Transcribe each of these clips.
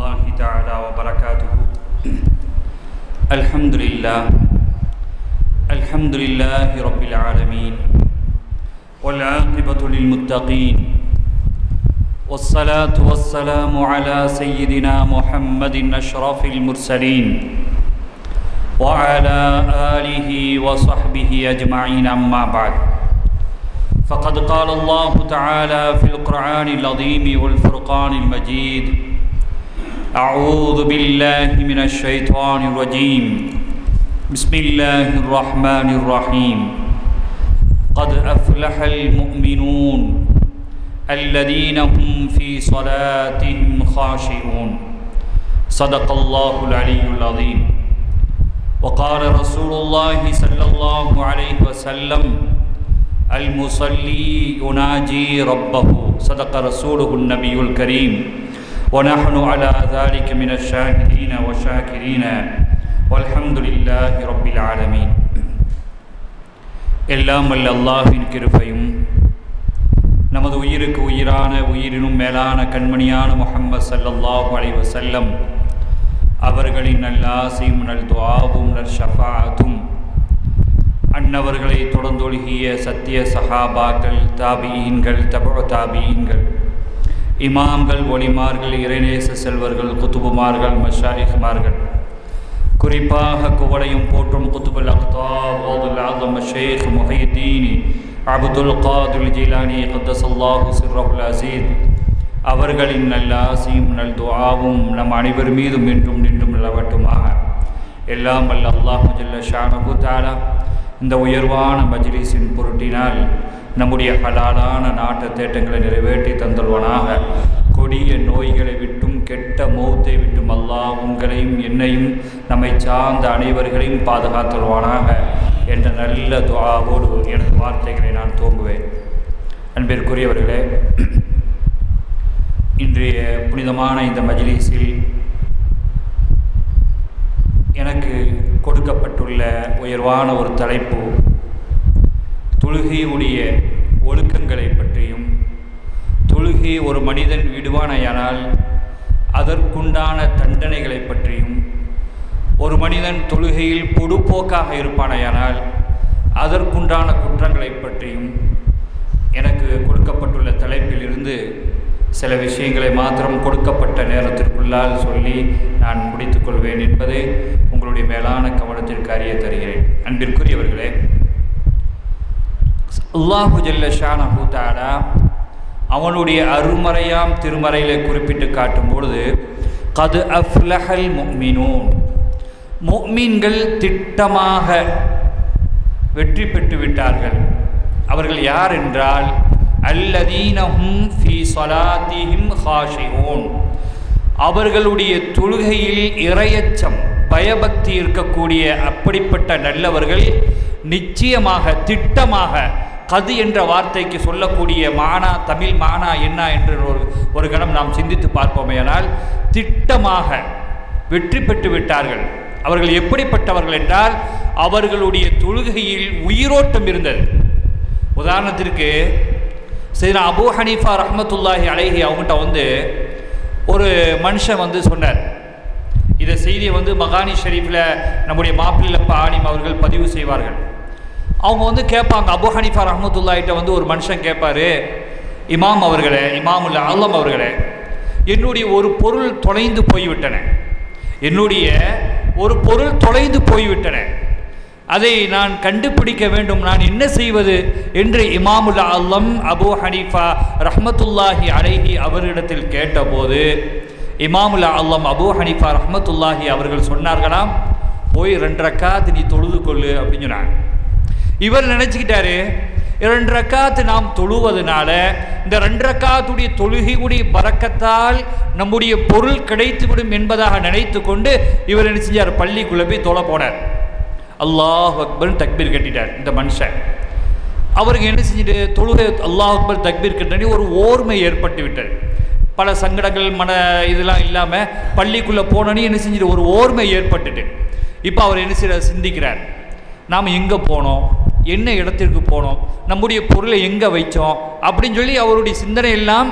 الله تعالى وبركاته الحمد لله الحمد لله رب العالمين والعاقبة للمتقين والصلاة والسلام على سيدنا محمد أشرف المرسلين وعلى آله وصحبه أجمعين أما بعد فقد قال الله تعالى في القرآن العظيم والفرقان المجيد أعوذ بالله من الشيطان الرجيم بسم الله الرحمن الرحيم قد أفلح المؤمنون الذين هم في صلاتهم خاشعون صدق الله العلي العظيم وقال رسول الله صلى الله عليه وسلم المصلي يناجي ربه صدق رسوله النبي الكريم ونحن على ذلك من الشاهدين والشاكرين والحمد لله رب العالمين எல்லாம் வல்ல அல்லாஹின் கிருபையும் நமது உயிருக்கு உயிரான உயிரினும் மேலான கண்மணியான முஹம்மது ஸல்லல்லாஹு அலைஹி வஸல்லம் அவர்களின் நல்லாசையும் நல் துஆவும் நல் ஷஃபாஅத்தும் அன்னவர்களை தொடர்ந்தொழுகிய சத்திய சஹாபாக்கள் தாபியீன்கள் தபு தாபியீன்கள் இமாம்கள் ஒளிமார்கள் இறைநேச செல்வர்கள் குத்துபுமார்கள் மஷாயிஹ்மார்கள் குறிப்பாக குவளையும் போற்றும் குத்துபுல் அக்தாப் ஓதுல் ஆதம் ஷேக் முஹைதீனி அப்துல் காதுல் ஜிலானி கத்தசல்லாஹு சிர்ரஹுல் அசீத் அவர்களின் நல்ல ஆசையும் நல் துஆவும் நம் அனைவர் மீதும் என்றும் நின்றும் நிலவட்டுமாக எல்லாம் வல்ல அல்லாஹு ஜல்ல ஷானஹு தாலா இந்த உயர்வான மஜ்லிஸின் பொருட்டினால் நம்முடைய ஹலாலான நாட்டு தேட்டங்களை நிறைவேற்றி தந்துள்வனாக கொடிய நோய்களை விட்டும் கெட்ட மௌத்தை விட்டும் அல்லாஹ் உங்களையும் என்னையும் நம்மை சார்ந்த அனைவர்களையும் பாதுகாத்துள்வானாக என்ற நல்ல துவாவோடு எனது வார்த்தைகளை நான் தூங்குவேன் அன்பிற்குரியவர்களே இன்றைய புனிதமான இந்த மஜ்லிஸில் எனக்கு கொடுக்கப்பட்டுள்ள உயர்வான ஒரு தலைப்பு தொழுகையுடைய ஒழுக்கங்களை பற்றியும் தொழுகை ஒரு மனிதன் விடுவானையானால் அதற்குண்டான தண்டனைகளை பற்றியும் ஒரு மனிதன் தொழுகையில் பொடுப்போக்காக இருப்பானையானால் அதற்குண்டான குற்றங்களை பற்றியும் எனக்கு கொடுக்கப்பட்டுள்ள தலைப்பிலிருந்து சில விஷயங்களை மாத்திரம் கொடுக்கப்பட்ட நேரத்திற்குள்ளால் சொல்லி நான் முடித்துக்கொள்வேன் என்பதை உங்களுடைய மேலான கவனத்திற்கு அறிய தருகிறேன் அன்பிற்குரியவர்களே அல்லாஹு ஜல்ல ஷானஹு தாலா அவனுடைய அருமறையாம் திருமறையில் குறிப்பிட்டு காட்டும் பொழுது கது அஃப்லஹல் முக்மினூன் முக்மீன்கள் திட்டமாக வெற்றி பெற்று விட்டார்கள் அவர்கள் யார் என்றால் அல்லதீனஹும் ஃபி சலாத்திஹிம் ஹாஷிஊன் அவர்களுடைய தொழுகையில் இரையச்சம் பயபக்தி இருக்கக்கூடிய அப்படிப்பட்ட நல்லவர்கள் நிச்சயமாக திட்டமாக கது என்ற வார்த்தைக்கு சொல்லக்கூடிய மானா தமிழ் மானா என்ன என்று ஒரு ஒரு கணம் நாம் சிந்தித்து பார்ப்போமேயானால் திட்டமாக வெற்றி பெற்று விட்டார்கள் அவர்கள் எப்படிப்பட்டவர்கள் என்றால் அவர்களுடைய தொழுகையில் உயிரோட்டம் இருந்தது உதாரணத்திற்கு சரி அபு ஹனீஃபா ரஹமத்துல்லாஹி அழகி அவங்ககிட்ட வந்து ஒரு மனுஷன் வந்து சொன்னார் இதை செய்தியை வந்து மகானி ஷெரீஃபில் நம்முடைய மாப்பிள்ளப்பா ஆனிம் அவர்கள் பதிவு செய்வார்கள் அவங்க வந்து கேட்பாங்க அபு ஹனீஃபா ரஹமத்துல்லாஹிட்ட வந்து ஒரு மனுஷன் கேட்பார் இமாம் அவர்களே இமாமுல்ல அல்லம் அவர்களே என்னுடைய ஒரு பொருள் தொலைந்து போய்விட்டன என்னுடைய ஒரு பொருள் தொலைந்து போய்விட்டன அதை நான் கண்டுபிடிக்க வேண்டும் நான் என்ன செய்வது என்று இமாமுல் அல்லம் அபு ஹனீஃபா ரஹமத்துல்லாஹி அலைஹி அவரிடத்தில் கேட்டபோது இமாமுல் அல்லம் அபு ஹனீஃபா ரஹமத்துல்லாஹி அவர்கள் சொன்னார்களாம் போய் ரெண்டு ரக்காத்து நீ தொழுது கொள்ளு அப்படின்னு சொன்னாங்க இவர் நினச்சிக்கிட்டாரு இரண்டு ரக்காத்து நாம் தொழுவதனால இந்த ரெண்டு ரக்காத்துடைய தொழுகையுடைய பறக்கத்தால் நம்முடைய பொருள் கிடைத்துவிடும் என்பதாக நினைத்து கொண்டு இவர் என்ன செஞ்சார் பள்ளிக்குள்ளே போய் தொலை போனார் அல்லாஹ் அக்பர்னு தக்பீர் கட்டிட்டார் இந்த மனுஷன் அவருக்கு என்ன செஞ்சுட்டு தொழுகை அல்லாஹ் அக்பர் தக்பீர் கட்டி ஒரு ஓர்மை ஏற்பட்டு விட்டது பல சங்கடங்கள் மன இதெல்லாம் இல்லாமல் பள்ளிக்குள்ளே போனோன்னே என்ன செஞ்சுட்டு ஒரு ஓர்மை ஏற்பட்டுட்டு இப்போ அவர் என்ன செய்ய சிந்திக்கிறார் நாம் எங்கே போனோம் என்ன இடத்திற்கு போனோம் நம்முடைய பொருளை எங்கே வைச்சோம் அப்படின்னு சொல்லி அவருடைய சிந்தனை எல்லாம்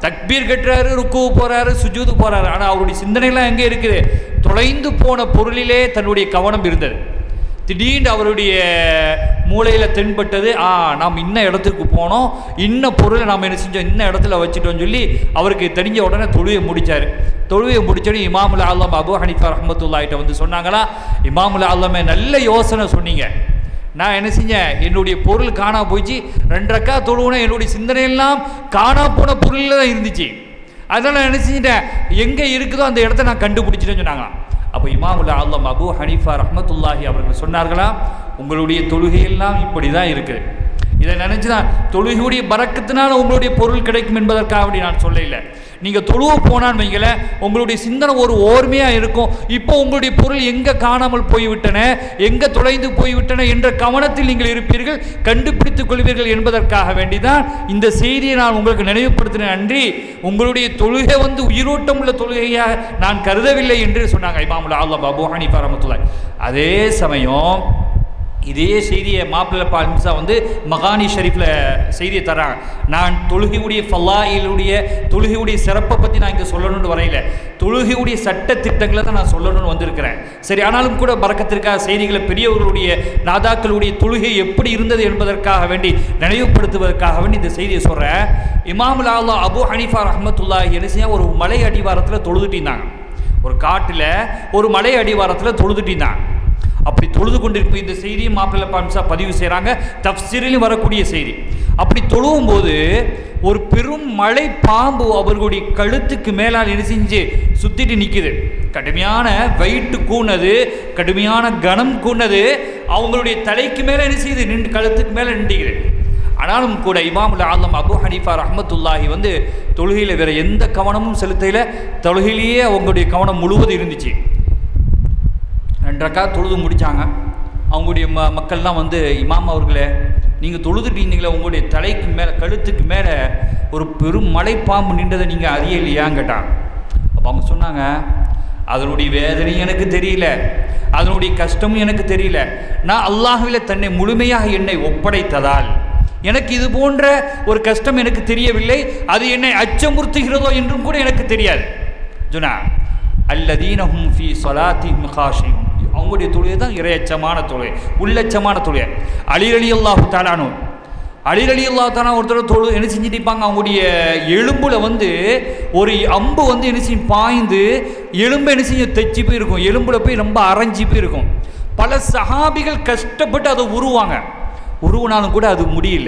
தக்பீர் கட்டுறாரு ருக்கு போறாரு சுஜூது போறாரு ஆனால் அவருடைய சிந்தனைலாம் எங்கே இருக்குது தொலைந்து போன பொருளிலே தன்னுடைய கவனம் இருந்தது திடீர்னு அவருடைய மூளையில் தென்பட்டது ஆ நாம் இன்ன இடத்துக்கு போனோம் இன்ன பொருளை நாம் என்ன செஞ்சோம் இன்ன இடத்துல வச்சுட்டோம்னு சொல்லி அவருக்கு தெரிஞ்ச உடனே தொழுவை முடிச்சார் தொழுவையை முடிச்சோடனே இமாமுல் ஆலம் அபு ஹனிஃபா ரஹமத்துல்லாஹிட்ட வந்து சொன்னாங்களா இமாமுல் ஆலமே நல்ல யோசனை சொன்னீங்க நான் என்ன செஞ்சேன் என்னுடைய பொருள் காணா போயிடுச்சு ரெண்டு ரக்கா தொழுவுனா என்னுடைய சிந்தனையெல்லாம் காணா போன பொருளில் தான் இருந்துச்சு அதனால் நான் என்ன செஞ்சிட்டேன் எங்கே இருக்குதோ அந்த இடத்த நான் கண்டுபிடிச்சிட்டேன்னு சொன்னாங்களாம் அப்போ இமாமுல் ஆலம் அபு ஹனீஃபா ரஹ்மத்துல்லாஹி அவர்கள் சொன்னார்களா உங்களுடைய தொழுகையெல்லாம் இப்படி தான் இருக்குது இதை நினச்சி தான் தொழுகையுடைய பறக்கத்தினால உங்களுடைய பொருள் கிடைக்கும் என்பதற்காக அப்படி நான் சொல்லல நீங்கள் தொழுவ போனான்னு வைங்களேன் உங்களுடைய சிந்தனை ஒரு ஓர்மையாக இருக்கும் இப்போ உங்களுடைய பொருள் எங்கே காணாமல் போய்விட்டன எங்கே தொலைந்து போய்விட்டன என்ற கவனத்தில் நீங்கள் இருப்பீர்கள் கண்டுபிடித்துக் கொள்வீர்கள் என்பதற்காக வேண்டிதான் இந்த செய்தியை நான் உங்களுக்கு நினைவுபடுத்தினேன் அன்றி உங்களுடைய தொழுகை வந்து உயிரோட்டம் உள்ள தொழுகையாக நான் கருதவில்லை என்று சொன்னாங்க இமாமுல் ஆலம் பாபு ஹனிஃபா ரஹமத்துல்லாஹி அதே சமயம் இதே செய்தியை மாப்பிள்ளை பால்மிசா வந்து மகானி ஷரீஃபில் செய்தியை தராங்க நான் தொழுகையுடைய ஃபல்லாயிலுடைய தொழுகையுடைய சிறப்பை பற்றி நான் இங்கே சொல்லணும்னு வரையில தொழுகையுடைய சட்ட திட்டங்களை தான் நான் சொல்லணும்னு வந்திருக்கிறேன் சரி ஆனாலும் கூட பறக்கத்திற்காக செய்திகளை பெரியவர்களுடைய நாதாக்களுடைய தொழுகை எப்படி இருந்தது என்பதற்காக வேண்டி நினைவுபடுத்துவதற்காக வேண்டி இந்த செய்தியை சொல்கிறேன் இமாமுல் அல்லா அபு ஹனீஃபா ரஹமத்துல்லா என்ன செய்ய ஒரு மலை அடிவாரத்தில் தொழுதுட்டு இருந்தாங்க ஒரு காட்டில் ஒரு மலை அடிவாரத்தில் தொழுதுட்டு இருந்தாங்க அப்படி தொழுது கொண்டிருக்கும் இந்த செய்தியை மாப்பிள்ளை பாம்சா பதிவு செய்கிறாங்க தப்சீரிலும் வரக்கூடிய செய்தி அப்படி தொழுவும் போது ஒரு பெரும் மலை பாம்பு அவர்களுடைய கழுத்துக்கு மேலால் என்ன செஞ்சு சுத்திட்டு நிற்குது கடுமையான வெயிட்டு கூனது கடுமையான கனம் கூனது அவங்களுடைய தலைக்கு மேலே என்ன செய்யுது நின்று கழுத்துக்கு மேலே நின்றுகிறது ஆனாலும் கூட இமாமுல் ஆலம் அபு ஹனீஃபா ரஹமத்துல்லாஹி வந்து தொழுகையில் வேற எந்த கவனமும் செலுத்தையில் தொழுகையிலேயே அவங்களுடைய கவனம் முழுவதும் இருந்துச்சு ரெண்டு ரக்கா தொழுது முடித்தாங்க அவங்களுடைய ம மக்கள்லாம் வந்து இமாம் அவர்களே நீங்கள் தொழுதுட்டீங்களே உங்களுடைய தலைக்கு மேலே கழுத்துக்கு மேலே ஒரு பெரும் மலைப்பாம்பு நின்றதை நீங்கள் அறியலையான்னு கேட்டாங்க அப்போ அவங்க சொன்னாங்க அதனுடைய வேதனை எனக்கு தெரியல அதனுடைய கஷ்டமும் எனக்கு தெரியல நான் அல்லாஹ்வில் தன்னை முழுமையாக என்னை ஒப்படைத்ததால் எனக்கு இது போன்ற ஒரு கஷ்டம் எனக்கு தெரியவில்லை அது என்னை அச்சமுறுத்துகிறதோ என்றும் கூட எனக்கு தெரியாது ஜுனா அல்லதீனஹும் ஃபி சொலாத்திஹிம் காஷியும் அவங்களுடைய தொழுகை தான் இரையச்சமான தொழுகை உள்ளச்சமான தொழுகை அலிரலி அல்லாஹு தாலானு அலிரலி அல்லாஹு தாலா ஒருத்தர் தொழு என்ன செஞ்சுட்டு இருப்பாங்க அவங்களுடைய எலும்புல வந்து ஒரு அம்பு வந்து என்ன செய்யும் பாய்ந்து எலும்பு என்ன செய்யும் தைச்சி போயிருக்கும் எலும்புல போய் ரொம்ப அரைஞ்சி போயிருக்கும் பல சஹாபிகள் கஷ்டப்பட்டு அதை உருவாங்க உருவினாலும் கூட அது முடியல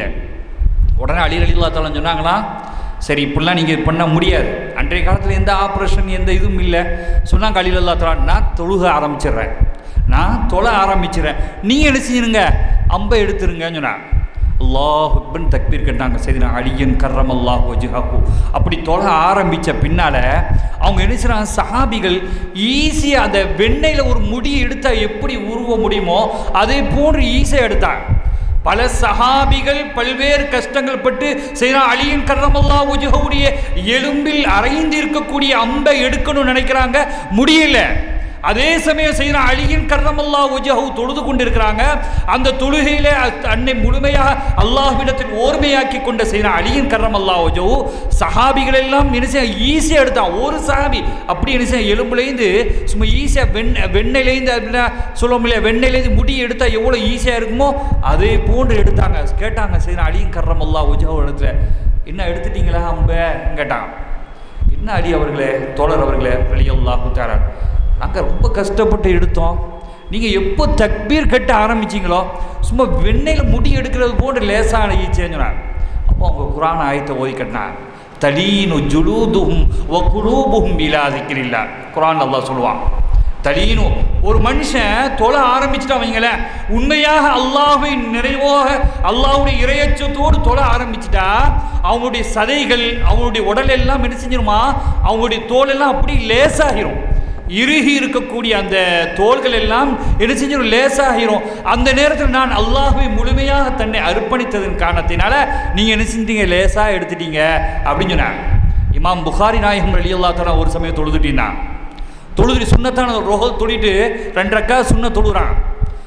உடனே அலி அலில்லா தாலா சொன்னாங்களா சரி இப்படிலாம் நீங்கள் பண்ண முடியாது அன்றைய காலத்தில் எந்த ஆப்ரேஷன் எந்த இதுவும் இல்லை சொன்னாங்க அலி அல்லா தாலா நான் தொழுக ஆரம்பிச்சிடுறேன் நான் தொலை ஆரம்பிச்சிடுறேன் நீ என்ன செஞ்சிருங்க அம்பை எடுத்துருங்கன்னு சொன்னான் அல்லாஹ் ஹுப்பன் தக்பீர் கட்டாங்க சரி நான் அலியன் கர்ரம் அல்லாஹ் வஜுஹாஹு அப்படி தொலை ஆரம்பித்த பின்னால் அவங்க என்ன செய்கிறாங்க சஹாபிகள் ஈஸியாக அந்த வெண்ணெயில் ஒரு முடியை எடுத்தால் எப்படி உருவ முடியுமோ அதே போன்று ஈஸியாக எடுத்தாங்க பல சஹாபிகள் பல்வேறு கஷ்டங்கள் பட்டு செய்யறா அலியின் கர்ரமல்லா உஜுகவுடைய எலும்பில் அரைந்து இருக்கக்கூடிய அம்பை எடுக்கணும்னு நினைக்கிறாங்க முடியல அதே சமயம் செய்கிற அலியின் கர்ரமல்லா உஜஹு தொழுது கொண்டிருக்கிறாங்க அந்த தொழுகையில அன்னை முழுமையாக அல்லாஹ்விடத்தில் ஓர்மையாக்கி கொண்ட செய்கிற அலியின் கர்ரமல்லா உஜஹு சஹாபிகள் எல்லாம் என்ன செய்ய ஈஸியாக எடுத்தான் ஒரு சஹாபி அப்படி என்ன செய்ய எலும்புலேருந்து சும்மா ஈஸியாக வெண் வெண்ணெயிலேருந்து அப்படின்னா சொல்ல முடியல வெண்ணெயிலேருந்து முடி எடுத்தால் எவ்வளோ ஈஸியாக இருக்குமோ அதே போன்று எடுத்தாங்க கேட்டாங்க செய்கிற அலியின் கர்ரமல்லா உஜஹு இடத்துல என்ன எடுத்துட்டீங்களா அம்ப கேட்டான் என்ன அலி அவர்களே தோழர் அவர்களே வெளியல்லாஹு தாரா நாங்கள் ரொம்ப கஷ்டப்பட்டு எடுத்தோம் நீங்கள் எப்போ தக்பீர் கட்ட ஆரம்பிச்சிங்களோ சும்மா வெண்ணெயில் முடி எடுக்கிறது போன்ற லேசான ஈச்சேன்னு அப்போ அவங்க குரான் ஆயத்தை ஓதி கட்டினாங்க தலீனு ஜுலூதுஹும் வ குலூபுஹும் இலாதிக்கிறில்லா குரான் அல்லாஹ் சொல்லுவான் தலீனு ஒரு மனுஷன் தொலை ஆரம்பிச்சுட்டா வைங்களேன் உண்மையாக அல்லாஹை நிறைவாக அல்லாஹுடைய இரையச்சத்தோடு தொலை ஆரம்பிச்சிட்டா அவங்களுடைய சதைகள் அவங்களுடைய உடல் எல்லாம் என்ன செஞ்சிருமா அவங்களுடைய தோல் எல்லாம் அப்படி லேசாகிரும் இறுகி இருக்கக்கூடிய அந்த தோள்கள் எல்லாம் என்ன செஞ்சிடும் லேசாகிரும் அந்த நேரத்தில் நான் அல்லாஹுவை முழுமையாக தன்னை அர்ப்பணித்ததன் காரணத்தினால நீங்கள் என்ன செஞ்சீங்க லேசாக எடுத்துட்டீங்க அப்படின்னு சொன்னாங்க இமாம் புகாரி நாயகம் அலி அல்லா தலா ஒரு சமயம் தொழுதுட்டீங்கன்னா தொழுதுட்டு சுண்ணத்தான ரோஹல் தொழிட்டு ரெண்டு ரக்கா சுண்ண தொழுகிறான்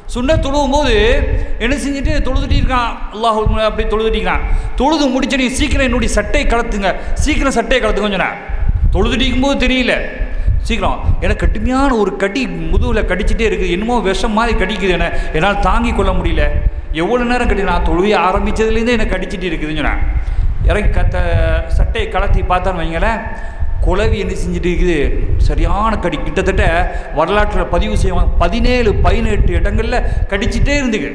சுண்ண தொழுவும் போது என்ன செஞ்சுட்டு தொழுதுட்டு இருக்கான் அல்லாஹ் அப்படி தொழுதுட்டு இருக்கான் தொழுது முடிச்சு நீ சீக்கிரம் என்னுடைய சட்டையை கலத்துங்க சீக்கிரம் சட்டையை கலத்துங்க சொன்னேன் தொழுதுட்டு இருக்கும்போது தெரியல சீக்கிரம் எனக்கு கடுமையான ஒரு கடி முதுகில் கடிச்சிட்டே இருக்குது என்னமோ விஷம் மாதிரி கடிக்குது என்ன என்னால் தாங்கி கொள்ள முடியல எவ்வளோ நேரம் கடி நான் தொழுவி ஆரம்பித்ததுலேருந்தே எனக்கு கடிச்சிட்டு இருக்குதுன்னு சொன்னேன் இறங்கி கத்த சட்டையை கலத்தி பார்த்தான்னு வைங்களேன் குளவி என்ன செஞ்சுட்டு இருக்குது சரியான கடி கிட்டத்தட்ட வரலாற்றில் பதிவு செய்வாங்க பதினேழு பதினெட்டு இடங்களில் கடிச்சிட்டே இருந்துக்கு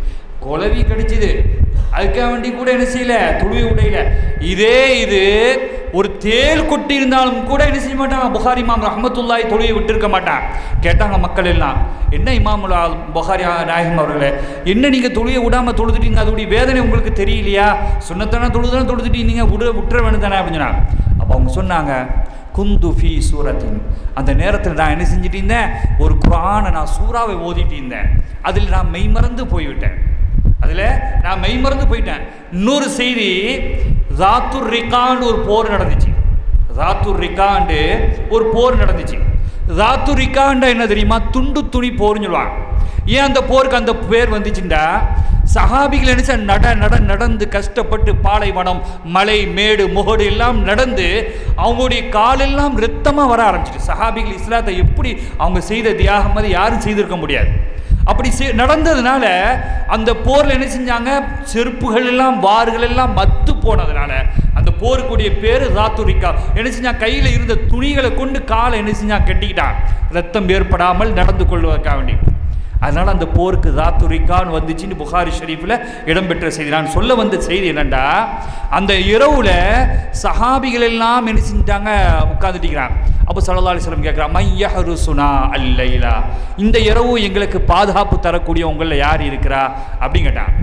குளவி கடிச்சுது அதுக்காக வேண்டி கூட என்ன செய்யல துளுவி உடையில இதே இது ஒரு தேல் கொட்டி இருந்தாலும் கூட என்ன செய்ய மாட்டாங்க புகாரி இமாம் ரஹமத்துல்லாய் தொழுவை விட்டுருக்க மாட்டான் கேட்டாங்க மக்கள் எல்லாம் என்ன இமாம் புகாரி நாயகம் அவர்களே என்ன நீங்கள் தொழுவை விடாமல் தொழுதுட்டீங்க அதோடைய வேதனை உங்களுக்கு தெரியலையா சொன்னத்தானே தொழுதானே தொழுதுட்டீங்க விட விட்டுற வேணும் தானே அப்படின்னு சொன்னாங்க அப்போ அவங்க சொன்னாங்க குந்து ஃபி சூரத்தின் அந்த நேரத்தில் நான் என்ன செஞ்சுட்டு இருந்தேன் ஒரு குரானை நான் சூறாவை ஓதிட்டு இருந்தேன் அதில் நான் மெய்மறந்து போய்விட்டேன் அதில் நான் மெய்மறந்து போயிட்டேன் இன்னொரு செய்தி ஜாத்துர் ரிகான்னு ஒரு போர் நடந்துச்சு ஜாத்துர் ரிகாண்டு ஒரு போர் நடந்துச்சு ஜாத்துர் ரிகாண்டா என்ன தெரியுமா துண்டு துணி போர்னு சொல்லுவாங்க ஏன் அந்த போருக்கு அந்த பேர் வந்துச்சுண்டா சஹாபிகள் நினைச்சா நட நட நடந்து கஷ்டப்பட்டு பாலைவனம் மலை மேடு முகடு எல்லாம் நடந்து அவங்களுடைய காலெல்லாம் ரத்தமாக வர ஆரம்பிச்சிட்டு சஹாபிகள் இஸ்லாத்தை எப்படி அவங்க செய்த தியாகம் மாதிரி யாரும் செய்திருக்க முடியாது அப்படி செய் நடந்ததுனால அந்த போரில் என்ன செஞ்சாங்க செருப்புகள் எல்லாம் வார்கள் எல்லாம் மத்து போனதுனால அந்த போருக்குடைய பேர் ராத்துரிக்கா என்ன செஞ்சா கையில் இருந்த துணிகளை கொண்டு காலை என்ன செஞ்சா கட்டிக்கிட்டான் ரத்தம் ஏற்படாமல் நடந்து கொள்வதற்காக வேண்டி அதனால் அந்த போருக்கு தாத்துரிக்கான்னு வந்துச்சுன்னு புகாரி ஷெரீஃபில் இடம்பெற்ற செய்தி நான் சொல்ல வந்த செய்தி என்னென்னா அந்த இரவில் சஹாபிகள் எல்லாம் என்ன செஞ்சிட்டாங்க உட்காந்துட்டிக்கிறான் அப்போ சல்லா அலிஸ்லம் கேட்குறான் மையஹரு சுனா அல்லைலா இந்த இரவு எங்களுக்கு பாதுகாப்பு தரக்கூடிய உங்களில் யார் இருக்கிறா அப்படின்னு கேட்டான்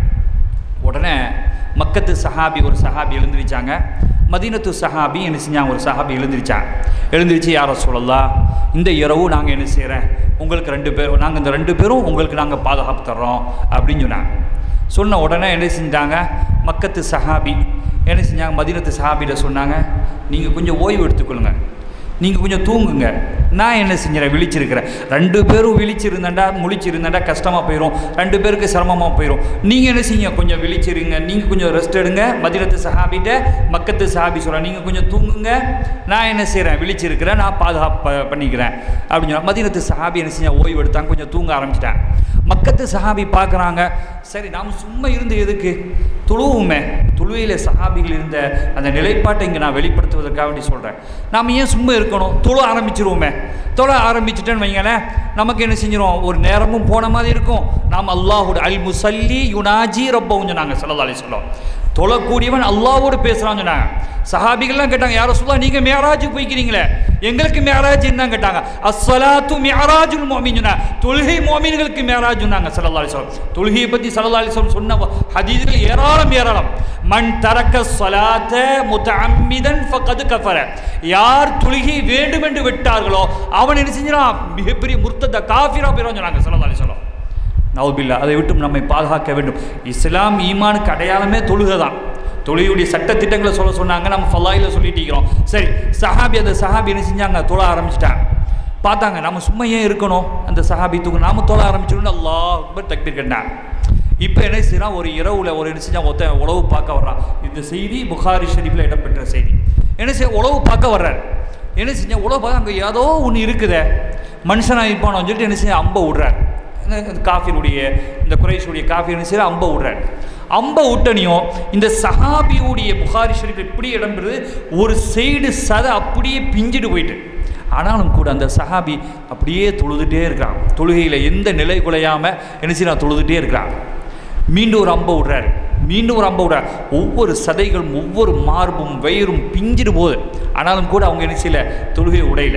உடனே மக்கத்து சஹாபி ஒரு சஹாபி எழுந்திருச்சாங்க மதீனத்து சஹாபி என்ன செஞ்சாங்க ஒரு சஹாபி எழுந்திருச்சாங்க எழுந்திருச்சு யாரோ சொல்லலாம் இந்த இரவு நாங்கள் என்ன செய்கிறேன் உங்களுக்கு ரெண்டு பேர் நாங்கள் இந்த ரெண்டு பேரும் உங்களுக்கு நாங்கள் பாதுகாப்பு தர்றோம் அப்படின்னு சொன்னாங்க சொன்ன உடனே என்ன செஞ்சாங்க மக்கத்து சஹாபி என்ன செஞ்சாங்க மதீனத்து சஹாபியிட சொன்னாங்க நீங்கள் கொஞ்சம் ஓய்வு எடுத்துக்கொள்ளுங்க நீங்கள் கொஞ்சம் தூங்குங்க நான் என்ன செஞ்சுறேன் விழிச்சிருக்கிறேன் ரெண்டு பேரும் விழிச்சிருந்தேன்டா முழிச்சிருந்தேன்டா கஷ்டமாக போயிடும் ரெண்டு பேருக்கு சிரமமாக போயிடும் நீங்கள் என்ன செய்யுங்க கொஞ்சம் விழிச்சிருங்க நீங்கள் கொஞ்சம் ரெஸ்ட் எடுங்க மதிரத்து சஹாபிட்ட மக்கத்து சஹாபி சொல்கிறேன் நீங்கள் கொஞ்சம் தூங்குங்க நான் என்ன செய்கிறேன் விழிச்சிருக்கிறேன் நான் பாதுகாப்பு பண்ணிக்கிறேன் அப்படின்னு சொன்னா மதிரத்து சஹாபி என்ன செஞ்சேன் ஓய்வு எடுத்தாங்க கொஞ்சம் தூங்க ஆரம்பிச்சிட்டேன் மக்கத்து சஹாபி பார்க்குறாங்க சரி நாம் சும்மா இருந்து எதுக்கு துழுவுமே துளுவையில் சஹாபிகள் இருந்த அந்த நிலைப்பாட்டை இங்கே நான் வெளிப்படுத்துவதற்காக வேண்டி சொல்கிறேன் நாம் ஏன் சும்மா இருக்கணும் தொழ ஆரம்பிச்சிருவோமே தொழ ஆரம்பிச்சிட்டேன்னு வைங்களேன் நமக்கு என்ன செஞ்சிடும் ஒரு நேரமும் போன மாதிரி இருக்கும் நாம் அல்லாஹோட அல் முசல்லி யுனாஜி ரப்பவும் சொன்னாங்க சல்லா அலி சொல்லம் தொழக்கூடியவன் அல்லாவோடு பேசுகிறான்னு சொன்னாங்க சஹாபிகள்லாம் கேட்டாங்க யாரோ சொல்லா நீங்கள் மேராஜ் போய்க்கிறீங்களே எங்களுக்கு மேராஜ் தான் கேட்டாங்க அஸ்ஸலாத்து மேராஜுல் மோமின் சொன்னா தொழுகை மோமின்களுக்கு மேராஜ் சொன்னாங்க சல்லா அலிஸ்லாம் தொழுகையை பற்றி சல்லா அலிஸ்லாம் சொன்ன ஹதீஸ்கள் ஏராளம் ஏராளம் மண் தரக்க சொலாத்த முத்தஅம்மிதன் ஃபகது கஃபர யார் தொழுகை வேண்டுமென்று விட்டார்களோ அவன் என்ன செஞ்சான் மிகப்பெரிய முர்த்தத காஃபிரா போயிடும் சொன்னாங்க சல்லா அலிஸ்லாம் நவுபில்லா அதை விட்டும் நம்மை பாதுகாக்க வேண்டும் இஸ்லாம் ஈமானுக்கு அடையாளமே தொழுகை தான் தொழுகையுடைய சட்டத்திட்டங்களை சொல்ல சொன்னாங்க நம்ம ஃபலாயில் சொல்லிட்டு இருக்கிறோம் சரி சஹாபி அந்த சஹாபி என்ன செஞ்சாங்க தொழ ஆரம்பிச்சிட்டாங்க பார்த்தாங்க நம்ம சும்மா ஏன் இருக்கணும் அந்த சஹாபி தூக்கு நாம தொழ ஆரம்பிச்சிடணும் அல்லாஹ் அக்பர் தக்பீர் கட்டினாங்க இப்போ என்ன செய்யறான் ஒரு இரவுல ஒரு என்ன செஞ்சா ஒருத்த உழவு பார்க்க வர்றான் இந்த செய்தி புகாரி ஷெரீஃபில் இடம்பெற்ற செய்தி என்ன செய்ய உழவு பார்க்க வர்றார் என்ன செஞ்சா உழவு பார்க்க அங்கே ஏதோ ஒன்று இருக்குதே மனுஷனாக இருப்பானு சொல்லிட்டு என்ன செஞ்சா அம்ப விடுறார் காஃபினுடைய இந்த குறைஷுடைய காஃபி என்ன செய்யற அம்ப விடுறார் அம்ப விட்டனையும் இந்த சஹாபியுடைய புகாரி ஷெரீஃப் எப்படி இடம்பெறுது ஒரு சைடு சதை அப்படியே பிஞ்சிட்டு போயிட்டு ஆனாலும் கூட அந்த சஹாபி அப்படியே தொழுதுகிட்டே இருக்கிறான் தொழுகையில் எந்த நிலை குலையாமல் என்ன செய்யறான் தொழுதுகிட்டே இருக்கிறான் மீண்டும் ஒரு அம்ப விடுறாரு மீண்டும் ஒரு அம்ப விடுறார் ஒவ்வொரு சதைகளும் ஒவ்வொரு மார்பும் வயிறும் பிஞ்சிட்டு போகுது ஆனாலும் கூட அவங்க என்ன செய்யல தொழுகை உடையில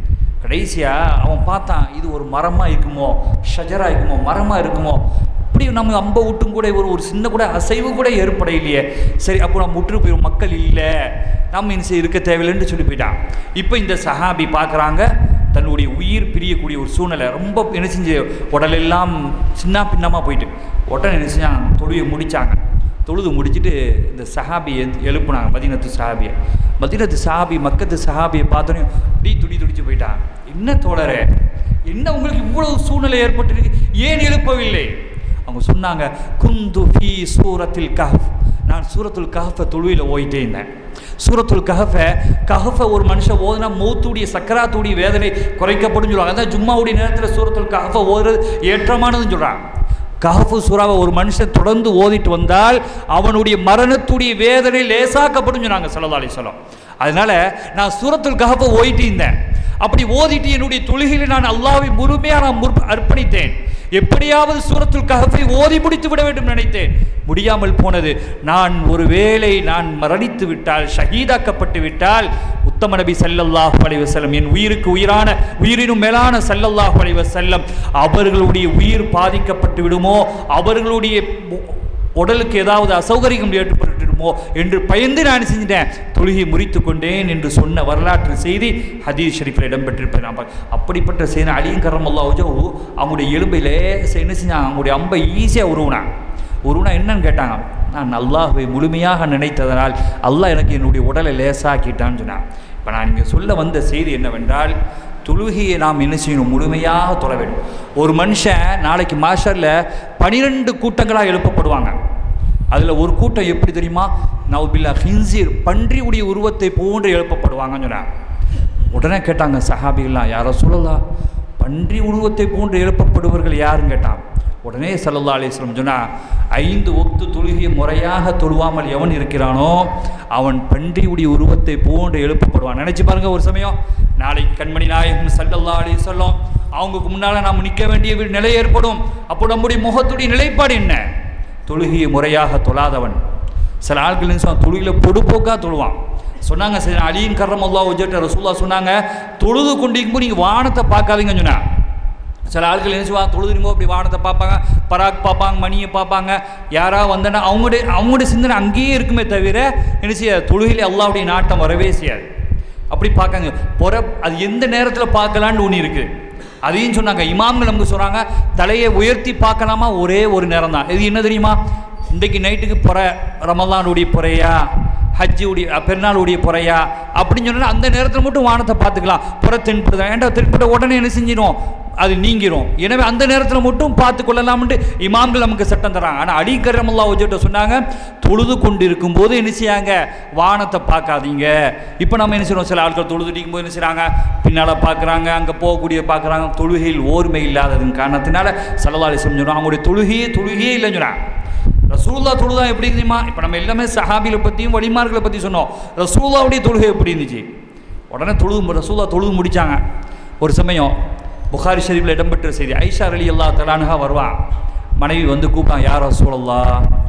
கடைசியாக அவன் பார்த்தான் இது ஒரு மரமாக இருக்குமோ ஷஜரா இருக்குமோ மரமாக இருக்குமோ இப்படி நம்ம அம்ப விட்டும் கூட ஒரு ஒரு சின்ன கூட அசைவு கூட ஏற்பட இல்லையே சரி அப்போ நம்ம விட்டுட்டு போயிடும் மக்கள் இல்லை நம்ம என்ன செய்ய இருக்க தேவையில்லைன்னு சொல்லி போயிட்டான் இப்போ இந்த சஹாபி பார்க்குறாங்க தன்னுடைய உயிர் பிரியக்கூடிய ஒரு சூழ்நிலை ரொம்ப என்ன செஞ்சு உடலெல்லாம் சின்ன பின்னமாக போயிட்டு உடனே என்ன செஞ்சாங்க தொழுவை முடித்தாங்க தொழுது முடிச்சுட்டு இந்த சஹாபியை எழுப்புனாங்க மதினத்து சஹாபியை மதினத்து சஹாபி மக்கத்து சஹாபியை பார்த்தோன்னே அப்படி துடி துடிச்சு போயிட்டாங்க என்ன தோழரே என்ன உங்களுக்கு இவ்வளவு சூழ்நிலை ஏற்பட்டிருக்கு ஏன் எழுப்பவில்லை அவங்க சொன்னாங்க குந்து ஃபி சூரத்தில் கஹஃப் நான் சூரத்துல் கஹஃபை தொழுவில் ஓயிட்டே இருந்தேன் சூரத்துல் கஹஃபை கஹஃபை ஒரு மனுஷன் ஓதுனா மௌத்துடைய சக்கராத்துடைய வேதனை குறைக்கப்படும் சொல்லுவாங்க அதான் ஜும்மாவுடைய நேரத்தில் சூரத்துல் கஹஃபை ஓதுறது ஏற்றமானதுன்னு சொல்கிறாங்க கஹஃபு சூறாவை ஒரு மனுஷன் தொடர்ந்து ஓதிட்டு வந்தால் அவனுடைய மரணத்துடைய வேதனை லேசாக்கப்படும் சொன்னாங்க சல்லா அலிஸ்லாம் அதனால நான் சூரத்துல் கஹஃபை ஓயிட்டு இருந்தேன் அப்படி ஓதிட்டு என்னுடைய தொழுகையில் நான் அல்லாவை முழுமையாக நான் முற்ப அர்ப்பணித்தேன் எப்படியாவது சூரத்துல் கஹஃபை ஓதி முடித்து விட வேண்டும் நினைத்தேன் முடியாமல் போனது நான் ஒருவேளை நான் மரணித்து விட்டால் ஷஹீதாக்கப்பட்டு விட்டால் உத்தம நபி ஸல்லல்லாஹு அலைஹி வஸல்லம் என் உயிருக்கு உயிரான உயிரினும் மேலான ஸல்லல்லாஹு அலைஹி வஸல்லம் அவர்களுடைய உயிர் பாதிக்கப்பட்டு விடுமோ அவர்களுடைய மு- உடலுக்கு ஏதாவது அசௌகரியம் ஏற்பட்டுடுமோ என்று பயந்து நான் செஞ்சிட்டேன் தொழுகை முறித்து கொண்டேன் என்று சொன்ன வரலாற்று செய்தி ஹதீஸ் ஷரீஃபில் இடம்பெற்றிருப்பேன் நான் பா- அப்படிப்பட்ட செய்தி அலியும் கரமல்லா வச்சோ அவங்களுடைய எலும்பையிலே என்ன செஞ்சாங்க அவங்களுடைய அம்பை ஈஸியாக உருவினான் உருவினா என்னன்னு கேட்டாங்க நான் அல்லாஹ்வை முழுமையாக நினைத்ததனால் அல்லாஹ் எனக்கு என்னுடைய உடலை லேசாக்கிட்டான்னு சொன்னான் இப்போ நான் இங்கே சொல்ல வந்த செய்தி என்னவென்றால் தொழுகையை நாம் என்ன செய்யணும் முழுமையாக தொழ வேண்டும் ஒரு மனுஷன் நாளைக்கு மாஷரில் பனிரெண்டு கூட்டங்களாக எழுப்பப்படுவாங்க அதில் ஒரு கூட்டம் எப்படி தெரியுமா நவ்பில்லா ஹின்சீர் பன்றியுடைய உருவத்தை போன்று எழுப்பப்படுவாங்கன்னு சொன்னாங்க உடனே கேட்டாங்க சஹாபிகள்லாம் யாரோ சொல்லலாம் பன்றி உருவத்தை போன்று எழுப்பப்படுவர்கள் யாருன்னு கேட்டான் உடனே சல்லல்லா அலிஸ்லம் சொன்னா ஐந்து ஒத்து தொழுகை முறையாக தொழுவாமல் எவன் இருக்கிறானோ அவன் பன்றியுடைய உருவத்தை போன்று எழுப்பப்படுவான் நினைச்சு பாருங்க ஒரு சமயம் நாளைக்கு கண்மணி நாயகம் சல்லல்லா அலி சொல்லும் அவங்களுக்கு முன்னால் நாம் நிற்க வேண்டிய வி- நிலை ஏற்படும் அப்போ நம்முடைய முகத்துடைய நிலைப்பாடு என்ன தொழுகையை முறையாக தொழாதவன் சில ஆட்கள் என்ன சொல்லுவாங்க, தொழுகையில பொடுப்போக்காக தொழுவான் சொன்னாங்க சரி அலியின் கர்ரம் அல்லா உஜட்ட ரசூல்லா சொன்னாங்க தொழுது கொண்டிருக்கும்போது நீங்கள் வானத்தை பார்க்காதீங்கன்னு சொன்னா சில ஆட்கள் என்ன செய்வாங்க தொழுதுமோ அப்படி வானத்தை பார்ப்பாங்க பராக் பார்ப்பாங்க மணியை பார்ப்பாங்க யாரா வந்தனா அவங்களுடைய அவங்களுடைய சிந்தனை அங்கேயே இருக்குமே தவிர என்ன செய்ய தொழுகையில் அல்லாவுடைய நாட்டம் வரவே செய்யாது அப்படி பார்க்காங்க புற அது எந்த நேரத்தில் பார்க்கலான்னு ஒன்று இருக்குது அதையும் சொன்னாங்க இமாம்கள் நமக்கு சொன்னாங்க தலையை உயர்த்தி பார்க்கலாமா ஒரே ஒரு நேரம் தான் இது என்ன தெரியுமா இன்றைக்கு நைட்டுக்கு புற ரமலானுடைய புறையா ஹஜ்ஜுடைய பெருநாளுடைய புறையா அப்படின்னு சொன்னா அந்த நேரத்தில் மட்டும் வானத்தை பார்த்துக்கலாம் புற தென்படுதா ஏன்டா தென்பட்ட உடனே என்ன செஞ்சிடும் அது நீங்கிரும் எனவே அந்த நேரத்தில் மட்டும் பார்த்து கொள்ளலாம்னு இமாம்கள் நமக்கு சட்டம் தராங்க ஆனால் அடிக்கரமல்லா வச்சுட்டு சொன்னாங்க தொழுது கொண்டு இருக்கும்போது என்ன செய்யாங்க வானத்தை பார்க்காதீங்க இப்போ நம்ம என்ன செய்றோம் சில ஆட்கள் தொழுதுட்டிக்கும் போது என்ன செய்கிறாங்க பின்னால் பார்க்குறாங்க அங்கே போகக்கூடிய பார்க்குறாங்க தொழுகையில் ஓர்மை இல்லாததன் காரணத்தினால சல்லல்லாஹு சொன்னோம் அவங்களுடைய தொழுகையே தொழுகையே இல்லைன்னு சொன்னாங்க ரசூல்லா தொழுதா எப்படி தெரியுமா இப்போ நம்ம எல்லாமே சஹாபிகளை பற்றியும் வழிமார்களை பற்றி சொன்னோம் ரசூல்லாவுடைய தொழுகை எப்படி இருந்துச்சு உடனே தொழுது ரசூல்லா தொழுது முடிச்சாங்க ஒரு சமயம் புகாரி ஷரீஃபில் இடம்பெற்ற செய்தி ஐஷா அலி அல்லா தலானுகா வருவான் மனைவி வந்து கூப்பிட்டான் யார் ரசூலல்லா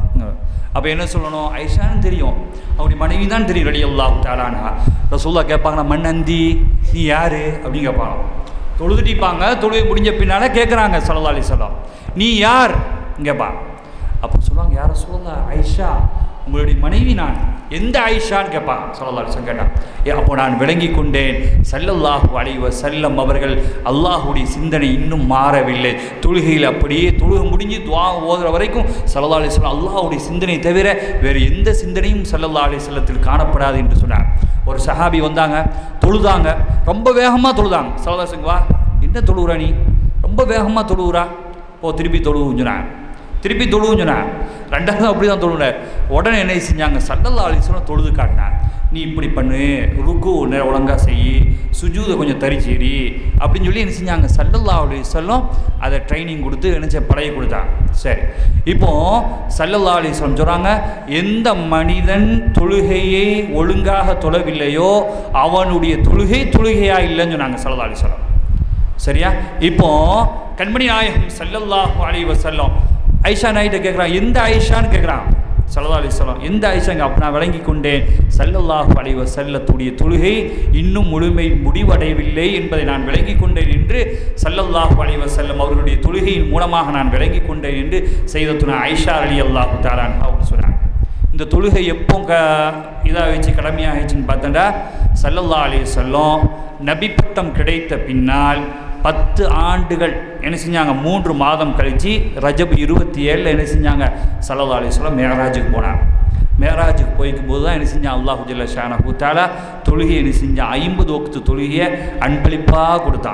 அப்போ என்ன சொல்லணும் ஐஷான்னு தெரியும் அவருடைய மனைவி தான் தெரியும் ரலி அல்லா தலானுகா ரசூல்லா கேட்பாங்கன்னா மண்ணந்தி நீ யாரு அப்படின்னு கேட்பாங்க தொழுதுட்டிப்பாங்க தொழுகை முடிஞ்ச பின்னால் கேட்குறாங்க சல்லா அலி சொல்லாம் நீ யார் கேட்பான் அப்போ சொல்லுவாங்க யாரை சொல்லலாம் ஐஷா உங்களுடைய மனைவி நான் எந்த ஐஷான்னு கேட்பான் சொல்லல்லா அலிசன் கேட்டான் ஏ, அப்போ நான் விளங்கி கொண்டேன் சல்லல்லாஹு அலைஹி வஸல்லம் அவர்கள் அல்லாஹுடைய சிந்தனை இன்னும் மாறவில்லை தொழுகையில் அப்படியே தொழுகை முடிஞ்சு துவா ஓதுற வரைக்கும் சல்லல்லா அலிஸ்லாம் அல்லாஹுடைய சிந்தனை தவிர வேறு எந்த சிந்தனையும் சல்லல்லா அலிஸ்லத்தில் காணப்படாது என்று சொன்னார் ஒரு சஹாபி வந்தாங்க தொழுதாங்க ரொம்ப வேகமாக தொழுதாங்க சல்லல்லா சிங் வா என்ன தொழுவுறா நீ ரொம்ப வேகமாக தொழுவுறா போ திருப்பி தொழுவுன்னு சொன்னாங்க திருப்பி தொழுவுன்னு சொன்னாங்க ரெண்டாவது அப்படி தான் தொழுனார் உடனே என்ன செஞ்சாங்க சல்லல்லா அலிஸ்லாம் தொழுது காட்டினார் நீ இப்படி பண்ணு ருக்கு நேரம் ஒழுங்கா செய் சுஜூதை கொஞ்சம் தரிச்சேரி அப்படின்னு சொல்லி என்ன செஞ்சாங்க சல்லல்லா அலிஸ்லாம் அதை ட்ரைனிங் கொடுத்து என்ன செய்ய பழகி கொடுத்தாங்க சரி இப்போ சல்லல்லா அலிஸ்லாம் சொல்கிறாங்க எந்த மனிதன் தொழுகையை ஒழுங்காக தொழவில்லையோ அவனுடைய தொழுகை தொழுகையா இல்லைன்னு சொன்னாங்க சல்லல்லா அலிஸ்லாம் சரியா இப்போ கண்மணி நாயகம் சல்லல்லாஹு அலைஹி வஸல்லம் ஐஷா நாயிட்ட கேட்குறான் எந்த ஐஷான்னு கேட்குறான் சல்லா அலிஸ்லாம் எந்த ஐஷாங்க அப்போ நான் விளங்கி கொண்டேன் சல்லல்லாஹு அலைஹி வஸல்லத்துடைய தொழுகை இன்னும் முழுமை முடிவடையவில்லை என்பதை நான் விளங்கி கொண்டேன் என்று சல்லல்லாஹு அலைஹி வஸல்லம் அவர்களுடைய தொழுகையின் மூலமாக நான் விளங்கி கொண்டேன் என்று செய்தத்துனா ஐஷா அலி அல்லாஹு தாலான் அவங்க சொன்னாங்க இந்த தொழுகை எப்போ க இதாக வச்சு கடமையாகிடுச்சுன்னு பார்த்தோம்னா சல்லல்லா அலி சொல்லம் நபி பட்டம் கிடைத்த பின்னால் பத்து ஆண்டுகள் என்ன செஞ்சாங்க மூன்று மாதம் கழித்து ரஜப் இருபத்தி ஏழில் என்ன செஞ்சாங்க சல்லல்லா அலி சொல்லம் மேராஜுக்கு போனாங்க மேராஜுக்கு போய்க்கும்போது தான் என்ன செஞ்சான் அல்லாஹு ஜல்ல ஷானா தாலா தொழுகையை என்ன செஞ்சான் ஐம்பது வக்து தொழுகையை அன்பளிப்பாக கொடுத்தான்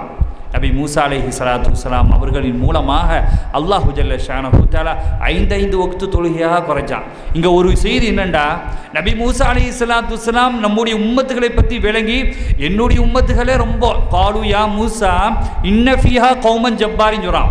நபி மூசா அலைஹி ஸலாத்து வஸலாம் அவர்களின் மூலமாக அல்லாஹு ஜல்ல ஷானஹு தஆலா ஐந்தைந்து வக்து தொழுகையாக குறைச்சான் இங்கே ஒரு செய்தி என்னண்டா நபி மூசா அலைஹி ஸலாத்து வஸலாம் நம்முடைய உம்மத்துகளை பற்றி விளங்கி என்னுடைய உம்மத்துகளே ரொம்ப காலு யா மூசா இன்ன ஃபீஹா கௌமன் ஜப்பாரின்னு சொல்கிறான்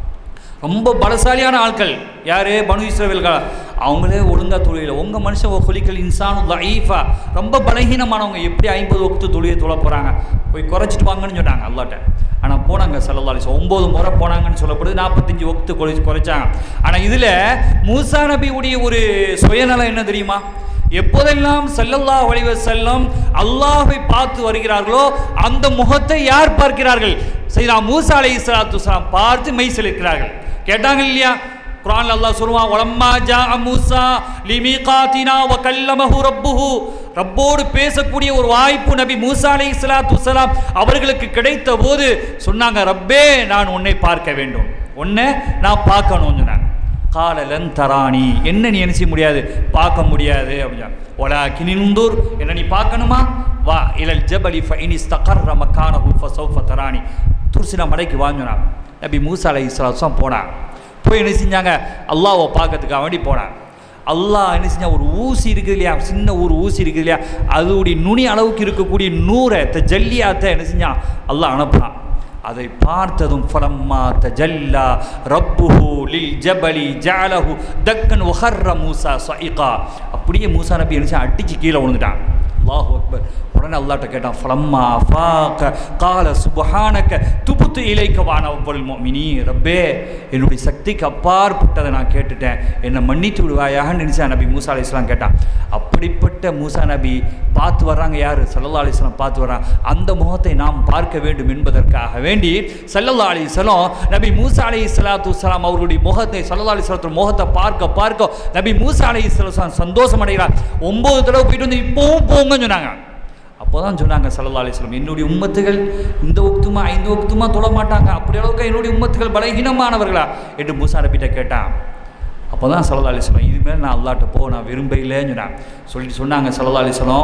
ரொம்ப பலசாலியான ஆட்கள் யாரு பனு இஸ்ரவேல்கள் அவங்களே ஒழுங்கா தொழில உங்கள் மனுஷன் ஒலிக்கல் இன்சானு லைஃபா ரொம்ப பலகீனமானவங்க எப்படி ஐம்பது வக்து தொழிலை தொழ போகிறாங்க போய் குறைச்சிட்டு வாங்கன்னு சொன்னாங்க அல்லாட்ட ஆனால் போனாங்க சல்லல்லாஹு ஒம்பது முறை போனாங்கன்னு சொல்லப்படுது நாற்பத்தஞ்சு வக்து குறை குறைச்சாங்க ஆனால் இதில் மூசா நபியுடைய ஒரு சுயநலம் என்ன தெரியுமா எப்போதெல்லாம் ஸல்லல்லாஹு அலைஹி வஸல்லம் அல்லாஹ்வை பார்த்து வருகிறார்களோ அந்த முகத்தை யார் பார்க்கிறார்கள் சையதா மூசா அலைஹிஸ்ஸலாத்து வஸலாம் பார்த்து மெய் செலுக்கிறார்கள் கேட்டாங்க இல்லையா குர்ஆன்ல அல்லாஹ் சொல்லுவான் வலம்மா ஜா மூசா லிமீகாத்தினா வ கல்லமஹு ரப்புஹு ரப்போடு பேசக்கூடிய ஒரு வாய்ப்பு நபி மூசா அலைஹிஸ்ஸலாத்து வஸலாம் அவர்களுக்கு கிடைத்த போது சொன்னாங்க ரப்பே நான் உன்னை பார்க்க வேண்டும் உன்னை நான் பார்க்கணும்னு சொன்னாங்க காலலன் தராணி என்ன நீ என்ன செய்ய முடியாது பார்க்க முடியாது அப்படின்னா ஒலா கினிந்தூர் என்ன நீ பார்க்கணுமா வா இலல் ஜபலி ஃபைனி ஸ்தகர் மக்கானஹு ஃபசௌஃப தராணி துர்சினா மலைக்கு வாங்கினா நபி மூசா அலை இஸ்லாம் போனான் போய் என்ன செஞ்சாங்க அல்லாஹ்வை பார்க்கறதுக்காக வேண்டி போனான் அல்லாஹ் என்ன செஞ்சா ஒரு ஊசி இருக்குது இல்லையா சின்ன ஒரு ஊசி இருக்குது இல்லையா அதோடைய நுனி அளவுக்கு இருக்கக்கூடிய நூரை த ஜல்லியாத்தை என்ன செஞ்சான் அல்லாஹ் அனுப்புனான் அதை பார்த்ததும் ஃபலம்மா தஜல்லா ரப்புஹு லில் ஜபலி ஜஅலஹு தக்கன் வஹர்ர மூசா சைகா அப்படியே மூசா நபி என்ன அடிச்சு கீழே விழுந்துட்டான் அல்லாஹு அக்பர் உடனே அல்லாட்ட கேட்டான் ஃபலம்மா ஃபாக கால சுபஹானக்க துபுத்து இலைக்க வானவல் மோமினி ரப்பே என்னுடைய சக்திக்கு அப்பாற்பட்டதை நான் கேட்டுட்டேன் என்னை மன்னித்து விடுவாயான்னு நினச்சா நபி மூசா அலி இஸ்லாம் கேட்டான் அப்படிப்பட்ட மூசா நபி பார்த்து வர்றாங்க யார் சல்லல்லா அலிஸ்லாம் பார்த்து வர்றாங்க அந்த முகத்தை நாம் பார்க்க வேண்டும் என்பதற்காக வேண்டி சல்லல்லா அலிஸ்லாம் நபி மூசா அலி இஸ்லாத்து வலாம் அவர்களுடைய முகத்தை சல்லல்லா அலிஸ்லாத்து முகத்தை பார்க்க பார்க்க நபி மூசா அலி இஸ்லாம் சந்தோஷம் அடைகிறார் ஒம்பது தடவை போயிட்டு வந்து இப்போவும் போங்கன்னு சொன்னாங்க அப்போ தான் சொன்னாங்க சல்லல்லா அலிஸ்லாம் என்னுடைய உம்மத்துகள் இந்த ஒக்துமா ஐந்து ஒக்துமா தொழ மாட்டாங்க அப்படி அளவுக்கு என்னுடைய உம்மத்துகள் பலகீனமானவர்களா என்று மூசா நபிட்ட கேட்டான் அப்போ தான் சல்லா அலிஸ்லாம் இதுமாரி நான் அல்லாட்ட போ நான் விரும்பலைன்னு சொன்னேன் சொல்லிட்டு சொன்னாங்க சல்லா அலிஸ்லாம்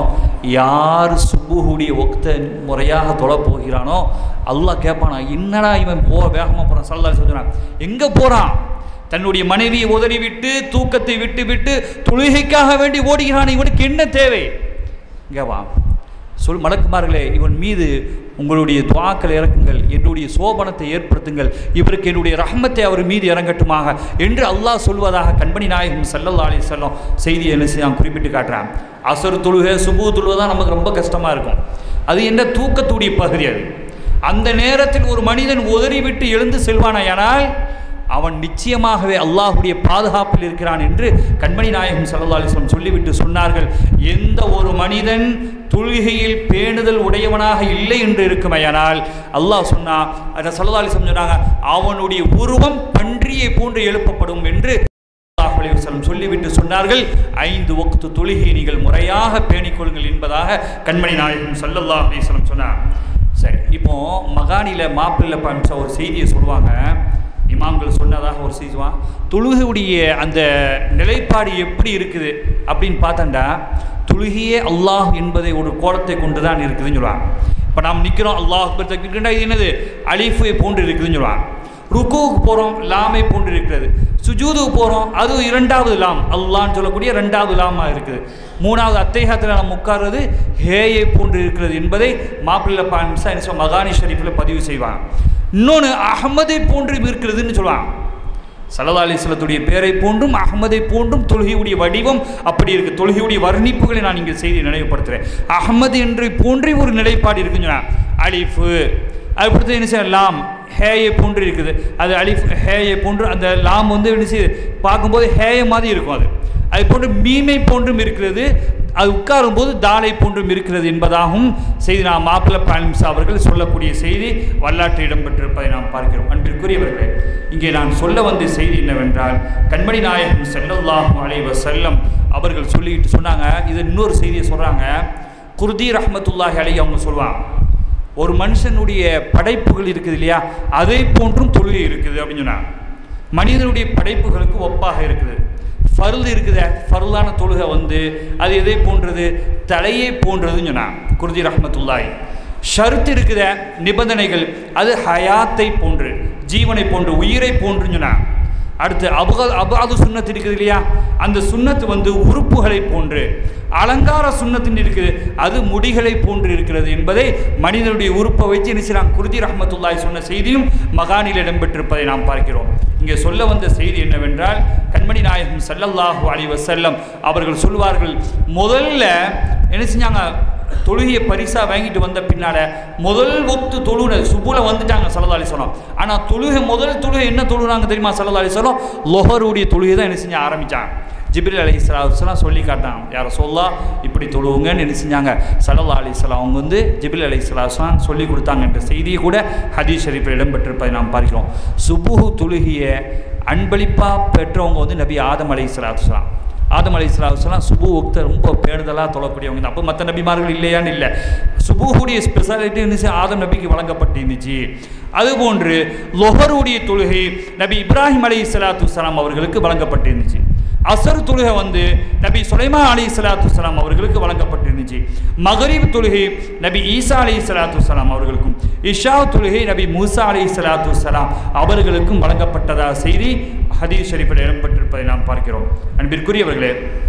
யார் சுப்புகுடைய ஒக்த முறையாக தொழ போகிறானோ அல்லாஹ் கேட்பானா என்னடா இவன் போ வேகமாக போகிறான் சல்லா அலிஸ்லாம் சொன்னான் எங்கே போகிறான் தன்னுடைய மனைவியை உதறி விட்டு தூக்கத்தை விட்டு விட்டு தொழுகைக்காக வேண்டி ஓடுகிறான் இவனுக்கு என்ன தேவை இங்கே வா சொல் மலக்குமார்களே இவன் மீது உங்களுடைய துவாக்கள் இறக்குங்கள் என்னுடைய சோபனத்தை ஏற்படுத்துங்கள் இவருக்கு என்னுடைய ரஹமத்தை அவர் மீது இறங்கட்டுமாக என்று அல்லாஹ் சொல்வதாக கண்மணி நாயகம் சல்லல்லா அலி செல்லம் செய்தி என்ன நான் குறிப்பிட்டு காட்டுறேன் அசர் தொழுகை சுபு தொழுகை தான் நமக்கு ரொம்ப கஷ்டமாக இருக்கும் அது என்ன தூக்கத்துடைய பகுதி அது அந்த நேரத்தில் ஒரு மனிதன் உதறி விட்டு எழுந்து செல்வானாயானால் அவன் நிச்சயமாகவே அல்லாஹுடைய பாதுகாப்பில் இருக்கிறான் என்று கண்மணி நாயகம் சல்லா அலிஸ்லம் சொல்லிவிட்டு சொன்னார்கள் எந்த ஒரு மனிதன் தொழுகையில் பேணுதல் உடையவனாக இல்லை என்று இருக்குமையானால் அல்லாஹ் சொன்னா அதை சல்லா அலிஸ்லம் சொன்னாங்க அவனுடைய உருவம் பன்றியை போன்று எழுப்பப்படும் என்று அலிவசலம் சொல்லிவிட்டு சொன்னார்கள் ஐந்து ஒக்து தொழுகை நீங்கள் முறையாக பேணிக்கொள்ளுங்கள் என்பதாக கண்மணி நாயகம் சல்லல்லா அலிஸ்லம் சொன்னார் சரி இப்போ மகானில மாப்பிள்ளை பம்ச ஒரு செய்தியை சொல்லுவாங்க இமாம்கள் சொன்னதாக ஒரு செய்வான் தொழுகையுடைய அந்த நிலைப்பாடு எப்படி இருக்குது அப்படின்னு பார்த்தண்டா தொழுகையே அல்லாஹ் என்பதை ஒரு கோலத்தை கொண்டு தான் இருக்குதுன்னு சொல்லுவாங்க இப்போ நாம் நிற்கிறோம் அல்லாஹ் தக்கிட்டுண்டா இது என்னது அலிஃபை போன்று இருக்குதுன்னு சொல்லுவாங்க ருக்குவுக்கு போகிறோம் லாமை போன்று இருக்கிறது சுஜூதுக்கு போகிறோம் அது இரண்டாவது லாம் அல்லான்னு சொல்லக்கூடிய ரெண்டாவது லாமாக இருக்குது மூணாவது அத்தேகத்தில் நம்ம உட்கார்றது ஹேயை போன்று இருக்கிறது என்பதை மாப்பிள்ளை பான்சா என்ன மகானி ஷரீஃபில் பதிவு செய்வாங்க இன்னொன்று அகமதை போன்று இருக்கிறதுன்னு சொல்லுவாங்க சல்லா அலிஸ்லத்துடைய பேரை போன்றும் அகமதை போன்றும் தொழுகையுடைய வடிவம் அப்படி இருக்குது தொழுகையுடைய வர்ணிப்புகளை நான் இங்கே செய்தி நினைவுபடுத்துகிறேன் அகமது என்று போன்றே ஒரு நிலைப்பாடு இருக்குன்னு சொன்னா அலிஃபு அதுக்கடுத்து என்ன செய்ய லாம் ஹேயை போன்று இருக்குது அது அலிஃப் ஹேயை போன்று அந்த லாம் வந்து என்ன செய்யுது பார்க்கும்போது ஹேய மாதிரி இருக்கும் அது அது போன்று மீமை போன்றும் இருக்கிறது அது உட்காரும் போது தாளை போன்றும் இருக்கிறது என்பதாகவும் செய்தி நாம் மாப்பிள்ள பிரான்ஸ் அவர்கள் சொல்லக்கூடிய செய்தி வரலாற்று இடம்பெற்றிருப்பதை நாம் பார்க்கிறோம் அன்பிற்குரியவர்களே இங்கே நான் சொல்ல வந்த செய்தி என்னவென்றால் கண்மணி நாயகம் செல்லல்லாஹும் அலைவ செல்லம் அவர்கள் சொல்லிட்டு சொன்னாங்க இது இன்னொரு செய்தியை சொல்கிறாங்க குர்தி ரஹமத்துல்லாஹி அலி அவங்க சொல்லுவாங்க ஒரு மனுஷனுடைய படைப்புகள் இருக்குது இல்லையா அதை போன்றும் தொழுகை இருக்குது அப்படின்னு சொன்னாங்க மனிதனுடைய படைப்புகளுக்கு ஒப்பாக இருக்குது ஃபருது இருக்குத ஃபருளான தொழுகை வந்து அது எதை போன்றது தலையை போன்றதுன்னு சொன்னான் குருதி ரஹமத்துல்லாய் ஷருத்து இருக்குத நிபந்தனைகள் அது ஹயாத்தை போன்று ஜீவனை போன்று உயிரை போன்றுன்னு சொன்னா அடுத்து அபுக அபாது சுண்ணத்து இருக்குது இல்லையா அந்த சுண்ணத்து வந்து உறுப்புகளை போன்று அலங்கார சுண்ணத்துன்னு இருக்குது அது முடிகளை போன்று இருக்கிறது என்பதை மனிதனுடைய உறுப்பை வச்சு என்ன செய்யலாம் குருதி ரஹமத்துல்லாய் சொன்ன செய்தியும் மகானில் இடம்பெற்றிருப்பதை நாம் பார்க்கிறோம் இங்கே சொல்ல வந்த செய்தி என்னவென்றால் கண்மணி நாயகம் ஸல்லல்லாஹு அலைஹி வஸல்லம் அவர்கள் சொல்வார்கள் முதல்ல என்ன செஞ்சாங்க தொழுகையை பரிசாக வாங்கிட்டு வந்த பின்னால் முதல் ஒத்து தொழுன சுபுல வந்துட்டாங்க சல்லா அலிஸ்வலம் ஆனால் தொழுகை முதல் தொழுகை என்ன தொழுனாங்க தெரியுமா சல்லா அலிஸ்வலம் லொஹருடைய தொழுகை தான் என்ன செஞ்சு ஆரம்பித்தாங்க ஜிப்ரில் அலி இஸ்லாம் சொல்லி காட்டாங்க யாரை சொல்லா இப்படி தொழுவுங்கன்னு என்ன செஞ்சாங்க சல்லா அலிஸ்லாம் அவங்க வந்து ஜிப்ரில் அலி இஸ்லாம் சொல்லி கொடுத்தாங்க என்ற செய்தியை கூட ஹதீஸ் ஷரீஃபில் இடம்பெற்றிருப்பதை நாம் பார்க்கிறோம் சுபுஹு தொழுகையை அன்பளிப்பாக பெற்றவங்க வந்து நபி ஆதம் அலி இஸ்லாத்துலாம் ஆதம் அலி இஸ்லாத்துலாம் சுபு ஒக்த ரொம்ப பேணுதலாக தொழக்கூடியவங்க தான் அப்போ மற்ற நபிமார்கள் இல்லையான்னு இல்லை சுபுஹுடைய ஸ்பெஷாலிட்டி இருந்துச்சு ஆதம் நபிக்கு வழங்கப்பட்டிருந்துச்சு அதுபோன்று லொஹருடைய தொழுகை நபி இப்ராஹிம் அலி இஸ்லாத்து அவர்களுக்கு வழங்கப்பட்டிருந்துச்சு அசர் தொழுகை வந்து நபி சுலைமா அலி சலாத்து சலாம் அவர்களுக்கு வழங்கப்பட்டிருந்துச்சு மகரீப் தொழுகை நபி ஈசா அலி சலாத்து சலாம் அவர்களுக்கும் இஷா தொழுகை நபி மூசா அலி சலாத்து சலாம் அவர்களுக்கும் வழங்கப்பட்டதா செய்தி ஹதீஸ் ஷரீஃபில் இடம்பெற்றிருப்பதை நாம் பார்க்கிறோம் அன்பிற்குரியவர்களே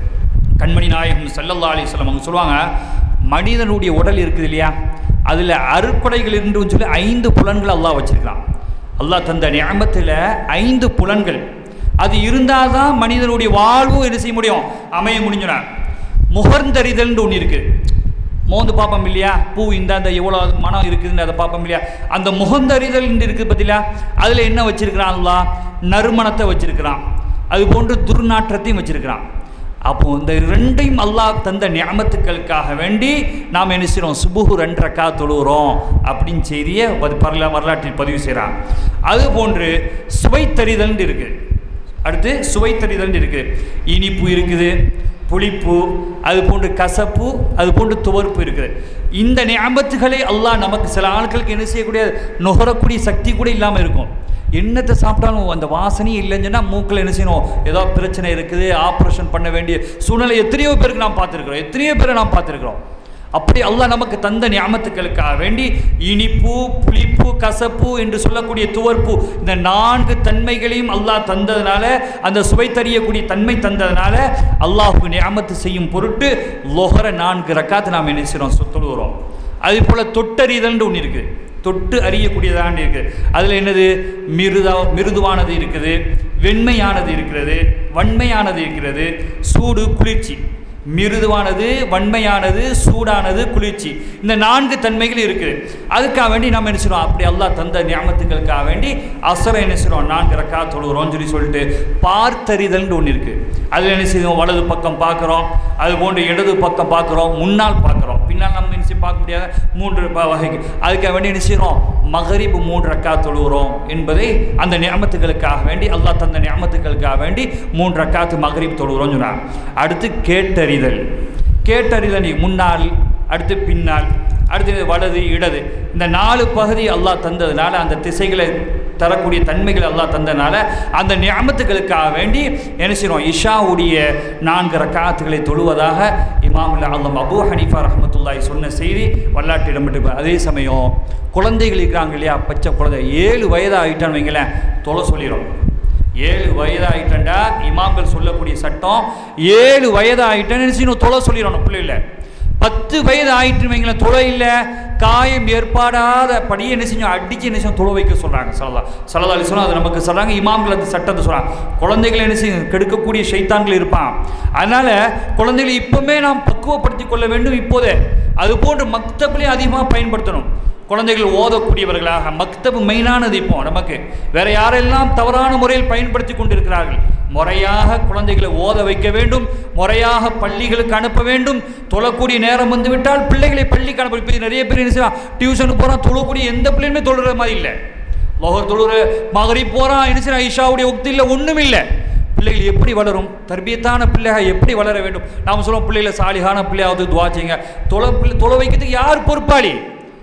கண்மணி நாயகம் சல்லல்லா அலிஸ்லாம் அவங்க சொல்லுவாங்க மனிதனுடைய உடல் இருக்குது இல்லையா அதில் அருட்கொடைகள் என்று சொல்லி ஐந்து புலன்கள் அல்லாஹ் வச்சிருக்கிறான் அல்லாஹ் தந்த ஞாபகத்தில் ஐந்து புலன்கள் அது இருந்தால் தான் மனிதனுடைய வாழ்வு என்ன செய்ய முடியும் அமைய முடிஞ்சிடும் முகர்ந்தறிதல்னு ஒன்று இருக்குது மோந்து பார்ப்போம் இல்லையா பூ இந்த அந்த எவ்வளோ மனம் இருக்குதுன்னு அதை பார்ப்போம் இல்லையா அந்த முகந்தறிதல் இருக்குது பார்த்தீங்களா அதில் என்ன வச்சிருக்கிறான் அல்லாஹ் நறுமணத்தை வச்சிருக்கிறான் அது போன்று துர்நாற்றத்தையும் வச்சிருக்கிறான் அப்போ இந்த ரெண்டையும் அல்லாஹ் தந்த ஞாபகத்துக்களுக்காக வேண்டி நாம் என்ன செய்கிறோம் சுபுகு ரெண்டு ரக்கா தொழுகிறோம் அப்படின்னு செய்தியை பரல வரலாற்றில் பதிவு செய்கிறான் அது போன்று சுவைத்தறிதல்னு இருக்குது அடுத்து சுவைத்தறிதல் இருக்குது இனிப்பு இருக்குது புளிப்பு அது போன்று கசப்பு அது போன்று துவர்ப்பு இருக்குது இந்த ஞாபகத்துகளை அல்லாஹ் நமக்கு சில ஆட்களுக்கு என்ன செய்யக்கூடிய நுகரக்கூடிய சக்தி கூட இல்லாமல் இருக்கும் என்னத்தை சாப்பிட்டாலும் அந்த வாசனையும் இல்லைன்னு சொன்னால் மூக்கில் என்ன செய்யணும் ஏதோ பிரச்சனை இருக்குது ஆப்ரேஷன் பண்ண வேண்டிய சூழ்நிலை எத்தனையோ பேருக்கு நாம் பார்த்துருக்குறோம் எத்தனையோ பேரை நாம் பார்த்துருக்குறோம் அப்படி அல்லாஹ் நமக்கு தந்த ஞாபகத்துக்களுக்காக வேண்டி இனிப்பு புளிப்பு கசப்பு என்று சொல்லக்கூடிய துவர்ப்பு இந்த நான்கு தன்மைகளையும் அல்லாஹ் தந்ததுனால அந்த சுவை தறியக்கூடிய தன்மை தந்ததுனால அல்லாஹுக்கு ஞாபகத்து செய்யும் பொருட்டு லொஹர நான்கு ரக்காத்து நாம் என்ன செய்கிறோம் தொழுகிறோம் அதே போல் தொட்டறிதல்னு ஒன்று இருக்குது தொட்டு அறியக்கூடியதாண்டு இருக்குது அதில் என்னது மிருதா மிருதுவானது இருக்குது வெண்மையானது இருக்கிறது வன்மையானது இருக்கிறது சூடு குளிர்ச்சி மிருதுவானது வன்மையானது சூடானது குளிர்ச்சி இந்த நான்கு தன்மைகள் இருக்குது அதுக்காக வேண்டி நம்ம என்ன செய்றோம் அப்படி அல்லாஹ் தந்த ஞாபகத்துக்களுக்காக வேண்டி அசரை என்ன செய்றோம் நான்கு ரக்கா தொழுகிறோம்னு சொல்லி சொல்லிட்டு பார்த்தறிதல்னு ஒன்று இருக்குது அதில் என்ன செய்வோம் வலது பக்கம் பார்க்குறோம் அது போன்று இடது பக்கம் பார்க்குறோம் முன்னால் பார்க்குறோம் பின்னால் நம்ம என்ன செய்ய பார்க்க முடியாத மூன்று ப- வகைக்கு அதுக்காக வேண்டி என்ன செய்கிறோம் மகரிப் மூன்று ரக்கா தொழுகிறோம் என்பதை அந்த நியமத்துகளுக்காக வேண்டி அல்லாஹ் தந்த நியமத்துகளுக்காக வேண்டி மூன்று ரக்காத்து மகரிப் தொழுகிறோம்னு சொன்னாங்க அடுத்து கேட்டறிதல் கேட்டறிதல் நீ முன்னால் அடுத்து பின்னால் அடுத்து வலது இடது இந்த நாலு பகுதி அல்லாஹ் தந்ததுனால அந்த திசைகளை தரக்கூடிய தன்மைகள் அல்லாஹ் தந்ததுனால அந்த நியமத்துகளுக்காக வேண்டி என்ன செய்கிறோம் இஷாவுடைய நான்கு ரக்காத்துகளை தொழுவதாக இமாமுல் அல்லம் அபூ ஹனீஃபா ரஹமத்துல்லாஹி சொன்ன செய்தி வரலாற்று இடம்பெற்று அதே சமயம் குழந்தைகள் இருக்கிறாங்க இல்லையா பச்சை குழந்தை ஏழு வயது ஆகிட்டான்னு வைங்களேன் தொலை சொல்லிடும் ஏழு வயது ஆகிட்டா இமாம்கள் சொல்லக்கூடிய சட்டம் ஏழு வயது ஆகிட்டேன்னு நினைச்சு தொலை சொல்லிடணும் பிள்ளைகள பத்து வயது ஆயிட்டு வைங்களேன் தொலை இல்லை காயம் ஏற்பாடாத படியே என்ன செஞ்சோம் அடிச்சு என்ன செஞ்சோம் தொலை வைக்க சொல்கிறாங்க சலதா சலதா அலி சொன்னா அது நமக்கு சொல்கிறாங்க இமாம்கள் அந்த சட்டத்தை சொல்கிறாங்க குழந்தைகளை என்ன செய்யும் கெடுக்கக்கூடிய ஷைத்தான்கள் இருப்பான் அதனால் குழந்தைகளை இப்போமே நாம் பக்குவப்படுத்திக் கொள்ள வேண்டும் இப்போதே அது போன்று மக்தபிலையும் அதிகமாக பயன்படுத்தணும் குழந்தைகள் ஓதக்கூடியவர்களாக மக்தபு மெயினானது இப்போ நமக்கு வேற யாரெல்லாம் தவறான முறையில் பயன்படுத்தி கொண்டிருக்கிறார்கள் முறையாக குழந்தைகளை ஓத வைக்க வேண்டும் முறையாக பள்ளிகளுக்கு அனுப்ப வேண்டும் தொழக்கூடிய நேரம் வந்து விட்டால் பிள்ளைகளை பள்ளிக்கு அனுப்ப இப்போ நிறைய பேர் என்ன செய்வான் டியூஷனுக்கு போகிறான் தொழக்கூடிய எந்த பிள்ளையுமே தொழுற மாதிரி இல்லை லோகர் தொழுற மகரி போகிறான் என்ன செய்யறான் ஐஷாவுடைய உக்தி இல்லை ஒன்றும் இல்லை பிள்ளைகள் எப்படி வளரும் தர்பியத்தான பிள்ளைகள் எப்படி வளர வேண்டும் நாம் சொல்லுவோம் பிள்ளைகளை சாலிகான பிள்ளையாவது துவா செய்யுங்க தொலை பிள்ளை தொலை வைக்கிறதுக்கு யார் பொறுப்பாளி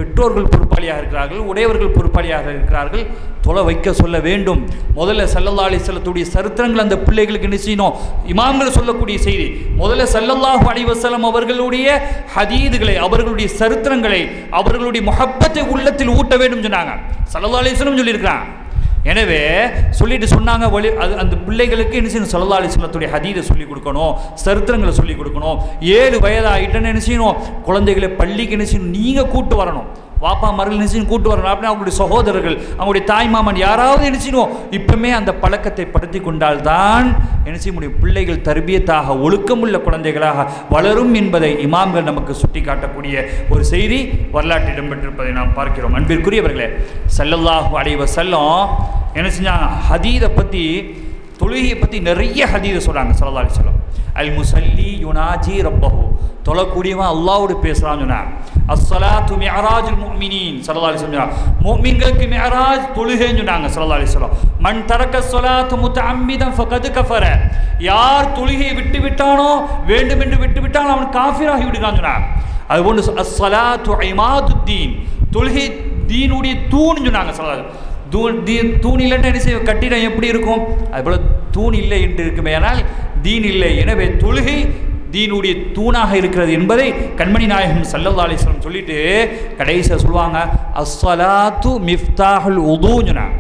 பெற்றோர்கள் பொறுப்பாளியாக இருக்கிறார்கள் உடையவர்கள் பொறுப்பாளியாக இருக்கிறார்கள் தொலை வைக்க சொல்ல வேண்டும் முதல்ல சல்லல்லா அலிஸ்லத்துடைய சரித்திரங்கள் அந்த பிள்ளைகளுக்கு என்ன செய்யணும் இமாம்கள் சொல்லக்கூடிய செய்தி முதல்ல சல்லல்லாஹு அலைஹி வஸல்லம் அவர்களுடைய ஹதீதுகளை அவர்களுடைய சரித்திரங்களை அவர்களுடைய முஹப்பத்தை உள்ளத்தில் ஊட்ட வேண்டும் சொன்னாங்க சல்லல்லா அலிஸ்லம் சொல்லியிருக்கிறான் எனவே சொல்லிட்டு சொன்னாங்க வழி அது அந்த பிள்ளைகளுக்கு என்ன செய்யணும் சல்லா அலிஸ்லத்துடைய ஹதீதை சொல்லிக் கொடுக்கணும் சரித்திரங்களை சொல்லிக் கொடுக்கணும் ஏழு வயதாகிட்டேன்னு என்ன செய்யணும் குழந்தைகளை பள்ளிக்கு என்ன செய்யணும் நீங்கள் கூட்டு வரணும் வாப்பா மர்கள் என்ன செய்யணும் கூட்டு வரணும் அப்படின்னா அவங்களுடைய சகோதரர்கள் அவங்களுடைய தாய் மாமன் யாராவது என்ன செய்யணும் இப்பவுமே அந்த பழக்கத்தை படுத்தி கொண்டால்தான் என்ன செய்ய முடியும் பிள்ளைகள் தர்பியத்தாக ஒழுக்கமுள்ள குழந்தைகளாக வளரும் என்பதை இமாம்கள் நமக்கு சுட்டி காட்டக்கூடிய ஒரு செய்தி வரலாற்றில் இடம்பெற்றிருப்பதை நாம் பார்க்கிறோம் அன்பிற்குரியவர்களே சல்லல்லாஹு அலைஹி வஸல்லம் என்ன செஞ்சாங்க ஹதீதை பற்றி தொழுகையை பற்றி நிறைய ஹதீதை சொல்கிறாங்க சல்லா அலிஸ்லாம் அல் முசல்லி யுனாஜி ரப்பஹு தொழக்கூடியவன் அல்லாவோடு பேசுகிறான்னு சொன்னார் அஸ்ஸலாத்து மிஅராஜுல் முஃமினீன் ஸல்லல்லாஹு அலைஹி வஸல்லம் முஃமின்களுக்கு மிஅராஜ் தொழுகைன்னு சொன்னாங்க ஸல்லல்லாஹு அலைஹி வஸல்லம் மன் தரக்க ஸலாத்து முத்தஅம்மிதன் ஃபகத் கஃபர யார் தொழுகையை விட்டு விட்டானோ வேண்டுமென்று விட்டு விட்டானோ அவன் காஃபிராகி விடுகிறான் சொன்னார் அதுபோன்று அஸ்ஸலாத்து இமாதுத்தீன் தொழுகை தீனுடைய தூண்னு சொன்னாங்க ஸல்லல்லாஹு தூண் தீ தூண் இல்லைன்னா என்ன செய்ய கட்டிடம் எப்படி இருக்கும் அதுபோல் தூண் இல்லை என்று இருக்குமே ஆனால் தீன் இல்லை எனவே தொழுகை தீனுடைய தூணாக இருக்கிறது என்பதை கண்மணி நாயகம் சல்லல்லா அலிஸ்லம் சொல்லிட்டு கடைசியாக சொல்லுவாங்க அஸ்ஸலாத்து மிஃப்தாஹுல் உதூன்னு சொன்னாங்க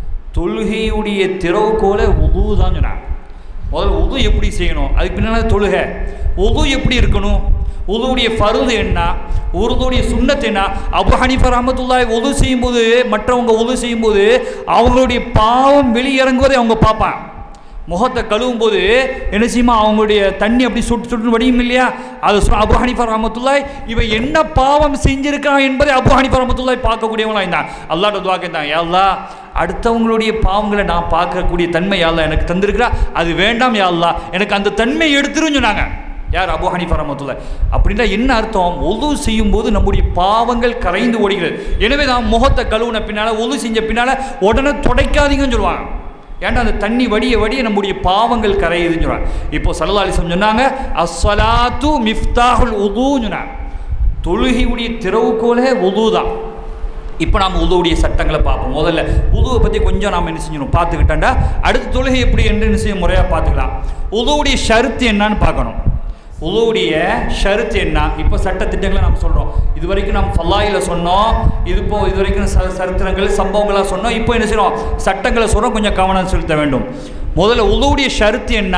தொழுகையுடைய திறவுகோலை உது தான் சொன்னாங்க முதல்ல உது எப்படி செய்யணும் அதுக்கு பின்னால் தொழுகை உது எப்படி இருக்கணும் உதுவுடைய ஃபருது என்ன உருதுடைய சுண்ணத்து என்ன அபு ஹனிஃபர் ரஹமத்துல்லாய் உது செய்யும்போது மற்றவங்க உது செய்யும்போது அவங்களுடைய பாவம் வெளியிறங்குவதை அவங்க பார்ப்பாங்க முகத்தை கழுவும் போது என்ன செய்யுமா அவங்களுடைய தண்ணி அப்படி சுட்டு சுட்டு வடியும் இல்லையா அது சொ- அபு ஹனிஃபா ரஹமத்துல்லாய் இவன் என்ன பாவம் செஞ்சிருக்கான் என்பதை அபு ஹனிஃபா ரஹமத்துல்லாய் பார்க்கக்கூடியவங்களா இருந்தான் அல்லாட்ட துவா கேட்டாங்க யா அல்லாஹ் அடுத்தவங்களுடைய பாவங்களை நான் பார்க்கக்கூடிய தன்மை யா அல்லாஹ் எனக்கு தந்திருக்கிறா அது வேண்டாம் யா அல்லாஹ் எனக்கு அந்த தன்மை எடுத்துருன்னு சொன்னாங்க யார் அபு ஹனிஃபா ரஹமத்துல்லா அப்படின்னா என்ன அர்த்தம் ஒது செய்யும் போது நம்முடைய பாவங்கள் கரைந்து ஓடுகிறது எனவே நான் முகத்தை கழுவுன பின்னால ஒது செஞ்ச பின்னால உடனே துடைக்காதீங்கன்னு சொல்லுவாங்க ஏன்டா அந்த தண்ணி வடிய வடிய நம்முடைய பாவங்கள் கரையுதுன்னு சொல்றாங்க இப்போ சல்லா அலிஸ்லம் சொன்னாங்க அஸ்ஸலாத்து மிஃப்தாஹுல் உதுன்னு சொன்னாங்க தொழுகையுடைய திறவுகோலே உது தான் இப்போ நாம் உதுவுடைய சட்டங்களை பார்ப்போம் முதல்ல உதுவை பற்றி கொஞ்சம் நாம் என்ன செஞ்சணும் பார்த்துக்கிட்டோம்டா அடுத்த தொழுகை எப்படி என்று என்ன செய்ய முறையாக பார்த்துக்கலாம் உதுவுடைய ஷருத்து என்னன்னு பார்க்கணும் உதுவுடைய ஷருத்து என்ன இப்போ சட்டத்திட்டங்களை நாம் சொல்கிறோம் இது வரைக்கும் நாம் ஃபல்லாயில் சொன்னோம் இது இப்போ இது வரைக்கும் ச சரித்திரங்கள் சம்பவங்களாக சொன்னோம் இப்போ என்ன செய்யணும் சட்டங்களை சொல்கிறோம் கொஞ்சம் கவனம் செலுத்த வேண்டும் முதல்ல உதுவுடைய ஷருத்து என்ன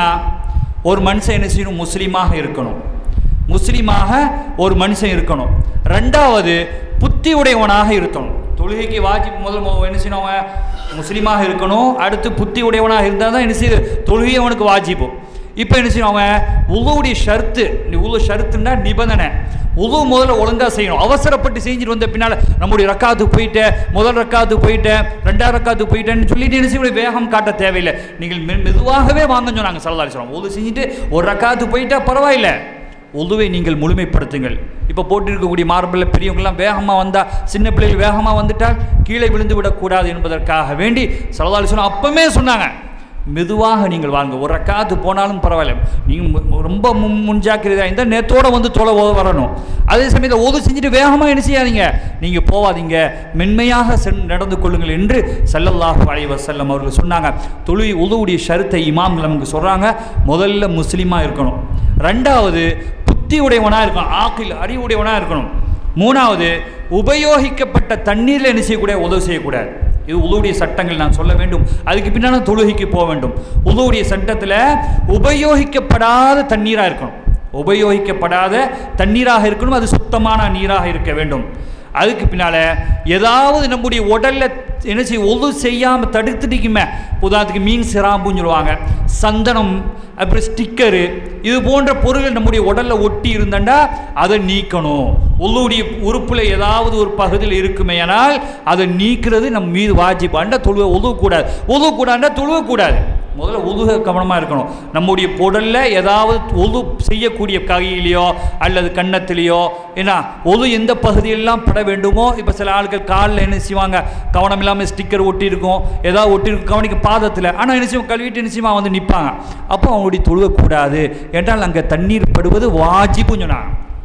ஒரு மனுஷன் என்ன செய்யணும் முஸ்லீமாக இருக்கணும் முஸ்லீமாக ஒரு மனுஷன் இருக்கணும் ரெண்டாவது புத்தி உடையவனாக இருக்கணும் தொழுகைக்கு வாஜிப் முதல் மொ- என்ன செய்யணும் அவன் முஸ்லீமாக இருக்கணும் அடுத்து புத்தி உடையவனாக இருந்தால் தான் என்ன செய்யுது தொழுகை அவனுக்கு வாஜிப்பு இப்போ என்ன செய்யணும் அவன் உழுவுடைய ஷர்த்து உழு ஷர்த்துன்னா நிபந்தனை உழு முதல்ல ஒழுங்காக செய்யணும் அவசரப்பட்டு செஞ்சுட்டு வந்த பின்னால் நம்முடைய ரக்காத்துக்கு போயிட்டேன் முதல் ரக்காத்துக்கு போயிட்டேன் ரெண்டாவது ரக்காத்துக்கு போயிட்டேன்னு சொல்லிட்டு என்ன செய்ய வேகம் காட்ட தேவையில்லை நீங்கள் மெ- மெதுவாகவே வாங்கன்னு சொன்னாங்க சல்லா சொல்லுவோம் உழு செஞ்சுட்டு ஒரு ரக்காத்துக்கு போயிட்டா பரவாயில்லை உதுவை நீங்கள் முழுமைப்படுத்துங்கள் இப்போ போட்டிருக்கக்கூடிய மார்பிளில் பெரியவங்களாம் வேகமாக வந்தால் சின்ன பிள்ளைகள் வேகமாக வந்துட்டால் கீழே விழுந்து விடக்கூடாது என்பதற்காக வேண்டி சலதாலி சொன்ன அப்பமே சொன்னாங்க மெதுவாக நீங்கள் வாங்க ஒரு ரக்காத்து போனாலும் பரவாயில்ல நீங்கள் ரொம்ப முன் முன்ஜாக்கிரதையாக இருந்தால் நேத்தோட வந்து தொலை ஓத வரணும் அதே சமயத்தில் ஓது செஞ்சுட்டு வேகமாக என்ன செய்யாதீங்க நீங்கள் போவாதீங்க மென்மையாக சென் நடந்து கொள்ளுங்கள் என்று ஸல்லல்லாஹு அலைஹி வஸல்லம் அவர்கள் சொன்னாங்க தொழுகை உதவுடைய ஷருத்தை இமாம்கள் நமக்கு சொல்கிறாங்க முதல்ல முஸ்லீமாக இருக்கணும் ரெண்டாவது புத்தி உடையவனாக இருக்கணும் ஆக்கில் அறிவுடையவனாக இருக்கணும் மூணாவது உபயோகிக்கப்பட்ட தண்ணீரில் என்ன செய்யக்கூடாது உதவி செய்யக்கூடாது இது உதவுடைய சட்டங்கள் நான் சொல்ல வேண்டும் அதுக்கு பின்னால் தொழுகைக்கு போக வேண்டும் உதவுடைய சட்டத்தில் உபயோகிக்கப்படாத தண்ணீராக இருக்கணும் உபயோகிக்கப்படாத தண்ணீராக இருக்கணும் அது சுத்தமான நீராக இருக்க வேண்டும் அதுக்கு பின்னால் ஏதாவது நம்முடைய உடலில் என்ன செய்ய ஒது செய்யாமல் தடுத்துட்டிக்குமே உதாரணத்துக்கு மீன் சிராம்புன்னு சொல்லுவாங்க சந்தனம் அப்புறம் ஸ்டிக்கரு இது போன்ற பொருள்கள் நம்முடைய உடலில் ஒட்டி இருந்தண்டா அதை நீக்கணும் உள்ளுடைய உறுப்பில் ஏதாவது ஒரு பகுதியில் இருக்குமேயானால் அதை நீக்கிறது நம் மீது வாஜிபாண்டா தொழுவ ஒதுவக்கூடாது ஒதுவக்கூடாண்டா தொழுவக்கூடாது முதல்ல ஒதுக கவனமாக இருக்கணும் நம்முடைய உடலில் ஏதாவது ஒது செய்யக்கூடிய கையிலையோ அல்லது கன்னத்திலேயோ ஏன்னா ஒது எந்த பகுதியெல்லாம் பட வேண்டுமோ இப்போ சில ஆட்கள் காலில் என்ன செய்வாங்க கவனம் இல்லாமல் ஸ்டிக்கர் ஒட்டி இருக்கும் ஏதாவது ஒட்டி இருக்கும் கவனிக்க பாதத்தில் ஆனால் என்ன செய்வோம் கழுவிட்டு என்ன செய்வாங்க வந்து நிற்பாங்க அப்போ அவங்களுடைய தொழுவக்கூடாது என்றால் அங்கே தண்ணீர் படுவது வாஜிப்புன்னு சொன்னாங்க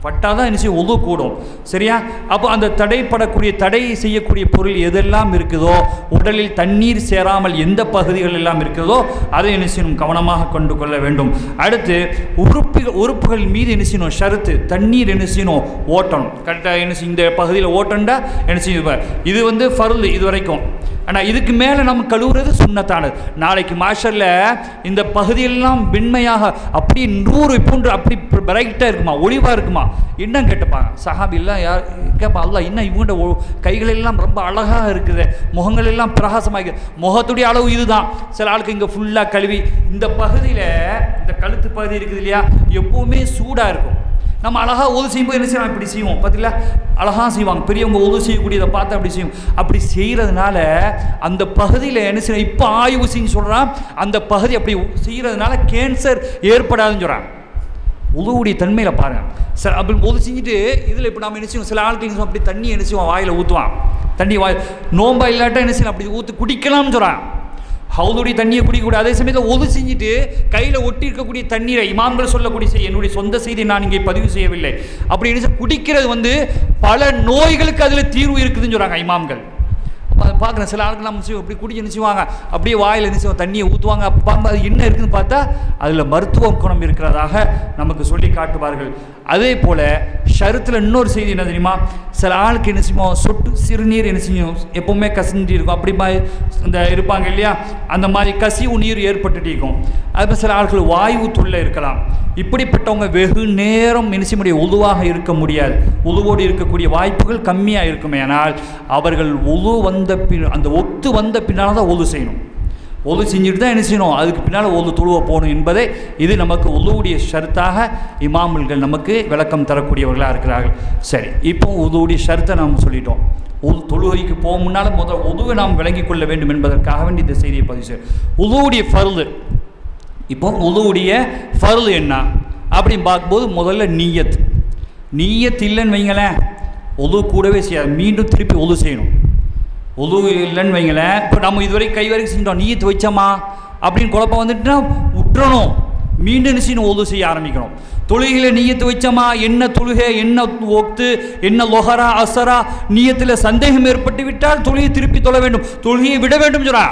பட்டாதான் என்ன செய்யும் ஒது கூடும் சரியா அப்போ அந்த தடைப்படக்கூடிய தடை செய்யக்கூடிய பொருள் எதெல்லாம் இருக்குதோ உடலில் தண்ணீர் சேராமல் எந்த பகுதிகள் எல்லாம் இருக்கிறதோ அதை என்ன செய்யணும் கவனமாக கொண்டு கொள்ள வேண்டும் அடுத்து உறுப்பு உறுப்புகள் மீது என்ன செய்யணும் ஷருத்து தண்ணீர் என்ன செய்யணும் ஓட்டணும் கரெக்டாக என்ன செய்யும் இந்த பகுதியில் ஓட்டண்டா என்ன செய்யும் இது வந்து ஃபருள் இது வரைக்கும் ஆனால் இதுக்கு மேலே நம்ம கழுவுறது சுண்ணத்தானது நாளைக்கு மாஷரில் இந்த பகுதியெல்லாம் வெண்மையாக அப்படியே நூறு பூண்டு அப்படி பிரைட்டாக இருக்குமா ஒளிவாக இருக்குமா என்ன கேட்டுப்பாங்க சஹாபிலாம் யார் கேட்பா அல்ல இன்னும் இவங்கள்ட்ட ஒ- கைகள் எல்லாம் ரொம்ப அழகாக இருக்குது முகங்கள் எல்லாம் பிரகாசமாக இருக்குது முகத்துடைய அளவு இதுதான் சில ஆளுக்கு இங்கே ஃபுல்லாக கழுவி இந்த பகுதியில் இந்த கழுத்து பகுதி இருக்குது இல்லையா எப்போவுமே சூடாக இருக்கும் நம்ம அழகாக ஒது செய்யும்போது என்ன செய்வோம் இப்படி செய்வோம் பார்த்தீங்களா அழகாக செய்வாங்க பெரியவங்க ஒது செய்யக்கூடியதை பார்த்து அப்படி செய்வோம் அப்படி செய்கிறதுனால அந்த பகுதியில் என்ன செய்யணும் இப்போ ஆய்வு செஞ்சு சொல்கிறான் அந்த பகுதி அப்படி செய்கிறதுனால கேன்சர் ஏற்படாதுன்னு சொல்கிறான் உதவுடைய தன்மையில் பாருங்கள் சார் அப்படி ஒது செஞ்சுட்டு இதில் இப்போ நம்ம என்ன செய்வோம் சில ஆட்கள் என்ன செய்வோம், அப்படி தண்ணி என்ன செய்வோம் வாயில் ஊற்றுவான் தண்ணி வாய் நோம்பா இல்லாட்டா என்ன செய்யலாம் அப்படி ஊற்றி குடிக்கலாம்னு சொல்கிறான் ஹவுதுடைய தண்ணியை குடிக்கக்கூடாது அதே சமயத்தில் ஒது செஞ்சுட்டு கையில் ஒட்டி இருக்கக்கூடிய தண்ணீரை இமாம்கள் சொல்லக்கூடிய செய்தி என்னுடைய சொந்த செய்தியை நான் இங்கே பதிவு செய்யவில்லை அப்படி என்ன செய்ய- குடிக்கிறது வந்து பல நோய்களுக்கு அதில் தீர்வு இருக்குதுன்னு சொல்கிறாங்க இமாம்கள் அப்போ அதை பார்க்குறேன் சில ஆளுக்கு நம்ம செய்வோம் இப்படி குடிச்சு நினச்சிவாங்க அப்படியே வாயில் நினச்சிவோம் தண்ணியை ஊற்றுவாங்க அப்போ பார்க்கும்போது அது என்ன இருக்குதுன்னு பார்த்தா அதில் மருத்துவ குணம் இருக்கிறதாக நமக்கு சொல்லி காட்டுவார்கள் அதே போல் ஷருத்தில் இன்னொரு செய்தி என்ன தெரியுமா சில ஆளுக்கு என்ன செய்வோம் சொட்டு சிறுநீர் என்ன செய்யும் எப்போவுமே கசிஞ்சு இருக்கும் அப்படி மாதிரி இந்த இருப்பாங்க இல்லையா அந்த மாதிரி கசிவு நீர் ஏற்பட்டுட்டு இருக்கும் அது சில ஆட்கள் வாயு தொல்லை இருக்கலாம் இப்படிப்பட்டவங்க வெகு நேரம் என்ன செய்ய முடியும் உதுவாக இருக்க முடியாது உதுவோடு இருக்கக்கூடிய வாய்ப்புகள் கம்மியாக இருக்குமே ஆனால் அவர்கள் உது வந்த பின் அந்த ஒத்து வந்த பின்னால் தான் உது செய்யணும் ஒது செஞ்சுட்டு தான் என்ன செய்யணும் அதுக்கு பின்னால் ஒது தொழுவ போகணும் என்பதை இது நமக்கு உதவுடைய ஷர்த்தாக இமாமுல்கள் நமக்கு விளக்கம் தரக்கூடியவர்களாக இருக்கிறார்கள் சரி இப்போ உதவுடைய ஷர்த்தை நாம் சொல்லிட்டோம் உது தொழுகைக்கு போக முன்னால் முதல் உதுவை நாம் விளங்கிக் கொள்ள வேண்டும் என்பதற்காக வேண்டி இந்த செய்தியை பதிவு செய்யும் உதவுடைய ஃபர்து இப்போ உதுவுடைய ஃபர்ல் என்ன அப்படின்னு பார்க்கும்போது முதல்ல நீயத் நீயத் இல்லைன்னு வைங்களேன் உது கூடவே செய்யாது மீண்டும் திருப்பி உது செய்யணும் உது இல்லைன்னு வைங்களேன் இப்போ நம்ம இதுவரை கை வரைக்கும் செஞ்சோம் நீயத்து வச்சோமா அப்படின்னு குழப்பம் வந்துட்டுனா விட்டுறணும் மீண்டும் என்ன செய்யணும் உது செய்ய ஆரம்பிக்கணும் தொழுகையில நீயத்து வச்சோமா என்ன தொழுகை என்ன ஒத்து என்ன லொஹரா அசரா நீயத்தில் சந்தேகம் ஏற்பட்டு விட்டால் தொழுகையை திருப்பி தொழ வேண்டும் தொழுகையை விட வேண்டும் சொல்கிறான்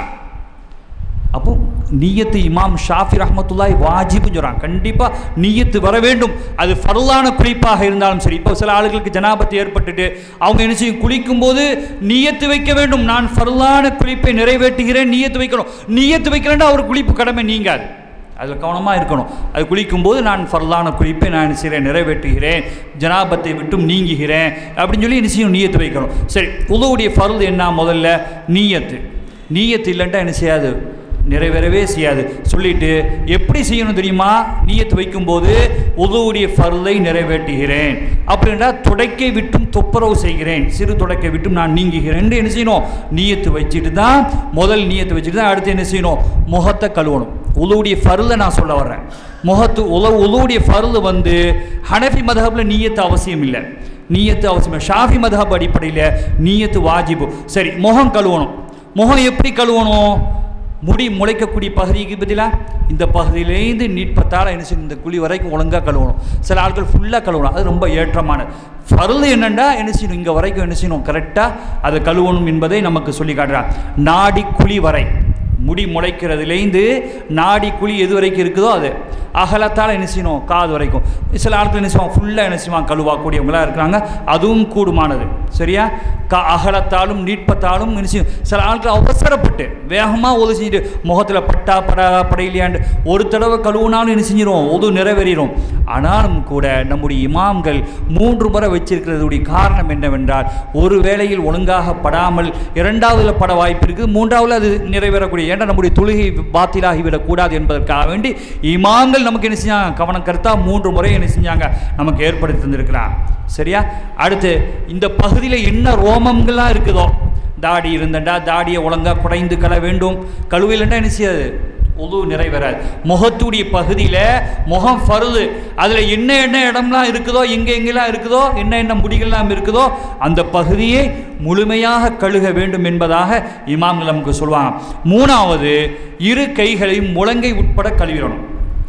அப்போ நீயத்து இமாம் ஷாஃபி ரஹ்மத்துல்லாய் வாஜிப்னு சொல்கிறாங்க கண்டிப்பாக நீயத்து வர வேண்டும் அது ஃபர்லான குளிப்பாக இருந்தாலும் சரி இப்போ சில ஆளுகளுக்கு ஜனாபத்து ஏற்பட்டுட்டு அவங்க என்ன செய்யும் குளிக்கும்போது நீயத்து வைக்க வேண்டும் நான் ஃபர்லான குளிப்பை நிறைவேற்றுகிறேன் நீயத்து வைக்கணும் நீயத்து வைக்கிறேன்னா அவர் குளிப்பு கடமை நீங்காது அதில் கவனமாக இருக்கணும் அது குளிக்கும்போது நான் ஃபர்லான குளிப்பை நான் என்ன செய்கிறேன் நிறைவேற்றுகிறேன் ஜனாபத்தை விட்டும் நீங்குகிறேன் அப்படின்னு சொல்லி என்ன செய்யணும் நீயத்து வைக்கணும் சரி உதவுடைய ஃபர்ல் என்ன முதல்ல நீயத்து நீயத்து இல்லைன்ட்டா என்ன செய்யாது நிறைவேறவே செய்யாது சொல்லிட்டு எப்படி செய்யணும் தெரியுமா நீயத்து வைக்கும்போது உதவுடைய ஃபர்லை நிறைவேற்றுகிறேன் அப்படின்றா துடைக்கை விட்டும் துப்புரவு செய்கிறேன் சிறு துடைக்கை விட்டும் நான் நீங்குகிறேன் என்ன செய்யணும் நீயத்து வச்சுட்டு தான் முதல் நீயத்து வச்சுட்டு தான் அடுத்து என்ன செய்யணும் முகத்தை கழுவணும் உதவுடைய ஃபர்லை நான் சொல்ல வர்றேன் முகத்து உல உதவுடைய ஃபர்ல் வந்து ஹனஃபி மதஹபில் நீயத்து அவசியம் இல்லை நீயத்து அவசியம் இல்லை. ஷாஃபி மதஹப் அடிப்படையில் நீயத்து வாஜிபு சரி முகம் கழுவணும் முகம் எப்படி கழுவணும் முடி முளைக்கக்கூடிய பகுதிக்கு பதிலாக இந்த பகுதியிலேருந்து நீட்பத்தால் என்ன செய்யணும் இந்த குழி வரைக்கும் ஒழுங்காக கழுவணும் சில ஆட்கள் ஃபுல்லாக கழுவணும் அது ரொம்ப ஏற்றமானது ஃபர்ல் என்னென்னா என்ன செய்யணும் இங்கே வரைக்கும் என்ன செய்யணும் கரெக்டாக அதை கழுவணும் என்பதை நமக்கு சொல்லி காட்டுறான் நாடி குழி வரை முடி முளைக்கிறதுலேருந்து நாடி குழி எது வரைக்கும் இருக்குதோ அது அகலத்தால் என்ன செய்யணும் காது வரைக்கும் சில ஆட்கள் என்ன செய்வாங்க ஃபுல்லாக என்ன செய்வாங்க கழுவாக்கூடியவங்களாக இருக்கிறாங்க அதுவும் கூடுமானது சரியா கா அகலத்தாலும் நீட்பத்தாலும் என்ன செய்யும் சில ஆட்கள் அவசரப்பட்டு வேகமாக ஒது செஞ்சுட்டு முகத்தில் பட்டா படா படையிலையாண்டு ஒரு தடவை கழுவுனாலும் என்ன செஞ்சிடும் ஒது நிறைவேறிடும் ஆனாலும் கூட நம்முடைய இமாம்கள் மூன்று முறை வச்சிருக்கிறதுடைய காரணம் என்னவென்றால் ஒரு வேளையில் ஒழுங்காக படாமல் இரண்டாவதுல பட வாய்ப்பு இருக்குது மூன்றாவதுல அது நிறைவேறக்கூடிய ஏன்னா நம்முடைய தொழுகை பாத்திலாகிவிடக்கூடாது என்பதற்காக வேண்டி இமாம்கள் நமக்கு என்ன செஞ்சாங்க கவனம் கருத்தா மூன்று முறை என்ன செஞ்சாங்க நமக்கு ஏற்படுத்தி தந்திருக்கிறான் சரியா அடுத்து இந்த பகுதியில் என்ன ரோமங்கள்லாம் இருக்குதோ தாடி இருந்தண்டா தாடியை ஒழுங்காக குடைந்து கல வேண்டும் கழுவிலண்டா என்ன செய்யாது உது நிறைவேறாது முகத்துடைய பகுதியில் முகம் ஃபருது அதில் என்ன என்ன இடம்லாம் இருக்குதோ எங்கே எங்கெல்லாம் இருக்குதோ என்ன என்ன முடிகள்லாம் இருக்குதோ அந்த பகுதியை முழுமையாக கழுக வேண்டும் என்பதாக இமாம்கள் நமக்கு சொல்லுவாங்க மூணாவது இரு கைகளையும் முழங்கை உட்பட கழுவிடணும்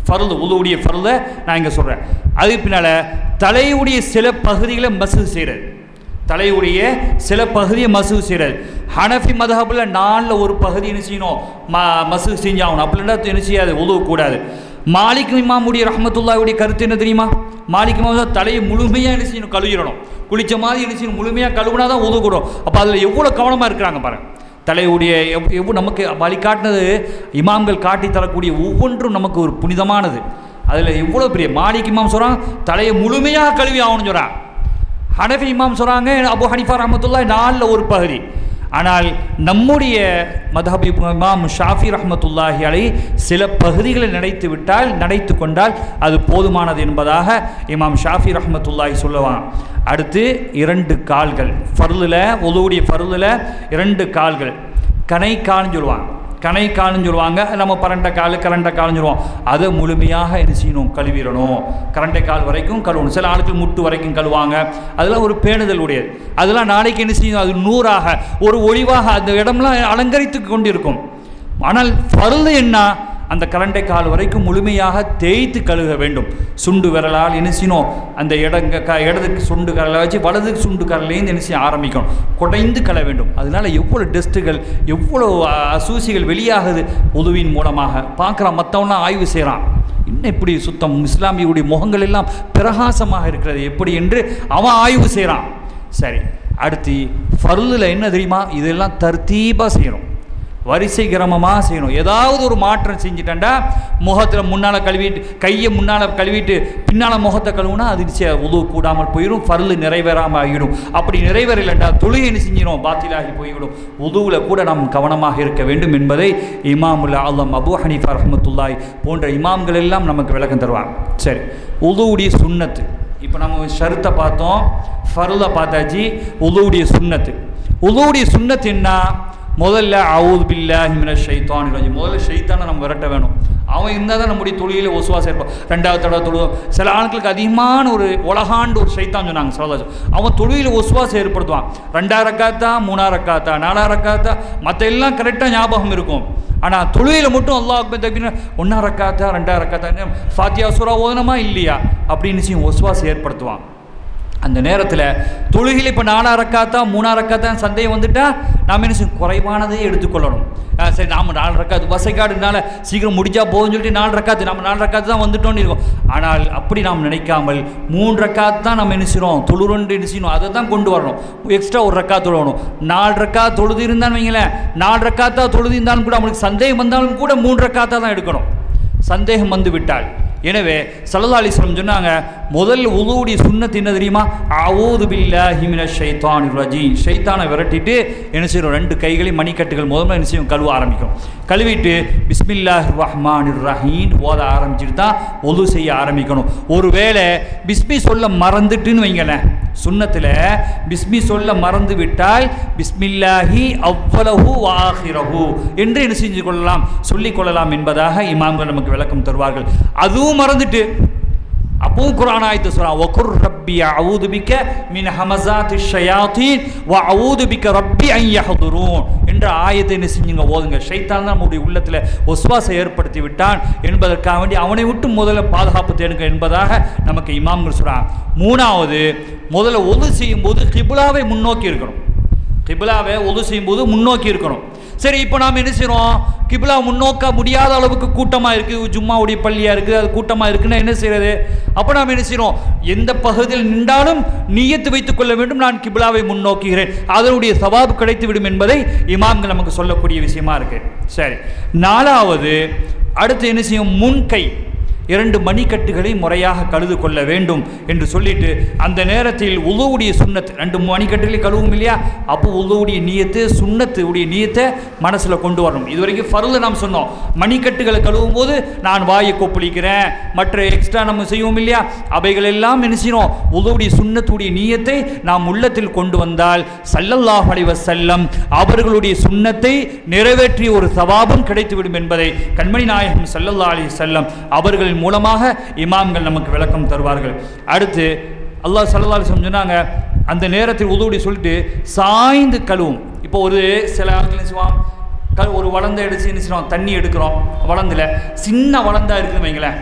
ஃபருது உதுவுடைய ஃபருதை நான் இங்கே சொல்கிறேன் அதுக்கு பின்னால் தலையுடைய சில பகுதிகளை மசூது செய்கிறது தலையுடைய சில பகுதியை மசூது செய்கிறது ஹனஃபி மதஹபில் நாலில் ஒரு பகுதி என்ன செய்யணும் ம மசூது செஞ்சாகணும் அப்படின்னா என்ன செய்யாது உதவக்கூடாது மாலிக் இமாமுடைய ரஹமத்துல்லாவுடைய கருத்து என்ன தெரியுமா மாலிக் இமாம் தான் தலையை முழுமையாக என்ன செய்யணும் கழுவிடணும் குளிச்ச மாதிரி என்ன செய்யணும் முழுமையாக கழுவுனா தான் உதவக்கூடும் அப்போ அதில் எவ்வளோ கவனமாக இருக்கிறாங்க பாருங்க தலையுடைய எவ் எவ்வளோ நமக்கு வழிகாட்டினது இமாம்கள் காட்டி தரக்கூடிய ஒவ்வொன்றும் நமக்கு ஒரு புனிதமானது அதில் எவ்வளோ பெரிய மாலிக் இமாம் சொல்கிறான் தலையை முழுமையாக கழுவி ஆகணும்னு சொல்கிறான் ஹனஃபி இமாம் சொல்கிறாங்க அபு ஹனிஃபா ரஹமத்துல்லா நாலில் ஒரு பகுதி ஆனால் நம்முடைய மதஹப் இமாம் ஷாஃபி ரஹமத்துல்லாஹி அலை சில பகுதிகளை நினைத்து விட்டால் நினைத்து கொண்டால் அது போதுமானது என்பதாக இமாம் ஷாஃபி ரஹமத்துல்லாஹி சொல்லுவான் அடுத்து இரண்டு கால்கள் ஃபர்லில் ஒதுவுடைய ஃபர்லில் இரண்டு கால்கள் கனை கால்னு சொல்லுவாங்க கனை கால்னு சொல்லுவாங்க நம்ம பரண்ட கால் கரண்ட கால்னு சொல்லுவோம் அதை முழுமையாக என்ன செய்யணும் கழுவிடணும் கரண்டை கால் வரைக்கும் கழுவணும் சில ஆட்கள் முட்டு வரைக்கும் கழுவாங்க அதெல்லாம் ஒரு பேணுதல் உடையது அதெல்லாம் நாளைக்கு என்ன செய்யணும் அது நூறாக ஒரு ஒளிவாக அந்த இடம்லாம் அலங்கரித்து கொண்டிருக்கும் ஆனால் ஃபருது என்ன அந்த கரண்டை கால் வரைக்கும் முழுமையாக தேய்த்து கழுக வேண்டும் சுண்டு விரலால் இனிசினோம் அந்த இடங்க க இடதுக்கு சுண்டு கரலை வச்சு வலது சுண்டு கரலையும் இனிசி ஆரம்பிக்கணும் குடைந்து கழ வேண்டும் அதனால் எவ்வளோ டெஸ்ட்டுகள் எவ்வளோ அசூசிகள் வெளியாகுது உதவியின் மூலமாக பார்க்குறான் மற்றவன்லாம் ஆய்வு செய்கிறான் இன்னும் இப்படி சுத்தம் இஸ்லாமியுடைய முகங்கள் எல்லாம் பிரகாசமாக இருக்கிறது எப்படி என்று அவன் ஆய்வு செய்கிறான் சரி அடுத்து ஃபருளில் என்ன தெரியுமா இதெல்லாம் தர்த்தீபாக செய்யணும் வரிசை கிரமமாக செய்யணும் ஏதாவது ஒரு மாற்றம் செஞ்சுட்டேன்டா முகத்தில் முன்னால் கழுவிட்டு கையை முன்னால் கழுவிட்டு பின்னால் முகத்தை கழுவுனா அது உதவு கூடாமல் போயிடும் ஃபர்லு நிறைவேறாமல் ஆகிடும் அப்படி நிறைவேறலைண்டா தொழுகை என்ன செஞ்சிடும் பாத்திலாகி போய்விடும் உதுவில் கூட நாம் கவனமாக இருக்க வேண்டும் என்பதை இமாமுல் ஆலம் அபு ஹனீஃபா ரஹமத்துல்லாய் போன்ற இமாம்கள் எல்லாம் நமக்கு விளக்கம் தருவாங்க சரி உதுவுடைய சுண்ணத்து இப்போ நம்ம ஷருத்தை பார்த்தோம் ஃபருதை பார்த்தாச்சு உதுவுடைய சுண்ணத்து உதுவுடைய சுண்ணத்து என்ன முதல்ல அவுது பில்லாஹி மின ஷைத்தான் ரஜி முதல்ல ஷைத்தானை நம்ம விரட்ட வேணும் அவன் இருந்தால் தான் நம்முடைய தொழிலில் ஒசுவாசம் இருப்பான் ரெண்டாவது தடவை தொழுவோம் சில ஆட்களுக்கு அதிகமான ஒரு உலகாண்டு ஒரு ஷைத்தான் சொன்னாங்க சரதாஜ் அவன் தொழிலில் ஒசுவாசம் ஏற்படுத்துவான் ரெண்டாயிரம் ரக்காத்தா மூணாயிரம் ரக்காத்தா நாலாயிரம் ரக்காத்தா மற்ற எல்லாம் கரெக்டாக ஞாபகம் இருக்கும் ஆனால் தொழுகையில் மட்டும் அல்லாஹ் அக்பர் தப்பின ஒன்றா ரக்காத்தா ரெண்டாயிரம் ரக்காத்தா ஃபாத்தியா சுரா ஓதனமா இல்லையா அப்படின்னு செய்யும் ஒசுவாசம் ஏற்படுத்துவான் அந்த நேரத்தில் தொழுகையில் இப்போ நாலா ரக்காத்தா மூணா ரக்காத்தான் சந்தேகம் வந்துட்டா நாம் என்ன செய்யும் குறைவானதே எடுத்துக்கொள்ளணும் ஆ, சரி நாம் நாலு ரக்காத்து வசைக்காடுனால சீக்கிரம் முடிஞ்சா போகும்னு சொல்லிட்டு நாலு ரக்காத்து நம்ம நாலு ரக்காத்து தான் வந்துட்டோம்னு இருக்கோம் ஆனால் அப்படி நாம் நினைக்காமல் மூணு ரக்காத்து தான் நம்ம என்ன செய்கிறோம் தொழுறோன்னு என்ன செய்யணும் அதை தான் கொண்டு வரணும் எக்ஸ்ட்ரா ஒரு ரக்கா தொழுவணும் நாலு ரக்கா தொழுது இருந்தான்னு வைங்களேன் நாலு ரக்காத்தா தொழுது இருந்தாலும் கூட நம்மளுக்கு சந்தேகம் வந்தாலும் கூட மூன்று ரக்காத்தா தான் எடுக்கணும் சந்தேகம் வந்து விட்டால் எனவே சல்லா அலிஸ்லம் சொன்னாங்க முதல் உதவுடைய சுண்ணத்து என்ன தெரியுமா அவுது பில்லாஹி மின ஷைத்தான் ரஜி ஷைத்தானை விரட்டிட்டு என்ன செய்யணும் ரெண்டு கைகளையும் மணிக்கட்டுகள் முதல்ல என்ன செய்யும் கழுவ ஆரம்பிக்கும் கழுவிட்டு பிஸ்மில்லாஹ் ரஹ்மான் ரஹீம் ஓத ஆரம்பிச்சுட்டு தான் ஒது செய்ய ஆரம்பிக்கணும் ஒருவேளை பிஸ்மி சொல்ல மறந்துட்டுன்னு வைங்களேன் சுண்ணத்தில் பிஸ்மி சொல்ல மறந்து விட்டால் பிஸ்மில்லாஹி அவ்வளவு வாஹிரஹு என்று என்ன செஞ்சு கொள்ளலாம் சொல்லிக் கொள்ளலாம் என்பதாக இமாம்கள் நமக்கு விளக்கம் தருவார்கள் அதுவும் மறந்துட்டு அப்பவும் குரான் ஆயத்து சொல்றான் வகுர் ரப்பி அவுது பிக்க மின் ஹமசாத்தி ஷயாத்தீன் வ அவுது பிக்க ரப்பி ஐ யஹதுரூன் என்ற ஆயத்தை என்ன செஞ்சுங்க ஓதுங்க ஷைத்தான் தான் நம்முடைய உள்ளத்தில் ஒஸ்வாசை ஏற்படுத்தி விட்டான் என்பதற்காக வேண்டி அவனை விட்டு முதல்ல பாதுகாப்பு தேடுங்க என்பதாக நமக்கு இமாம்கள் சொல்றாங்க மூணாவது முதல்ல ஒது செய்யும் போது கிபுலாவை முன்னோக்கி இருக்கணும் கிபிலாவை ஒது செய்யும்போது முன்னோக்கி இருக்கணும் சரி இப்போ நாம் என்ன செய்கிறோம் கிபிலா முன்னோக்க முடியாத அளவுக்கு கூட்டமாக இருக்குது ஜும்மாவுடைய பள்ளியாக இருக்குது அது கூட்டமாக இருக்குன்னா என்ன செய்கிறது அப்போ நாம் என்ன செய்கிறோம் எந்த பகுதியில் நின்றாலும் நீயத்து வைத்துக் கொள்ள வேண்டும் நான் கிபிலாவை முன்னோக்குகிறேன் அதனுடைய சவாபு கிடைத்து விடும் என்பதை இமாம்கள் நமக்கு சொல்லக்கூடிய விஷயமா இருக்கு சரி நாலாவது அடுத்து என்ன செய்யும் முன்கை இரண்டு மணிக்கட்டுகளை முறையாக கழுது கொள்ள வேண்டும் என்று சொல்லிட்டு அந்த நேரத்தில் உதவுடைய சுண்ணத்து ரெண்டு மணிக்கட்டுகளை கழுவும் இல்லையா அப்போ உதவுடைய நீயத்து சுண்ணத்து உடைய நீயத்தை மனசில் கொண்டு வரணும் இது வரைக்கும் ஃபருது நாம் சொன்னோம் மணிக்கட்டுகளை கழுவும் போது நான் வாயை கொப்பளிக்கிறேன் மற்ற எக்ஸ்ட்ரா நம்ம செய்வோம் இல்லையா அவைகள் எல்லாம் என்ன செய்யணும் உதவுடைய சுண்ணத்துடைய நீயத்தை நாம் உள்ளத்தில் கொண்டு வந்தால் சல்லல்லாஹு அலைஹி வஸல்லம் அவர்களுடைய சுண்ணத்தை நிறைவேற்றிய ஒரு சவாபம் கிடைத்துவிடும் என்பதை கண்மணி நாயகம் சல்லல்லா அலி செல்லம் அவர்களின் மூலமாக இமாம்கள் நமக்கு விளக்கம் தருவார்கள் அடுத்து அல்லாஹ் சல்லா அலி சொன்னாங்க அந்த நேரத்தில் உதவுடி சொல்லிட்டு சாய்ந்து கழுவும் இப்போ ஒரு சில ஆட்கள் என்ன செய்வான் க ஒரு வளர்ந்த எடுத்து என்ன செய்வோம் தண்ணி எடுக்கிறோம் வளர்ந்துல சின்ன வளர்ந்தா இருக்குன்னு வைங்களேன்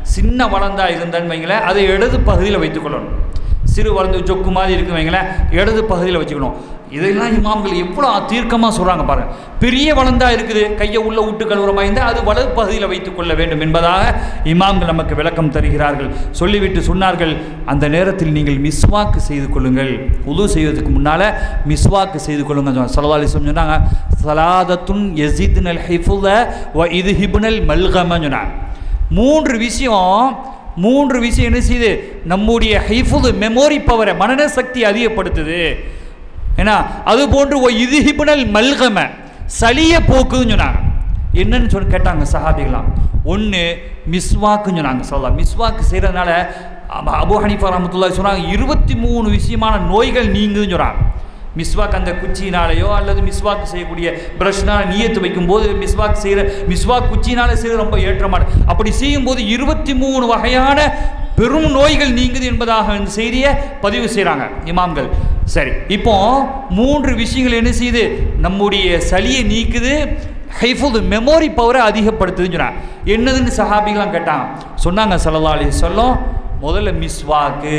சின்ன வளர்ந்தா இருந்தேன்னு வைங்களேன் அதை இடது பகுதியில் வைத்துக்கொள்ளணும் சிறு வளர்ந்து சொக்கு மாதிரி இருக்கு வைங்களேன் இடது பகுதியில் வச்சுக்கணும் இதெல்லாம் இமாம்கள் எவ்வளோ தீர்க்கமாக சொல்கிறாங்க பாருங்க பெரிய வளர்ந்தா இருக்குது கையை உள்ள விட்டு கழுவுற மாதிரி இருந்தால் அது வலது பகுதியில் வைத்துக் கொள்ள வேண்டும் என்பதாக இமாம்கள் நமக்கு விளக்கம் தருகிறார்கள் சொல்லிவிட்டு சொன்னார்கள் அந்த நேரத்தில் நீங்கள் மிஸ்வாக்கு செய்து கொள்ளுங்கள் உது செய்வதற்கு முன்னால் மிஸ்வாக்கு செய்து கொள்ளுங்கள் சலவாலிசம் சொன்னாங்க சலாதத்துன் எசித்னல் ஹிஃபுல வ இது ஹிப்னல் மல்கமன்னு சொன்னாங்க மூன்று விஷயம் மூன்று விஷயம் என்ன செய்யுது நம்முடைய ஹைஃபுது மெமோரி பவரை மனன சக்தி அதிகப்படுத்துது ஏன்னா அது போன்று ஒ இதுஹிபுனல் மல்கம சளிய போக்குன்னு சொன்னாங்க என்னன்னு சொல்லி கேட்டாங்க சஹாபிகளாம் ஒன்று மிஸ்வாக்குன்னு சொன்னாங்க சொல்லலாம் மிஸ்வாக்கு செய்கிறதுனால அபு ஹனிஃபா ரஹமத்துல்லாஹி சொன்னாங்க இருபத்தி மூணு விஷயமான நோய்கள் நீங்குதுன்னு சொன்னாங்க மிஸ்வாக் அந்த குச்சினாலேயோ அல்லது மிஸ்வாக் செய்யக்கூடிய ப்ரஷ்னால் நீயத்து வைக்கும்போது மிஸ்வாக் செய்கிற மிஸ்வாக் குச்சினால செய்கிற ரொம்ப ஏற்றமான அப்படி செய்யும்போது இருபத்தி மூணு வகையான பெரும் நோய்கள் நீங்குது என்பதாக இந்த செய்தியை பதிவு செய்கிறாங்க இமாம்கள் சரி இப்போ மூன்று விஷயங்கள் என்ன செய்யுது நம்முடைய சளியை நீக்குது ஹைஃபுல் மெமோரி பவரை அதிகப்படுத்துதுன்னு சொன்னாங்க என்னதுன்னு சஹாபிகளாம் கேட்டாங்க சொன்னாங்க சல்லா அலி சொல்லும் முதல்ல மிஸ்வாக்கு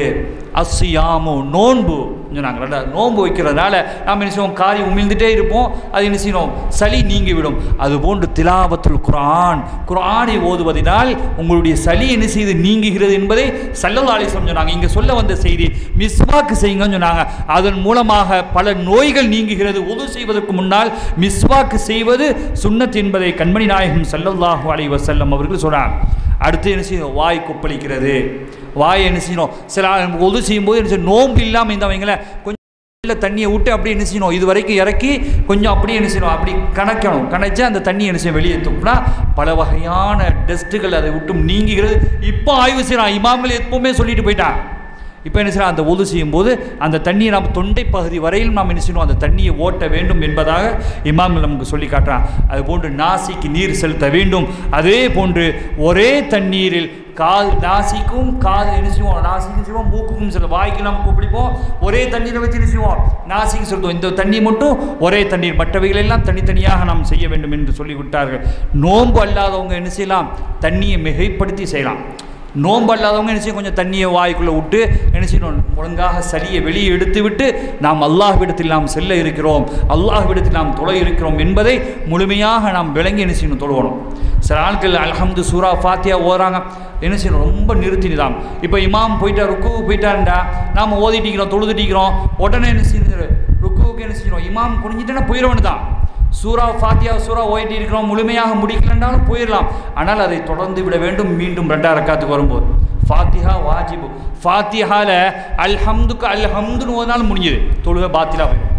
அஸ்யாமு நோன்பு சொன்னாங்க ரெண்டா நோன்பு வைக்கிறதுனால நாம் என்ன செய்வோம் காரி உமிழ்ந்துட்டே இருப்போம் அது என்ன செய்யணும் சளி நீங்கிவிடும் அதுபோன்று திலாவத்துல் குரான் குரானை ஓதுவதனால் உங்களுடைய சளி என்ன செய்து நீங்குகிறது என்பதை சல்லல்லா அலிஸ்லம் சொன்னாங்க இங்கே சொல்ல வந்த செய்தி மிஸ்வாக்கு செய்யுங்கன்னு சொன்னாங்க அதன் மூலமாக பல நோய்கள் நீங்குகிறது உது செய்வதற்கு முன்னால் மிஸ்வாக்கு செய்வது சுன்னத் என்பதை கண்மணி நாயகம் சல்லல்லாஹு அலைஹி வஸல்லம் அவர்கள் சொன்னாங்க அடுத்து என்ன செய்யணும் வாய் கொப்பளிக்கிறது வாய் என்ன செய்யணும் சில உது செய்யும்போது என்ன செய்யணும் நோன்பு இல்லாமல் இருந்தவங்களேன் கொஞ்சம் உள்ள தண்ணியை விட்டு அப்படியே என்ன செய்யணும் இது வரைக்கும் இறக்கி கொஞ்சம் அப்படியே என்ன செய்யணும் அப்படி கணக்கணும் கணச்சா அந்த தண்ணி என்ன செய்யும் வெளியே துப்புனா பல வகையான டெஸ்ட்டுகள் அதை விட்டும் நீங்குகிறது இப்போ ஆய்வு செய்யலாம் இமாம்கள் எப்பவுமே சொல்லிட்டு போயிட்டான் இப்போ என்ன செய்யலாம் அந்த ஒது செய்யும்போது அந்த தண்ணியை நாம் தொண்டை பகுதி வரையில் நாம் என்ன செய்யணும் அந்த தண்ணியை ஓட்ட வேண்டும் என்பதாக இமாம்கள் நமக்கு சொல்லி காட்டுறான் அது போன்று நாசிக்கு நீர் செலுத்த வேண்டும் அதே போன்று ஒரே தண்ணீரில் கால் நாசிக்கும் கால் என்ன செய்வோம் நாசிக்கும் செய்வோம் மூக்குக்கும் செல்வோம் வாய்க்கு நாம் கூப்பிடிப்போம் ஒரே தண்ணீரை வச்சு என்ன செய்வோம் நாசிக்கு செலுத்துவோம் இந்த தண்ணி மட்டும் ஒரே தண்ணீர் மற்றவைகள் எல்லாம் தனித்தனியாக நாம் செய்ய வேண்டும் என்று சொல்லி விட்டார்கள் நோன்பு அல்லாதவங்க என்ன செய்யலாம் தண்ணியை மிகைப்படுத்தி செய்யலாம் நோன்பு அல்லாதவங்க என்ன செய்யும் கொஞ்சம் தண்ணியை வாய்க்குள்ளே விட்டு என்ன செய்யணும் ஒழுங்காக சளியை வெளியே எடுத்து விட்டு நாம் அல்லாஹ்விடத்தில் நாம் செல்ல இருக்கிறோம் அல்லாஹ்விடத்தில் நாம் தொலை இருக்கிறோம் என்பதை முழுமையாக நாம் விளங்கி என்ன செய்யணும் தொழுவணும் சில ஆட்கள் அல்ஹம்து சூரா ஃபாத்தியா ஓதுறாங்க என்ன செய்யணும் ரொம்ப நிறுத்தி நிதாம் இப்போ இமாம் போயிட்டா ருக்கு போயிட்டாருண்டா நாம் ஓதிட்டிக்கிறோம் தொழுதுட்டிக்கிறோம் உடனே என்ன செய்யணும் ருக்குவுக்கு என்ன செய்யணும் இமாம் குனிஞ்சிட்டேன்னா போயிடவனு தான் சூரா ஃபாத்தியா சூரா ஓய்டி இருக்கிறோம் முழுமையாக முடிக்கலன்றாலும் போயிடலாம் ஆனால் அதை தொடர்ந்து விட வேண்டும் மீண்டும் ரெண்டாம் ரக்காத்துக்கு வரும்போது ஃபாத்திஹா வாஜிபு ஃபாத்திஹால அல்ஹம்துக்கு அல்ஹம்துன்னு ஓதினாலும் முடிஞ்சுது தொழுகை பாத்திலா போயிடும்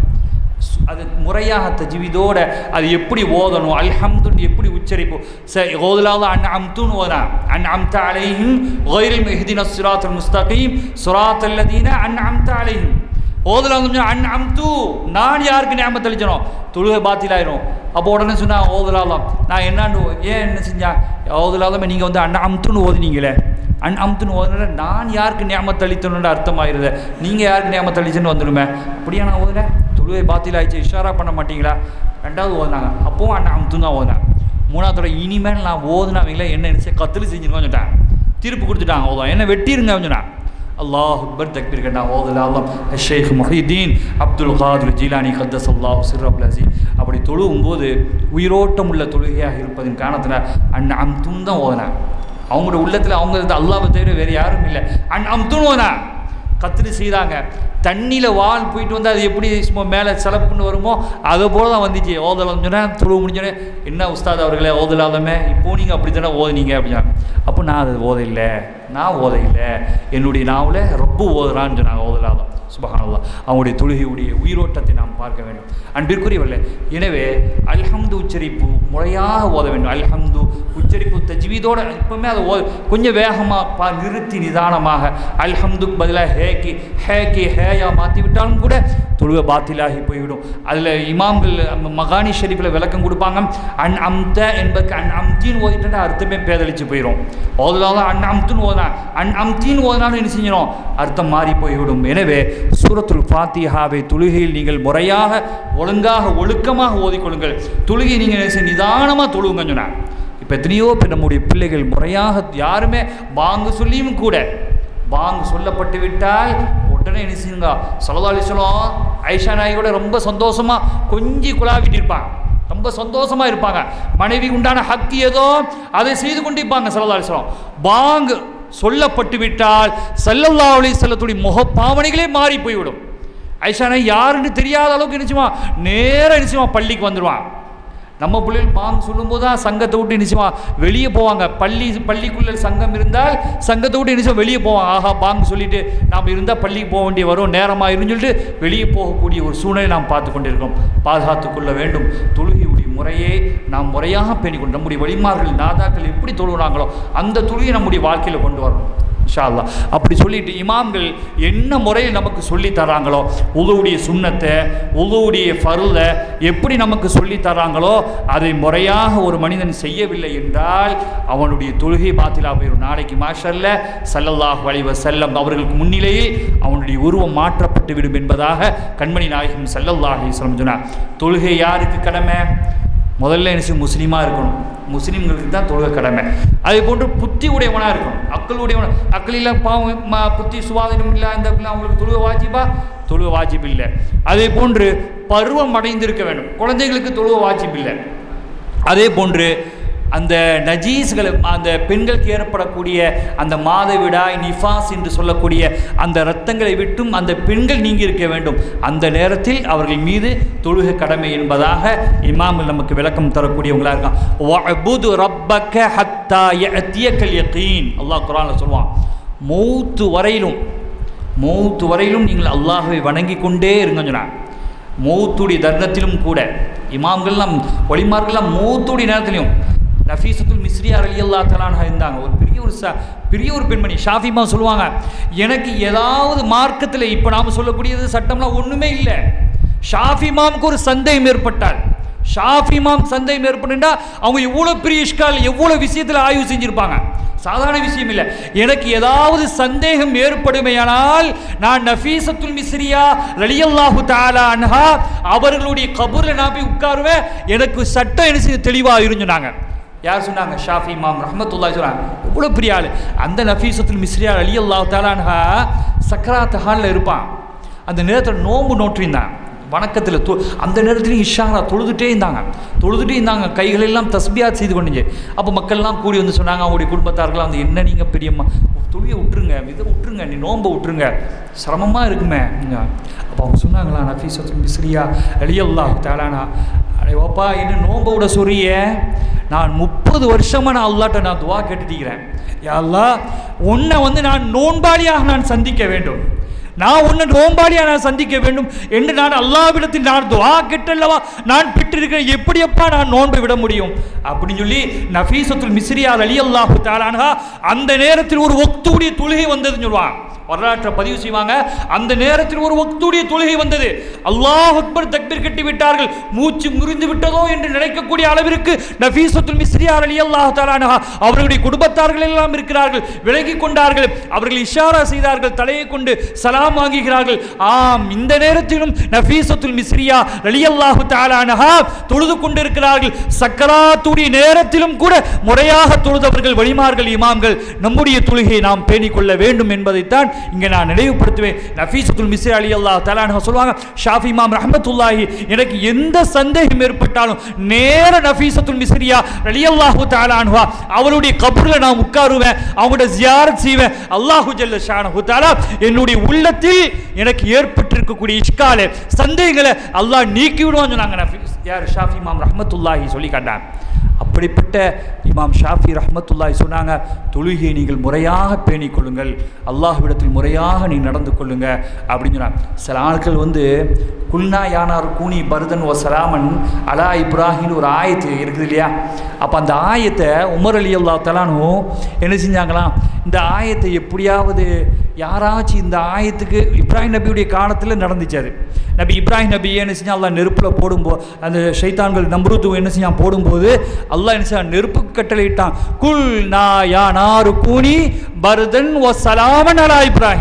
அது முறையாக தஜ்வீதோட அது எப்படி ஓதணும் அல்ஹம்துன்னு எப்படி உச்சரிப்பு ச ஓதலாத அன் அம்துன்னு ஓதனா அன் அம்த அலைஹிம் ஒயிரில் மெஹதின சுராத் முஸ்தகீம் சுராத் அல்லதீன அன் அம்த அலைஹிம் ஓதலாம் அன் அம்து நான் யாருக்கு ஞாபகத்தை அளிச்சனும் தொழுகை பாத்திலாயிரும் அப்போ உடனே சொன்னா ஓதலாலாம் நான் என்னான்னு ஏன் என்ன செஞ்சேன் ஓதலாதமே நீங்கள் வந்து அன் அம்துன்னு ஓதுனீங்களே அன் அம்துன்னு ஓதுன நான் யாருக்கு ஞாபகத்தை அளித்தணுன்ற அர்த்தமாயிருது நீங்கள் யாருக்கு ஞாபகத்தை அளிச்சுன்னு வந்துடுமே அப்படியா நான் ஓதுனேன் தொழுகை பாத்தில் ஆயிடுச்சு இஷாரா பண்ண மாட்டீங்களா ரெண்டாவது ஓதுனாங்க அப்பவும் அண்ணா அம்துன்னு தான் ஓதுனேன் மூணாவது தடவை இனிமேல் நான் ஓதுனாவீங்களா என்ன நினச்சி கத்தில் செஞ்சுருக்கோம் சொல்லிட்டேன் தீர்ப்பு கொடுத்துட்டாங்க ஓதும் என்ன வெட்டிருங்க சொன்னான் அல்லாஹ் அக்பர் தக்பீர் கண்டா ஓதுல அல்லாம் ஷேக் முஹிதீன் அப்துல் காதுர் ஜீலானி கத்தஸ் அல்லாஹ் சிர் அப்துல் அசீஸ் அப்படி தொழுவும் போது உயிரோட்டம் உள்ள தொழுகையாக இருப்பதன் காரணத்தில் அண்ணன் அம்தும் தான் ஓதுனேன் அவங்களோட உள்ளத்தில் அவங்க அல்லாவை தவிர வேறு யாரும் இல்லை அன் அம்துன்னு ஓதுனேன் கத்திரி செய்தாங்க தண்ணியில் வால் போயிட்டு வந்து அது எப்படி சும்மா மேலே செலப்புன்னு வருமோ அதை போல தான் வந்துச்சு ஓதலாம் சொன்னேன் துருவ முடிஞ்சோடனே என்ன உஸ்தாத் அவர்களே ஓதலாதமே இப்போ நீங்கள் அப்படி தானே ஓதுனீங்க அப்படின்னா அப்போ நான் அது ஓத இல்லை நான் ஓத இல்லை என்னுடைய நாவில் ரொம்ப ஓதுறான்னு சொன்னாங்க ஓதலாதம் சுபஹானல்லா அவங்களுடைய தொழுகையுடைய உயிரோட்டத்தை நாம் பார்க்க வேண்டும் அன்பிற்குரியவர்களே எனவே அல்ஹம்து உச்சரிப்பு முறையாக ஓத வேண்டும் அல்ஹம்து உச்சரிப்பு தஜ்வீதோட இப்போவுமே அதை ஓ கொஞ்சம் வேகமாக பா நிறுத்தி நிதானமாக அல்ஹம்துக்கு பதிலாக ஹேக்கி ஹேக்கி ஹேயா மாற்றி விட்டாலும் கூட தொழுகை பாத்திலாகி போய்விடும் அதில் இமாம்கள் மகானி ஷெரீஃபில் விளக்கம் கொடுப்பாங்க அன் அம்த என்பதுக்கு அன் அம்தின்னு ஓதிட்டா அர்த்தமே பேதளிச்சு போயிடும் ஓதலாதான் அன் அம்துன்னு ஓதனா அன் அம்தின்னு ஓதினாலும் என்ன செஞ்சிடும் அர்த்தம் மாறி போய்விடும் எனவே சூரத்துல் ஃபாத்திஹாவை தொழுகையில் நீங்கள் முறையாக ஒழுங்காக ஒழுக்கமாக ஓதிக்கொள்ளுங்கள் தொழுகை நீங்கள் நிதானமாக தொழுவுங்கன்னு சொன்னார் இப்போ எத்தனையோ பேர் நம்முடைய பிள்ளைகள் முறையாக யாருமே பாங்கு சொல்லியும் கூட பாங்கு சொல்லப்பட்டு விட்டால் உடனே என்ன செய்யுங்க சலதாலி சொல்லும் ஐஷா நாய் கூட ரொம்ப சந்தோஷமா கொஞ்சி குழாவிட்டு இருப்பாங்க ரொம்ப சந்தோஷமா இருப்பாங்க மனைவி உண்டான ஹக்கு ஏதோ அதை செய்து கொண்டிருப்பாங்க சல்லல்லாஹு அலைஹி வஸல்லம் பாங்கு சொல்லப்பட்டு விட்டால் சல்லல்லாஹு அலைஹி வஸல்லத்துடைய முகப்பாவனைகளே மாறி போய்விடும் ஐஷானா யாருன்னு தெரியாத அளவுக்கு நிச்சயமா நேரா நிச்சயமா பள்ளிக்கு வந்துடுவான் நம்ம பிள்ளைகள் பாங்கு சொல்லும்போது தான் சங்கத்தை விட்டு நிச்சயமா வெளியே போவாங்க பள்ளி பள்ளிக்குள்ள சங்கம் இருந்தால் சங்கத்தை விட்டு நிச்சயம் வெளியே போவாங்க ஆஹா பாங்கு சொல்லிட்டு நாம் இருந்தால் பள்ளிக்கு போக வேண்டிய வரும் நேரமாக இருன்னு சொல்லிட்டு வெளியே போகக்கூடிய ஒரு சூழ்நிலை நாம் பார்த்து கொண்டிருக்கிறோம் பாதுகாத்துக் கொள்ள வேண்டும் தொழுகையுடைய முறையே நாம் முறையாக பேணிக்கொண்டு நம்முடைய வழிமார்கள் நாதாக்கள் எப்படி தொழுகிறாங்களோ அந்த தொழுகையை நம்முடைய வாழ்க்கையில் கொண்டு வரணும் இன்ஷா அல்லாஹ் அப்படி சொல்லிட்டு இமாம்கள் என்ன முறையில் நமக்கு சொல்லி தராங்களோ உதவுடைய சுண்ணத்தை உதவுடைய ஃபருளை எப்படி நமக்கு சொல்லி தராங்களோ அதை முறையாக ஒரு மனிதன் செய்யவில்லை என்றால் அவனுடைய தொழுகை பாத்திலா போயிடும் நாளைக்கு மாஷல்ல சல்லல்லாஹு அலைஹி வஸல்லம் அவர்களுக்கு முன்னிலையில் அவனுடைய உருவம் மாற்றப்பட்டு விடும் என்பதாக கண்மணி நாயகம் சல்லல்லாஹு அலைஹி வஸல்லம் சொன்னார் தொழுகை யாருக்கு கடமை முதல்ல என்ன முஸ்லீமாக இருக்கணும் முஸ்லீம்களுக்கு தான் தொழுகை கடமை அதே போன்று புத்தி உடையவனாக இருக்கணும் அக்கள் உடையவன் அக்கள் இல்லை பாவம் ம- புத்தி சுவாதீனம் இல்லை அந்த பிள்ளை அவங்களுக்கு தொழுகை வாஜிபா தொழுகை வாஜிப் இல்லை அதே போன்று பருவம் அடைந்திருக்க வேண்டும் குழந்தைகளுக்கு தொழுகை வாஜிப் இல்லை அதே போன்று அந்த நஜீஸ்களை அந்த பெண்களுக்கு ஏற்படக்கூடிய அந்த மாதவிடாய் நிஃபாஸ் என்று சொல்லக்கூடிய அந்த இரத்தங்களை விட்டும் அந்த பெண்கள் நீங்கி இருக்க வேண்டும் அந்த நேரத்தில் அவர்கள் மீது தொழுகை கடமை என்பதாக இமாமில் நமக்கு விளக்கம் தரக்கூடியவங்களா இருக்கான் வஅபுது ரப்பக ஹத்தா யஅத்தியக்கல் யகீன் அல்லாஹ் குர்ஆன்ல சொல்லுவான் மௌத்து வரையிலும் மௌத்து வரையிலும் நீங்கள் அல்லாஹ்வை வணங்கி கொண்டே இருங்க சொன்னான் மௌத்துடைய தருணத்திலும் கூட இமாம்கள்லாம் ஒளிமார்கள்லாம் மௌத்துடைய நேரத்திலையும் நஃபீசத்துல் மிஸ்ரியார் அலி அல்லா தலான்ஹா இருந்தாங்க ஒரு பெரிய ஒரு ச பெரிய ஒரு பெண்மணி ஷாஃபிமா சொல்லுவாங்க எனக்கு ஏதாவது மார்க்கத்தில் இப்போ நாம் சொல்லக்கூடியது சட்டம்லாம் ஒன்றுமே இல்லை ஷாஃபிமாவுக்கு ஒரு சந்தேகம் ஏற்பட்டால் ஷாஃபிமாம் சந்தேகம் ஏற்பட்டுட்டா அவங்க எவ்வளோ பெரிய இஷ்கால் எவ்வளோ விஷயத்தில் ஆய்வு செஞ்சுருப்பாங்க சாதாரண விஷயம் இல்லை எனக்கு ஏதாவது சந்தேகம் ஏற்படுமையானால் நான் நஃபீசத்துல் மிஸ்ரியா ரலியல்லாஹு தஆலா அன்ஹா அவர்களுடைய கபூரில் நான் போய் உட்காருவேன் எனக்கு சட்டம் என்ன செய்ய தெளிவாக இருந்துனாங்க யார் சொன்னாங்க ஷாஃபி இமாம் ரஹ்மத்துல்லாஹி சொன்னாங்க இவ்வளோ பெரிய ஆள் அந்த நஃபீசத்துல் மிஸ்ரியா ரலியல்லாஹு தஆலா அன்ஹா சக்கராத் ஹாலில் இருப்பான் அந்த நேரத்தில் நோன்பு நோற்றிருந்தான் வணக்கத்தில் தொ அந்த நேரத்துலையும் இஷாரா தொழுதுட்டே இருந்தாங்க தொழுதுட்டே இருந்தாங்க கைகளெல்லாம் தஸ்பியாத் செய்து கொண்டுச்சு அப்போ மக்கள்லாம் கூடி வந்து சொன்னாங்க அவங்களுடைய குடும்பத்தார்கள்லாம் வந்து என்ன நீங்கள் பெரியம்மா தொழியை விட்டுருங்க இதை விட்டுருங்க நீ நோன்பை விட்டுருங்க சிரமமாக இருக்குமே அப்போ அவங்க சொன்னாங்களா நஃபீசத்து மிஸ்ரியா அலியல்லா தாலானா அடே ஓப்பா என்ன நோன்பை விட சொல்றியே நான் முப்பது வருஷமாக நான் அல்லாட்ட நான் துவா கேட்டுட்டிக்கிறேன் யா அல்லாஹ் உன்னை வந்து நான் நோன்பாளியாக நான் சந்திக்க வேண்டும் நான் உன்னை நோம்பாளியா நான் சந்திக்க வேண்டும் என்று நான் அல்லாவிடத்தில் நான் துவா கெட்டல்லவா நான் பெற்றிருக்கிறேன் எப்படியப்பா நான் நோன்பை விட முடியும் அப்படின்னு சொல்லி நஃபீசத்துல் மிஸ்ரியார் அலி அல்லாஹு தாலான்ஹா அந்த நேரத்தில் ஒரு ஒக்துடைய தொழுகை வந்ததுன்னு சொல்லுவான் வரலாற்றை பதிவு செய்வாங்க அந்த நேரத்தில் ஒரு ஒக்துடைய தொழுகை வந்தது அல்லாஹ் அக்பர் தக்பீர் கட்டி விட்டார்கள் மூச்சு முறிந்து விட்டதோ என்று நினைக்கக்கூடிய அளவிற்கு நஃபீசத்துல் மிஸ்ரியார் அலி அல்லாஹ் தாலான்ஹா அவர்களுடைய குடும்பத்தார்கள் எல்லாம் இருக்கிறார்கள் விலகி கொண்டார்கள் அவர்கள் இஷாரா செய்தார்கள் தலையை கொண்டு சலாம் வாங்குகிறார்கள் ஆம் இந்த நேரத்திலும் நஃபீசத்துல் மிஸ்ரியா ரலியல்லாஹு தஆலானஹா தொழுது கொண்டிருக்கிறார்கள் சக்கராத்துடைய நேரத்திலும் கூட முறையாக தொழுதவர்கள் வழிமார்கள் இமாம்கள் நம்முடைய தொழுகையை நாம் பேணிக் கொள்ள வேண்டும் என்பதைத்தான் இங்கே நான் நினைவுபடுத்துவேன் நஃபீசத்துல் மிஸ்ரி அலி அல்லாஹ் தஆலானஹா சொல்லுவாங்க ஷாஃபி இமாம் ரஹ்மத்துல்லாஹி எனக்கு எந்த சந்தேகம் ஏற்பட்டாலும் நேர நஃபீசத்துல் மிஸ்ரியா ரலியல்லாஹு தஆலான்ஹா அவளுடைய கபூரில் நான் உட்காருவேன் அவங்களோட ஜியாரத் செய்வேன் அல்லாஹு ஜல்ல ஷானஹு தஆலா என்னுடைய உள்ளத்தில் எனக்கு ஏற்பட்டிருக்கக்கூடிய இஷ்கால சந்தேகங்களை அல்லாஹ் நீக்கி விடுவான்னு சொன்னாங்க நஃபீஸ் யார் ஷாஃபி இமாம் ரஹ்மத்துல்லாஹி சொல்லி காட்டாங்க அப்படிப்பட்ட இமாம் ஷாஃபி ரஹ்மத்துல்லாஹி சொன்னாங்க தொழுகையை நீங்கள் முறையாக பேணிக் கொள்ளுங்கள் அல்லாஹ்விடத்தில் முறையாக நீ நடந்து கொள்ளுங்க அப்படின்னு சொன்னாங்க சில ஆட்கள் வந்து குல்னா யானார் கூனி பரதன் ஓ சலாமன் அலா இப்ராஹிம்னு ஒரு ஆயத்து இருக்குது இல்லையா அப்போ அந்த ஆயத்தை உமர் அலி அல்லா தலானும் என்ன செஞ்சாங்களாம் இந்த ஆயத்தை எப்படியாவது யாராச்சும் இந்த ஆயத்துக்கு இப்ராஹிம் நபியுடைய காலத்தில் நடந்துச்சு அது நபி இப்ராஹிம் நபி என்ன செஞ்சா அல்லாஹ் நெருப்பில் போடும்போது அந்த ஷைத்தான்கள் நம்ருத்து என்ன செஞ்சான் போடும்போது அல்லாஹ் என்ன செஞ்சான் நெருப்பு கட்டளையிட்டான் குல் நா யா நாரு கூனி பரதன் ஓ சலாமன் அலா இப்ராஹிம்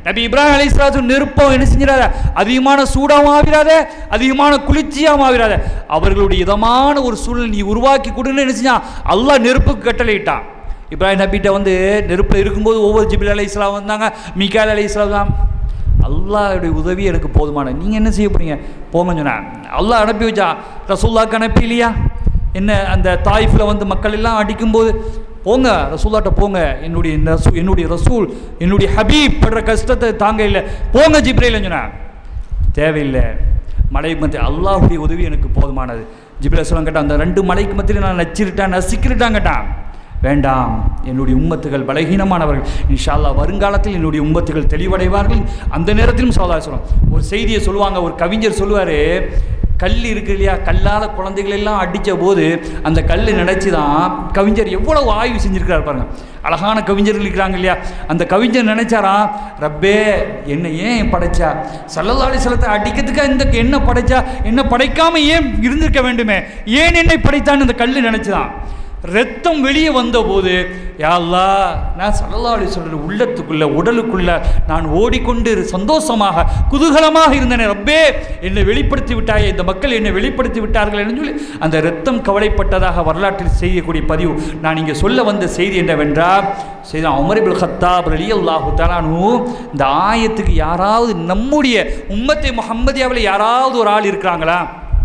நபி இப்ராஹிம் அலைஹிஸ்ஸலாத்து நெருப்பம் என்ன செஞ்சிடாத அதிகமான சூடாகவும் ஆவிராத அதிகமான குளிர்ச்சியாகவும் ஆவிராத அவர்களுடைய இதமான ஒரு சூழ்நிலை நீ உருவாக்கி கொடுன்னு என்ன செஞ்சான் அல்லாஹ் நெருப்புக்கு கட்டளையிட்டான் இப்ராஹிம் நபிட்ட வந்து நெருப்பில் இருக்கும்போது ஒவ்வொரு ஜிபில் அலை இஸ்லாம் வந்தாங்க மீகால் அலை இஸ்லாம் தான் அல்லாஹ்வுடைய உதவி எனக்கு போதுமான நீங்கள் என்ன செய்ய போறீங்க போங்கன்னு சொன்னேன் அல்லாஹ் அனுப்பி வச்சா ரசூல்லாக்கு அனுப்பி இல்லையா என்ன அந்த தாயிஃபில் வந்து மக்கள் எல்லாம் அடிக்கும்போது போங்க ரசூல்லாட்ட போங்க என்னுடைய இந்த ரசூ என்னுடைய ரசூல் என்னுடைய ஹபீப் படுற கஷ்டத்தை தாங்க இல்லை போங்க ஜிப்ரையில் சொன்னேன் தேவையில்லை மலை மத்திய அல்லாஹ்வுடைய உதவி எனக்கு போதுமானது ஜிப்ரேல் சொல்லம் கேட்டான் அந்த ரெண்டு மலைக்கு மத்தியில் நான் நச்சிருட்டேன் நசிக்கிருட்டான் கேட்டான் வேண்டாம் என்னுடைய உம்மத்துகள் பலகீனமானவர்கள் இன்ஷா அல்லாஹ் வருங்காலத்தில் என்னுடைய உம்மத்துகள் தெளிவடைவார்கள் அந்த நேரத்திலும் சோதா சொல்லும் ஒரு செய்தியை சொல்லுவாங்க ஒரு கவிஞர் சொல்லுவார் கல் இருக்கு இல்லையா கல்லால் குழந்தைகள் எல்லாம் அடித்த போது அந்த கல் நினைச்சு தான் கவிஞர் எவ்வளவு ஆய்வு செஞ்சிருக்கிறார் பாருங்க அழகான கவிஞர்கள் இருக்கிறாங்க இல்லையா அந்த கவிஞர் நினைச்சாராம் ரப்பே என்ன ஏன் படைச்சா சல்லல்லாஹு சிலத்தை அடிக்கிறதுக்கு இந்த என்ன படைச்சா என்ன படைக்காம ஏன் இருந்திருக்க வேண்டுமே ஏன் என்னை படைத்தான்னு அந்த கல் நினைச்சுதான் ரத்தம் வெளியே வந்தபோது யா அல்லாஹ் நான் சல்லல்லாஹு சொல்கிற உள்ளத்துக்குள்ள உடலுக்குள்ள நான் ஓடிக்கொண்டு சந்தோஷமாக குதூகலமாக இருந்தேனே ரப்பே என்னை வெளிப்படுத்தி விட்டாயே இந்த மக்கள் என்னை வெளிப்படுத்தி விட்டார்கள் என்று சொல்லி அந்த ரத்தம் கவலைப்பட்டதாக வரலாற்றில் செய்யக்கூடிய பதிவு நான் இங்கே சொல்ல வந்த செய்தி என்னவென்றால் செய்த அமரிபுல் ஹத்தாப் அலி அல்லாஹு தலானு இந்த ஆயத்துக்கு யாராவது நம்முடைய உம்மத்தை முஹம்மதியாவில் யாராவது ஒரு ஆள் இருக்கிறாங்களா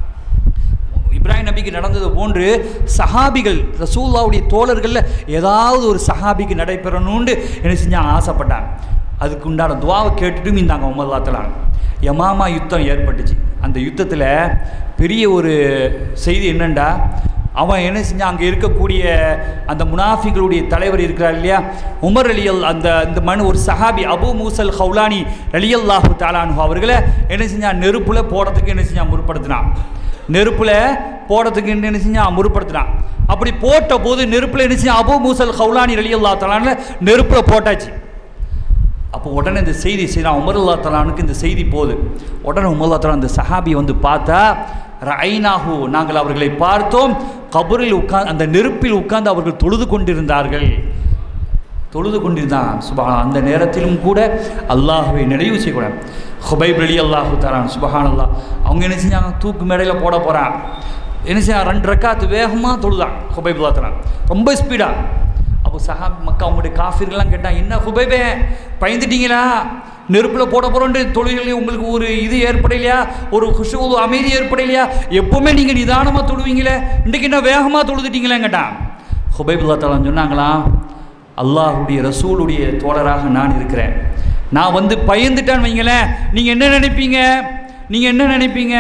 இப்ராஹிம் நபிக்கு நடந்தது போன்று சஹாபிகள் ரசூல்லாவுடைய தோழர்களில் ஏதாவது ஒரு சஹாபிக்கு நடைபெறணும்னு என்ன செஞ்சாங்க ஆசைப்பட்டாங்க அதுக்கு உண்டான துவாவை கேட்டுட்டும் இந்தாங்க உமர்லாத்தலாங்க யமாமா யுத்தம் ஏற்பட்டுச்சு அந்த யுத்தத்தில் பெரிய ஒரு செய்தி என்னண்டா அவன் என்ன செஞ்சான் அங்கே இருக்கக்கூடிய அந்த முனாஃபிகளுடைய தலைவர் இருக்கிறார் இல்லையா உமர் அலியல் அந்த இந்த மனு ஒரு சஹாபி அபு மூசல் ஹவுலானி அலியல்லாஹு தாலானு அவர்களை என்ன செஞ்சான் நெருப்புல போடுறதுக்கு என்ன செஞ்சான் முற்படுத்தினான் நெருப்பில் போடுறதுக்கு என்ன செஞ்சான் முற்படுத்தினான் அப்படி போட்ட போது நெருப்பில் என்ன செஞ்சான் அபு மூசல் ஹவுலானி அலியல்லா தலான்னு நெருப்பில் போட்டாச்சு அப்போ உடனே இந்த செய்தி செய்யலாம் உமருல்லா தலானுக்கு இந்த செய்தி போகுது உடனே உமருல்லா தலான் இந்த சஹாபி வந்து பார்த்தா ரைனாஹு நாங்கள் அவர்களை பார்த்தோம் கபரில் உட்கார்ந்து அந்த நெருப்பில் உட்கார்ந்து அவர்கள் தொழுது கொண்டிருந்தார்கள் தொழுது கொண்டிருந்தான் சுபஹான் அந்த நேரத்திலும் கூட அல்லாஹுவை நினைவு செய்யக்கூடாது ஹுபைப் அலி அல்லாஹு தரான் சுபஹான் அல்லாஹ் அவங்க என்ன செஞ்சாங்க தூக்கு மேடையில் போட போகிறான் என்ன செய்ய ரெண்டு ரக்காத்து வேகமாக தொழுதான் ஹுபைப் அல்லா தரான் ரொம்ப ஸ்பீடாக அப்போ சஹா மக்கா அவங்களுடைய காஃபிர்கள்லாம் கேட்டான் என்ன ஹுபைபே பயந்துட்டீங்களா நெருப்பில் போட போகிறோன்ற தொழில்கள் உங்களுக்கு ஒரு இது ஏற்படலையா ஒரு குஷு அமைதி ஏற்படலையா எப்போவுமே நீங்கள் நிதானமாக தொழுவீங்களே இன்றைக்கு என்ன வேகமாக தொழுதுட்டீங்களே கேட்டான் ஹுபைபுல்லா தலான் சொன்னாங்களாம் அல்லாஹுடைய ரசூலுடைய தோழராக நான் இருக்கிறேன் நான் வந்து பயந்துட்டான்னு வைங்களேன் நீங்கள் என்ன நினைப்பீங்க நீங்கள் என்ன நினைப்பீங்க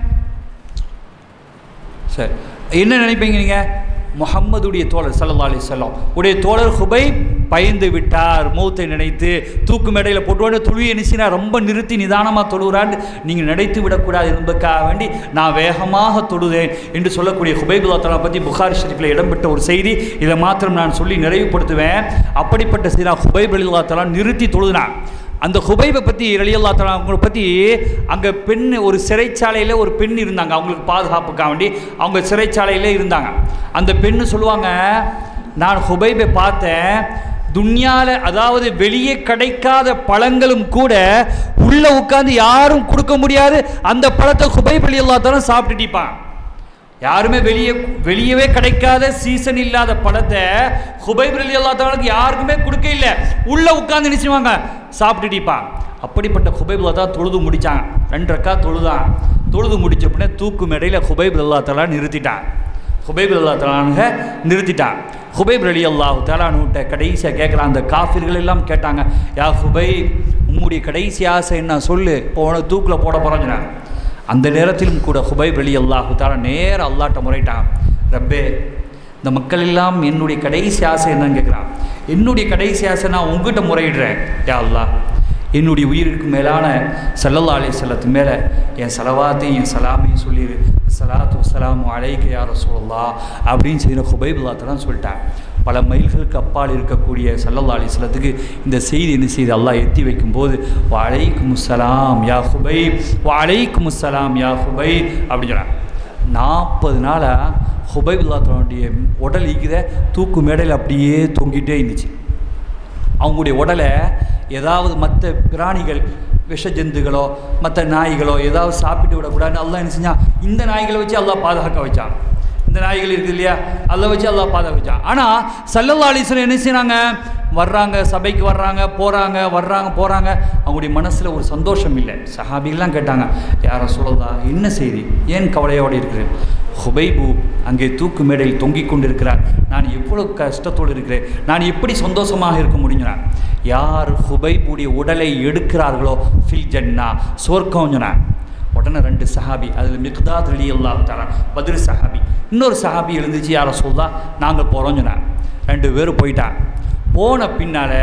சரி என்ன நினைப்பீங்க நீங்கள் முஹம்மதுடைய தோழர் சல்லா அலி சொல்லம் உடைய தோழர் ஹுபை பயந்து விட்டார் மூத்தை நினைத்து தூக்கு மேடையில் போட்டுவாண்டு துளி எனிசினா ரொம்ப நிறுத்தி நிதானமாக தொழுகிறான்னு நீங்கள் நினைத்து விடக்கூடாது என்பதற்காக வேண்டி நான் வேகமாக தொழுதேன் என்று சொல்லக்கூடிய ஹுபைபுல்லா தலா பற்றி புகார் ஷெரீஃபில் இடம்பெற்ற ஒரு செய்தி இதை மாத்திரம் நான் சொல்லி நிறைவுபடுத்துவேன் அப்படிப்பட்ட செய்தா ஹுபைப் அலில்லா தலா நிறுத்தி தொழுதினான் அந்த ஹுபைபை பற்றி ரலியல்லா தலா அவங்கள பற்றி அங்கே பெண் ஒரு சிறைச்சாலையில் ஒரு பெண் இருந்தாங்க அவங்களுக்கு பாதுகாப்புக்காக வேண்டி அவங்க சிறைச்சாலையில் இருந்தாங்க அந்த பெண்ணு சொல்லுவாங்க நான் ஹுபைபை பார்த்தேன் துன்யால அதாவது வெளியே கிடைக்காத பழங்களும் கூட உள்ள உட்காந்து யாரும் கொடுக்க முடியாது அந்த பழத்தை ஹுபைப் அலியல்லா தலா சாப்பிட்டுட்டிப்பான் யாருமே வெளியே வெளியவே கிடைக்காத சீசன் இல்லாத பழத்தை ஹுபைப் அலி அல்லா தாலுக்கு யாருக்குமே கொடுக்க இல்லை உள்ளே உட்காந்து நினைச்சுவாங்க சாப்பிட்டுட்டிப்பான் அப்படிப்பட்ட ஹுபைப் அல்லா தான் தொழுது முடிச்சாங்க ரெண்டு ரக்கா தொழுதான் தொழுது முடிச்ச உடனே தூக்கு மேடையில் ஹுபைப் அல்லா தலா நிறுத்திட்டான் ஹுபைப் அல்லா தலானுங்க நிறுத்திட்டான் ஹுபைப் அலி அல்லாஹ் தலானுட்ட கடைசியாக கேட்குறான் அந்த காஃபிர்கள் எல்லாம் கேட்டாங்க யா ஹுபை உம்முடைய கடைசி ஆசை என்ன சொல்லு இப்போ உனக்கு தூக்கில் போட போகிறோன்னு அந்த நேரத்திலும் கூட ஹுபைப் அலி அல்லாஹு தாலா நேர அல்லாட்ட முறைட்டான் ரப்பே இந்த மக்கள் எல்லாம் என்னுடைய கடைசி ஆசை என்னன்னு கேட்குறான் என்னுடைய கடைசி ஆசை நான் உங்ககிட்ட முறையிடுறேன் யா அல்லாஹ் என்னுடைய உயிருக்கு மேலான சல்லல்லா அலி செல்லத்து மேலே என் செலவாத்தையும் என் சலாமையும் சொல்லிடு சலாத்து வசலாம் அழைக்க யார சொல்லலாம் அப்படின்னு செய்கிற ஹுபைபுல்லா தான் சொல்லிட்டான் பல மைல்களுக்கு அப்பால் இருக்கக்கூடிய சல்லல்லா அலிஸ்லத்துக்கு இந்த செய்தி என்ன செய்து அல்லாஹ் எத்தி வைக்கும்போது வலைக்கும் முஸ்ஸலாம் யா ஹுபை வலைக்கும் முஸ்ஸலாம் யா ஹுபை அப்படின்னு சொன்னான் நாற்பது நாளாக ஹுபைபுல்லாத்தனுடைய உடல் ஈக்குத தூக்கு மேடையில் அப்படியே தொங்கிட்டே இருந்துச்சு அவங்களுடைய உடலை ஏதாவது மற்ற பிராணிகள் விஷ ஜந்துகளோ மற்ற நாய்களோ ஏதாவது சாப்பிட்டு விடக்கூடாதுன்னு அல்லாஹ் என்ன செஞ்சான் இந்த நாய்களை வச்சு அல்லாஹ் பாதுகாக்க வச்சான் இந்த நாய்கள் இருக்குது இல்லையா அதை வச்சு அல்லாஹ் பாதுகாக்க வச்சான் ஆனால் சல்லல்லா அலிஸ்வரம் என்ன செய்றாங்க வர்றாங்க சபைக்கு வர்றாங்க போகிறாங்க வர்றாங்க போகிறாங்க அவங்களுடைய மனசில் ஒரு சந்தோஷம் இல்லை சஹாபிகள்லாம் கேட்டாங்க யாரை சொல்லதா என்ன செய்தி ஏன் கவலையோடு இருக்கிறேன் ஹுபைபு அங்கே தூக்கு மேடையில் தொங்கிக் கொண்டிருக்கிறார் நான் எவ்வளவு கஷ்டத்தோடு இருக்கிறேன் நான் எப்படி சந்தோஷமாக இருக்க முடிஞ்சான் யார் ஹுபைபுடைய உடலை எடுக்கிறார்களோ ஃபில் ஜன்னா சொர்க்கம் சொன்னான் உடனே ரெண்டு சஹாபி அதில் மிக்தாத் அலி அல்லா தரான் பதில் சஹாபி இன்னொரு சஹாபி எழுந்துச்சு யாரை சொல்லா நாங்கள் போகிறோம் சொன்னான் ரெண்டு பேரும் போயிட்டான் போன பின்னால்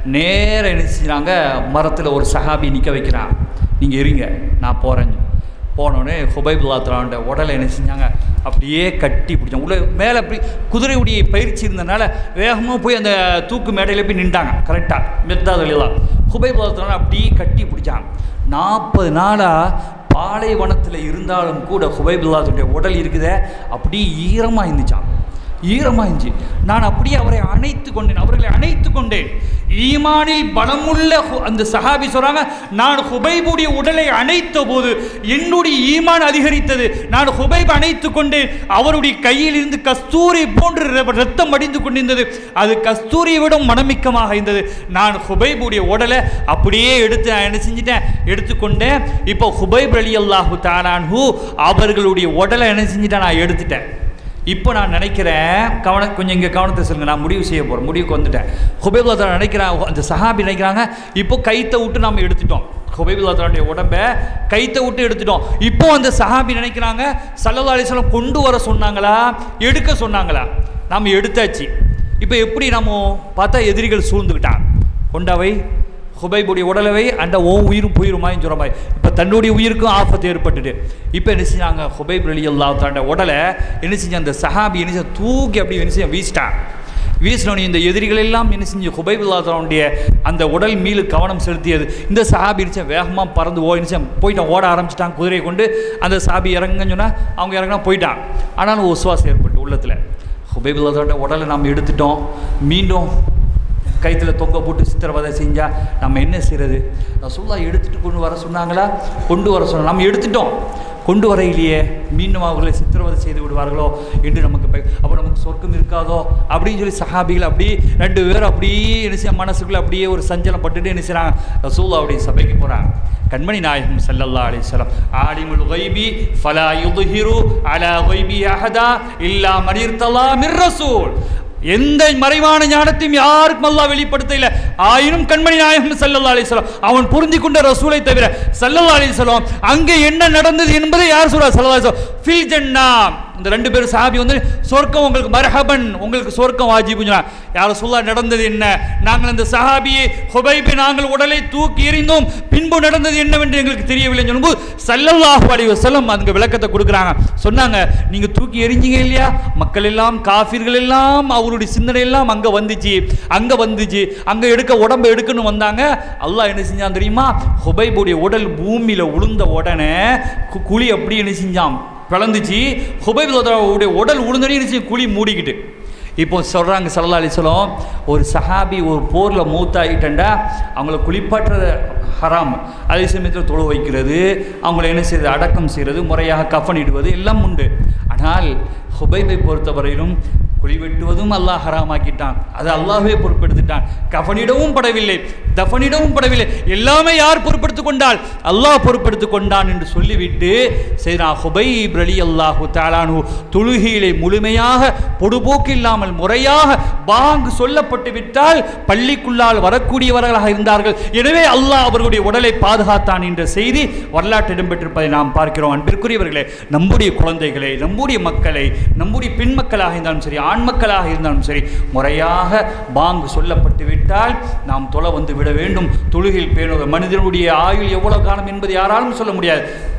நேர என்ன செஞ்சாங்க மரத்தில் ஒரு சஹாபி நிற்க வைக்கிறான் நீங்கள் இருங்க நான் போகிறேன் போனோடனே ஹுபைபுல்லா தலாண்ட உடலை என்ன செஞ்சாங்க அப்படியே கட்டி பிடிச்சாங்க உள்ள மேலே அப்படி குதிரையுடைய பயிற்சி இருந்தனால வேகமாக போய் அந்த தூக்கு மேடையில் போய் நின்றாங்க கரெக்டாக மெத்தாது அலிலா ஹுபைபுல்லா தலான் அப்படியே கட்டி பிடிச்சாங்க நாற்பது நாளாக பாலைவனத்தில் இருந்தாலும் கூட ஹுபைபுல்லாத்துடைய உடல் இருக்குதே அப்படியே ஈரமாக இருந்துச்சான் ஈரமாக இருந்துச்சு நான் அப்படியே அவரை அணைத்து கொண்டேன் அவர்களை அணைத்து கொண்டேன் ஈமானில் பலமுள்ள ஹு- அந்த சஹாபி சொல்றாங்க நான் ஹுபைபுடைய உடலை அணைத்த போது என்னுடைய ஈமான் அதிகரித்தது நான் ஹுபைப் அணைத்து கொண்டேன் அவருடைய கையில் இருந்து கஸ்தூரி போன்று ர- ரத்தம் வடிந்து கொண்டிருந்தது அது கஸ்தூரியை விட மனமிக்கமாக இருந்தது நான் ஹுபைபுடைய உடலை அப்படியே எடுத்து நான் என்ன செஞ்சிட்டேன் எடுத்துக்கொண்டேன் இப்போ ஹுபைப் அலி அல்லாஹு தானான்ஹு அவர்களுடைய உடலை என்ன செஞ்சிட்டேன் நான் எடுத்துட்டேன் இப்போ நான் நினைக்கிறேன் கவன கொஞ்சம் இங்கே கவனத்தை சொல்லுங்க நான் முடிவு செய்ய போகிறேன் முடிவுக்கு வந்துட்டேன் ஹுபைபுல்லா நினைக்கிறேன் அந்த சஹாபி நினைக்கிறாங்க இப்போ கைத்தை விட்டு நம்ம எடுத்துட்டோம் ஹுபைபுல்லாத்தாவுடைய உடம்பை கைத்தை விட்டு எடுத்துட்டோம் இப்போ அந்த சஹாபி நினைக்கிறாங்க சல்லல்லா அலிஸ்லாம் கொண்டு வர சொன்னாங்களா எடுக்க சொன்னாங்களா நாம் எடுத்தாச்சு இப்போ எப்படி நம்ம பார்த்தா எதிரிகள் சூழ்ந்துக்கிட்டான் கொண்டாவை ஹுபைபுடைய உடலவை அந்த ஓ உயிரும் போயிருமான்னு சொல்கிற மாதிரி இப்போ தன்னுடைய உயிருக்கும் ஆபத்து ஏற்பட்டுட்டு இப்போ என்ன செஞ்சாங்க ஹுபைப் அலி அல்லா தாண்ட உடலை என்ன செஞ்ச அந்த சஹாபி என்ன செஞ்ச தூக்கி அப்படி என்ன செஞ்ச வீசிட்டான் வீசினோனே இந்த எதிரிகள் எல்லாம் என்ன செஞ்சு ஹுபைபுல்லாத்தனுடைய அந்த உடல் மீது கவனம் செலுத்தியது இந்த சஹாபி இருந்துச்சு வேகமாக பறந்து ஓ இருந்துச்சு போயிட்டான் ஓட ஆரம்பிச்சிட்டான் குதிரையை கொண்டு அந்த சாபி இறங்குன்னு சொன்னால் அவங்க இறங்கினா போயிட்டான் ஆனாலும் உஸ்வாசம் ஏற்பட்டு உள்ளத்தில் ஹுபைபுல்லாத்தோட உடலை நாம் எடுத்துட்டோம் மீண்டும் கைத்தில் தொங்க போட்டு சித்திரவதை செஞ்சால் நம்ம என்ன செய்கிறது ரசூல்லா எடுத்துட்டு கொண்டு வர சொன்னாங்களா கொண்டு வர சொன்னா நம்ம எடுத்துட்டோம் கொண்டு வர இல்லையே மீண்டும் அவர்களை சித்திரவதை செய்து விடுவார்களோ என்று நமக்கு பய அப்போ நமக்கு சொர்க்கம் இருக்காதோ அப்படின்னு சொல்லி சஹாபிகள் அப்படியே ரெண்டு பேரும் அப்படியே என்ன செய்ய மனசுக்குள்ள அப்படியே ஒரு சஞ்சலம் பட்டுட்டு என்ன செய்கிறாங்க ரசூல்லாவுடைய சபைக்கு போகிறாங்க கண்மணி நாயகம் ஸல்லல்லாஹு அலைஹி வஸல்லம் ஆலிமுல் கைபி ஃபலா யுظஹிரு அலா கைபி அஹதா இல்லா மன் இர்தலா மிர் ரசூல் எந்த மறைவான ஞானத்தையும் யாருக்கும் அல்லாஹ் வெளிப்படுத்தல ஆயினும் கண்மணி நாயகம் ஸல்லல்லாஹு அலைஹி வஸல்லம் அவன் புரிந்து கொண்ட ரசூலை தவிர ஸல்லல்லாஹு அலைஹி வஸல்லம் அங்கே என்ன நடந்தது என்பதை யார் சொல்றா ஸல்லல்லாஹு அலைஹி வஸல்லம் ஃபில் ஜன்னா இந்த ரெண்டு பேரும் சாபி வந்து சொர்க்கம் உங்களுக்கு மரஹபன் உங்களுக்கு சொர்க்கம் வாஜிபு யார சொல்ல நடந்தது என்ன நாங்கள் அந்த சஹாபியை ஹுபைபை நாங்கள் உடலை தூக்கி எறிந்தோம் பின்பு நடந்தது என்னவென்று எங்களுக்கு தெரியவில்லை சொல்லும்போது சல்லல்லாஹு அலைஹி வஸல்லம் அதுக்கு விளக்கத்தை கொடுக்குறாங்க சொன்னாங்க நீங்க தூக்கி எறிஞ்சீங்க இல்லையா மக்கள் எல்லாம் காஃபிர்கள் எல்லாம் அவருடைய சிந்தனை எல்லாம் அங்க வந்துச்சு அங்க வந்துச்சு அங்க எடுக்க உடம்பை எடுக்கணும் வந்தாங்க அல்லாஹ் என்ன செஞ்சான் தெரியுமா ஹுபைபுடைய உடல் பூமியில உளுந்த உடனே கு- குழி அப்படி என்ன செஞ்சான் பிளந்துச்சு ஹுபைபுடைய உடல் உளுந்தடி இருந்துச்சு குழி மூடிக்கிட்டு இப்போ சொல்கிறாங்க சல்லா அலிஸ்லாம் ஒரு சஹாபி ஒரு போரில் மூத்தாகிட்டண்டா அவங்கள குளிப்பாட்டுறது ஹராம் அதே சமயத்தில் தொழு வைக்கிறது அவங்கள என்ன செய்யறது அடக்கம் செய்கிறது முறையாக கஃனிடுவது எல்லாம் உண்டு ஆனால் ஹுபைபை பொறுத்தவரையிலும் குழி வெட்டுவதும் அல்லாஹ் ஹராமாக்கிட்டான் அது அல்லாஹ்வே பொறுப்பெடுத்துட்டான் கஃனிடவும் படவில்லை தஃனிடவும் படவில்லை எல்லாமே யார் பொறுப்பெடுத்துக் கொண்டால் அல்லாஹ் பொறுப்பெடுத்துக் கொண்டான் என்று சொல்லிவிட்டு செய்தா ஹுபைப் ரலி அல்லாஹு தாலானு தொழுகையிலே முழுமையாக பொடுபோக்கு இல்லாமல் முறையாக பாங்கு சொல்லப்பட்டு விட்டால் பள்ளிக்குள்ளால் வரக்கூடியவர்களாக இருந்தார்கள் எனவே அல்லாஹ் அவர்களுடைய உடலை பாதுகாத்தான் என்ற செய்தி வரலாற்று இடம்பெற்றிருப்பதை நாம் பார்க்கிறோம் அன்பிற்குரியவர்களே நம்முடைய குழந்தைகளை நம்முடைய மக்களை நம்முடைய பெண் மக்களாக இருந்தாலும் சரி ஆண் மக்களாக இருந்தாலும் சரி முறையாக பாங்கு சொல்லப்பட்டு விட்டால் நாம் தொலை வந்து விட வேண்டும் தொழுகையில் பேணுவது மனிதனுடைய ஆயுள் எவ்வளவு காலம் என்பது யாராலும் சொல்ல முடியாது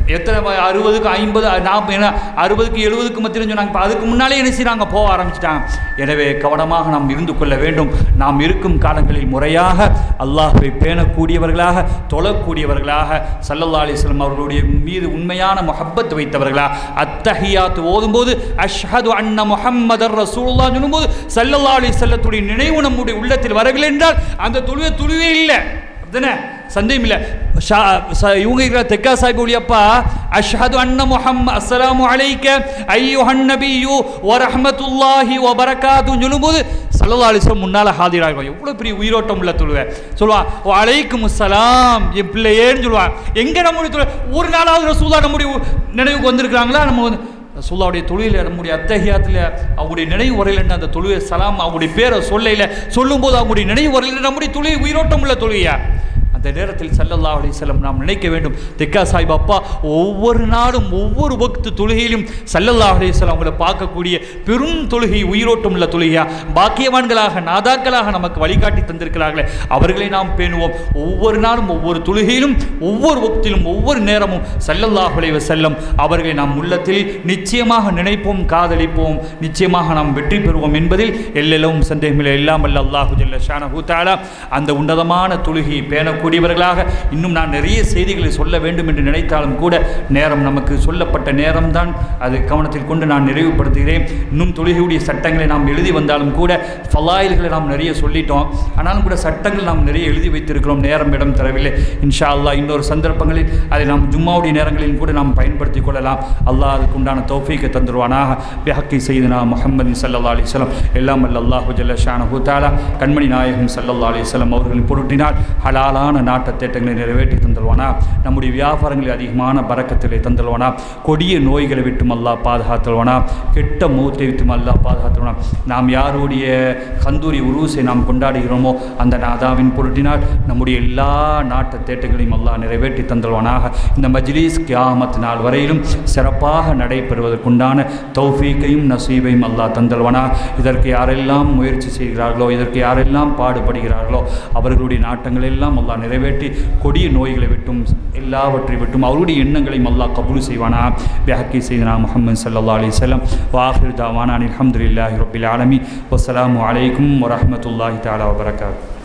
எத்தனை வ- அறுபதுக்கு ஐம்பது நாற்பது ஏன்னா அறுபதுக்கு எழுபதுக்கு மத்தியில் சொன்னாங்க இப்போ அதுக்கு முன்னாலே என்ன செய்கிறாங்க போக ஆரம்பிச்சிட்டாங்க எனவே கவனமாக நாம் இருந்து கொள்ள வேண்டும் நாம் இருக்கும் காலங்களில் முறையாக அல்லாஹ்வை பேணக்கூடியவர்களாக தொழக்கூடியவர்களாக சல்லல்லா அலிஸ்லாம் அவர்களுடைய மீது உண்மையான முஹப்பத் வைத்தவர்களாக அத்தஹியாத்து ஓதும்போது அஷ்ஹது அன்ன முஹம்மதர் ரசூலுல்லா சொல்லும்போது சல்லல்லா அலி செல்லத்துடைய நினைவு நம்முடைய உள்ளத்தில் வரவில்லை என்றால் அந்த துளிவே துளிவே இல்லை அப்படிதானே சந்தேகம் இல்லை ஷா ச- இவங்க இருக்கிற தெக்கா சாஹிப் ஒளியப்பா அஷ்ஹது அன்ன முஹம்ம அஸ்ஸலாமு அலைக்க ஐயுஹன் நபியு வ ரஹ்மத்துல்லாஹி வ பரகாத்துன்னு சொல்லும்போது சல்லல்லாஹு அலைஹி வஸல்லம் முன்னால ஹாதிராகும் எவ்வளோ பெரிய உயிரோட்டம் உள்ள தொழுவேன் சொல்லுவான் ஓ அலைக்கும் அஸ்ஸலாம் என் பிள்ளையேன்னு சொல்லுவான் எங்கே நம்முடைய தொழு ஒரு நாளாவது ரசூலா நம்முடைய உ- நினைவுக்கு வந்திருக்கிறாங்களா நம்ம வந்து ரசூல்லாவுடைய தொழிலில் நம்முடைய அத்தகையாத்தில் அவங்களுடைய நினைவு வரையில் அந்த தொழுகை சலாம் அவங்களுடைய பேரை சொல்லையில் சொல்லும்போது அவங்களுடைய நினைவு வரையில் நம்முடைய தொழில் உயிரோட்டம் உள்ள தொழுகையா அந்த நேரத்தில் சல்லல்லா அலிசல்லம் நாம் நினைக்க வேண்டும் தெக்கா சாஹிப் அப்பா ஒவ்வொரு நாளும் ஒவ்வொரு வக்து தொழுகையிலும் சல்லல்லா அலிஸ்லாம் அவங்களை பார்க்கக்கூடிய பெரும் தொழுகை உயிரோட்டம் உள்ள தொழுகையா பாக்கியவான்களாக நாதாக்களாக நமக்கு வழிகாட்டி தந்திருக்கிறார்களே அவர்களை நாம் பேணுவோம் ஒவ்வொரு நாளும் ஒவ்வொரு தொழுகையிலும் ஒவ்வொரு வக்திலும் ஒவ்வொரு நேரமும் சல்லல்லாஹு அலைஹி வஸல்லம் அவர்களை நாம் உள்ளத்தில் நிச்சயமாக நினைப்போம் காதலிப்போம் நிச்சயமாக நாம் வெற்றி பெறுவோம் என்பதில் எல்லெல்லாம் சந்தேகமில்லை எல்லாம் அல்ல அல்லாஹு ஜல்ல ஷானஹு தஆலா அந்த உன்னதமான தொழுகையை பேணக்கூடியவர்களாக இன்னும் நான் நிறைய செய்திகளை சொல்ல வேண்டும் என்று நினைத்தாலும் கூட நேரம் நமக்கு சொல்லப்பட்ட நேரம்தான் அது கவனத்தில் கொண்டு நான் நிறைவுபடுத்துகிறேன் இன்னும் தொழுகையுடைய சட்டங்களை நாம் எழுதி வந்தாலும் கூட ஃபலாயில்களை நாம் நிறைய சொல்லிட்டோம் ஆனாலும் கூட சட்டங்கள் நாம் நிறைய எழுதி வைத்திருக்கிறோம் நேரம் இடம் தரவில்லை இன்ஷா அல்லாஹ் இன்னொரு சந்தர்ப்பங்களில் அதை நாம் ஜும்மாவுடைய நேரங்களில் கூட நாம் பயன்படுத்திக் கொள்ளலாம் அல்லாஹ் அதுக்கு உண்டான தௌஃபீக்கை தந்துருவானாக பிஹக்கி செய்தனா முஹம்மது சல்லல்லா அலிஸ்லாம் எல்லாம் அல்ல அல்லாஹு ஜல்ல ஷானஹு தாலா கண்மணி நாயகம் சல்லல்லா அலிஸ்லாம் அவர்களின் பொருட்டினால் ஹலாலான நாட்ட தேட்டங்களை நிறைவேற்றி தந்துருவானா நம்முடைய வியாபாரங்களில் அதிகமான பறக்கத்திலே தந்துருவானா கொடிய நோய்களை விட்டும் அல்லாஹ் பாதுகாத்துருவானா கெட்ட மூத்தை விட்டும் அல்லாஹ் பாதுகாத்துருவானா நாம் யாருடைய கந்தூரி உருவசை நாம் கொண்டாடுகிறோமோ அந்த நாதாவின் பொருட்டினால் நம்முடைய எல்லா நாட்டு தேட்டங்களையும் அல்லாஹ் நிறைவேற்றி தந்துருவானாக இந்த மஜ்லீஸ் கியாமத் நாள் வரையிலும் சிறப்பாக நடைபெறுவதற்குண்டான தௌஃபீக்கையும் நசீபையும் அல்லாஹ் தந்தல்வனா இதற்கு யாரெல்லாம் முயற்சி செய்கிறார்களோ இதற்கு யாரெல்லாம் பாடுபடுகிறார்களோ அவர்களுடைய நாட்டங்கள் எல்லாம் அல்லாஹ் நிறைவேற்றி கொடிய நோய்களை விட்டும் எல்லாவற்றை விட்டும் அவருடைய எண்ணங்களையும் அல்லாஹ் கபூல் செய்வானா பிஹக்கி செய்தனா முஹம்மது சல்லா அலி வல்லம் வாஹிர் தாவானா அல்ஹம்துலில்லாஹி ரபில் ஆலமி வஸ்ஸலாமு அலைக்கும் வரஹ்மத்துல்லாஹி தஆலா வபரகாத்துஹு